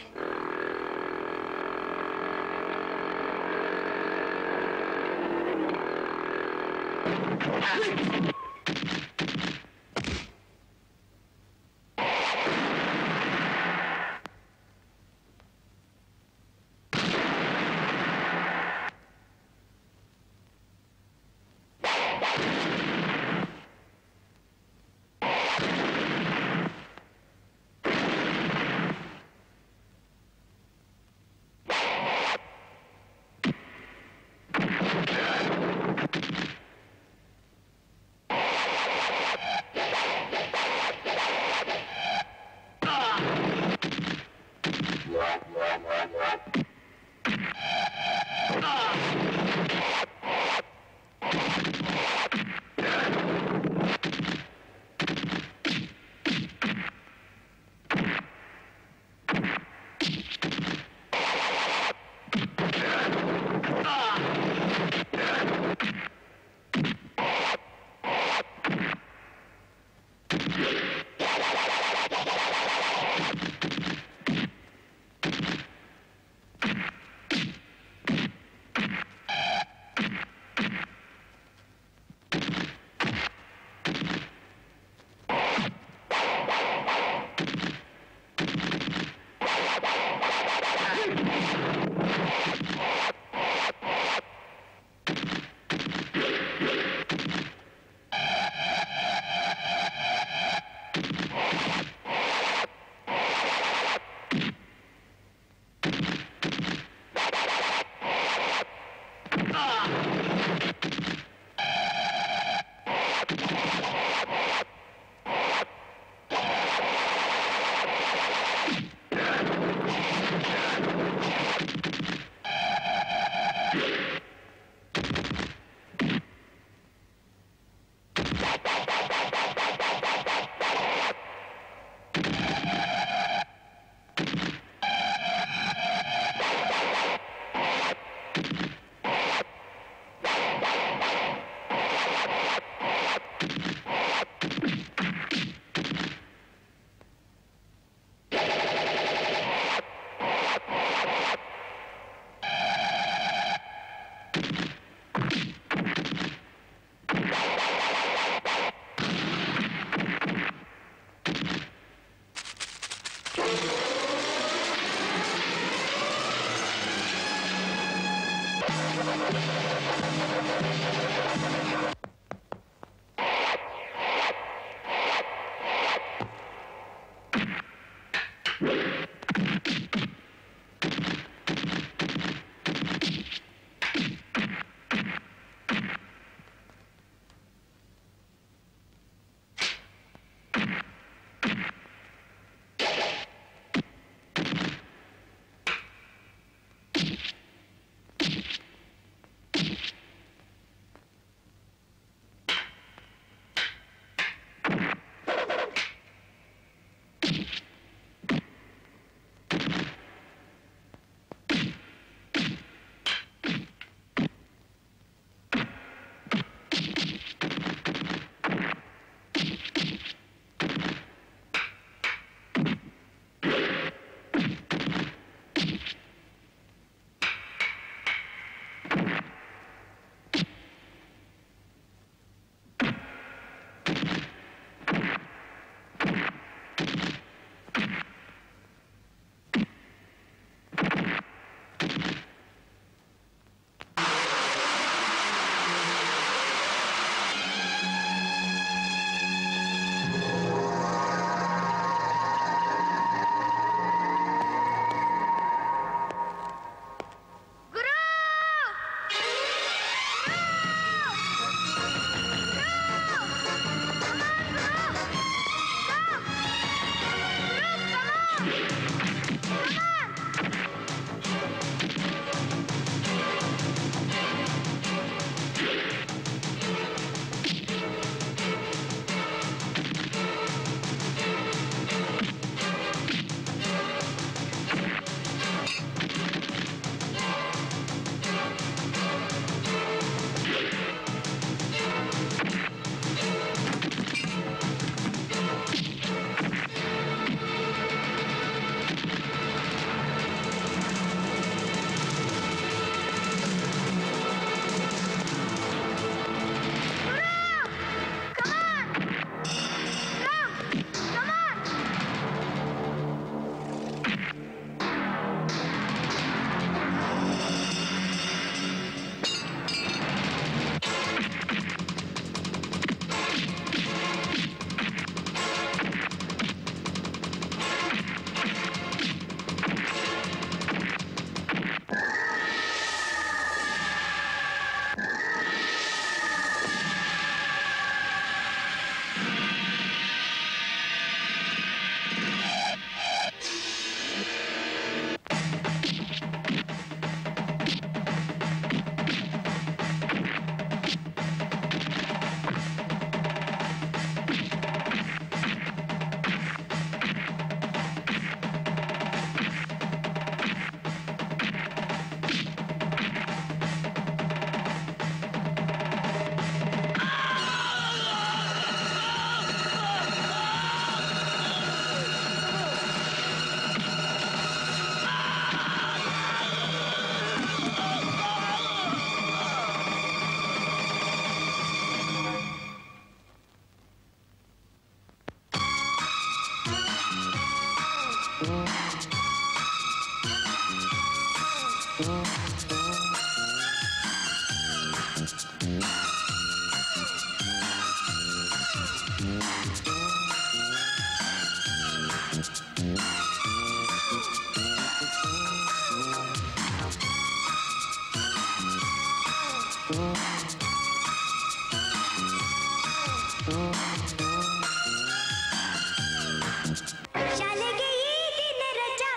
ಶಾಲೆಗೆ ಈ ದಿನ ರಜಾ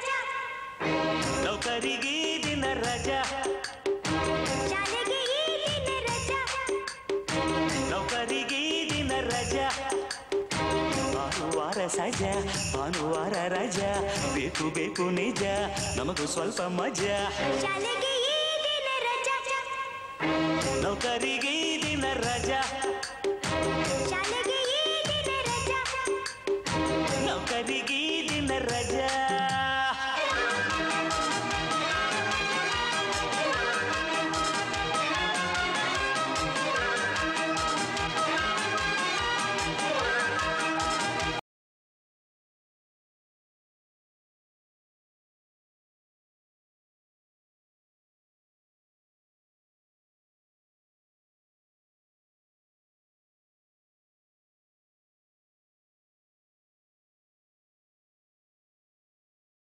ನೌಕರಿಗೆ ಈ ದಿನ ರಜಾ ಶಾಲೆಗೆ ಈ ದಿನ ರಜಾ ನೌಕರಿಗೆ ಈ ದಿನ ರಜಾ ಭಾನುವಾರ ಸಜಾ ಭಾನುವಾರ ರಜಾ ಬೇಕು ಬೇಕು ನಿಜ ನಮಗೂ ಸ್ವಲ್ಪ ಮಜಾ ಶಾಲೆಗೆ ಈ ದಿನ ರಜಾ ನೌಕರಿಗೆ ಈ ದಿನ ರಜಾ ಶಾಲೆಗೆ ಈ ದಿನ ರಜಾ ನೌಕರಿಗೆ ಈ ದಿನ ರಜಾ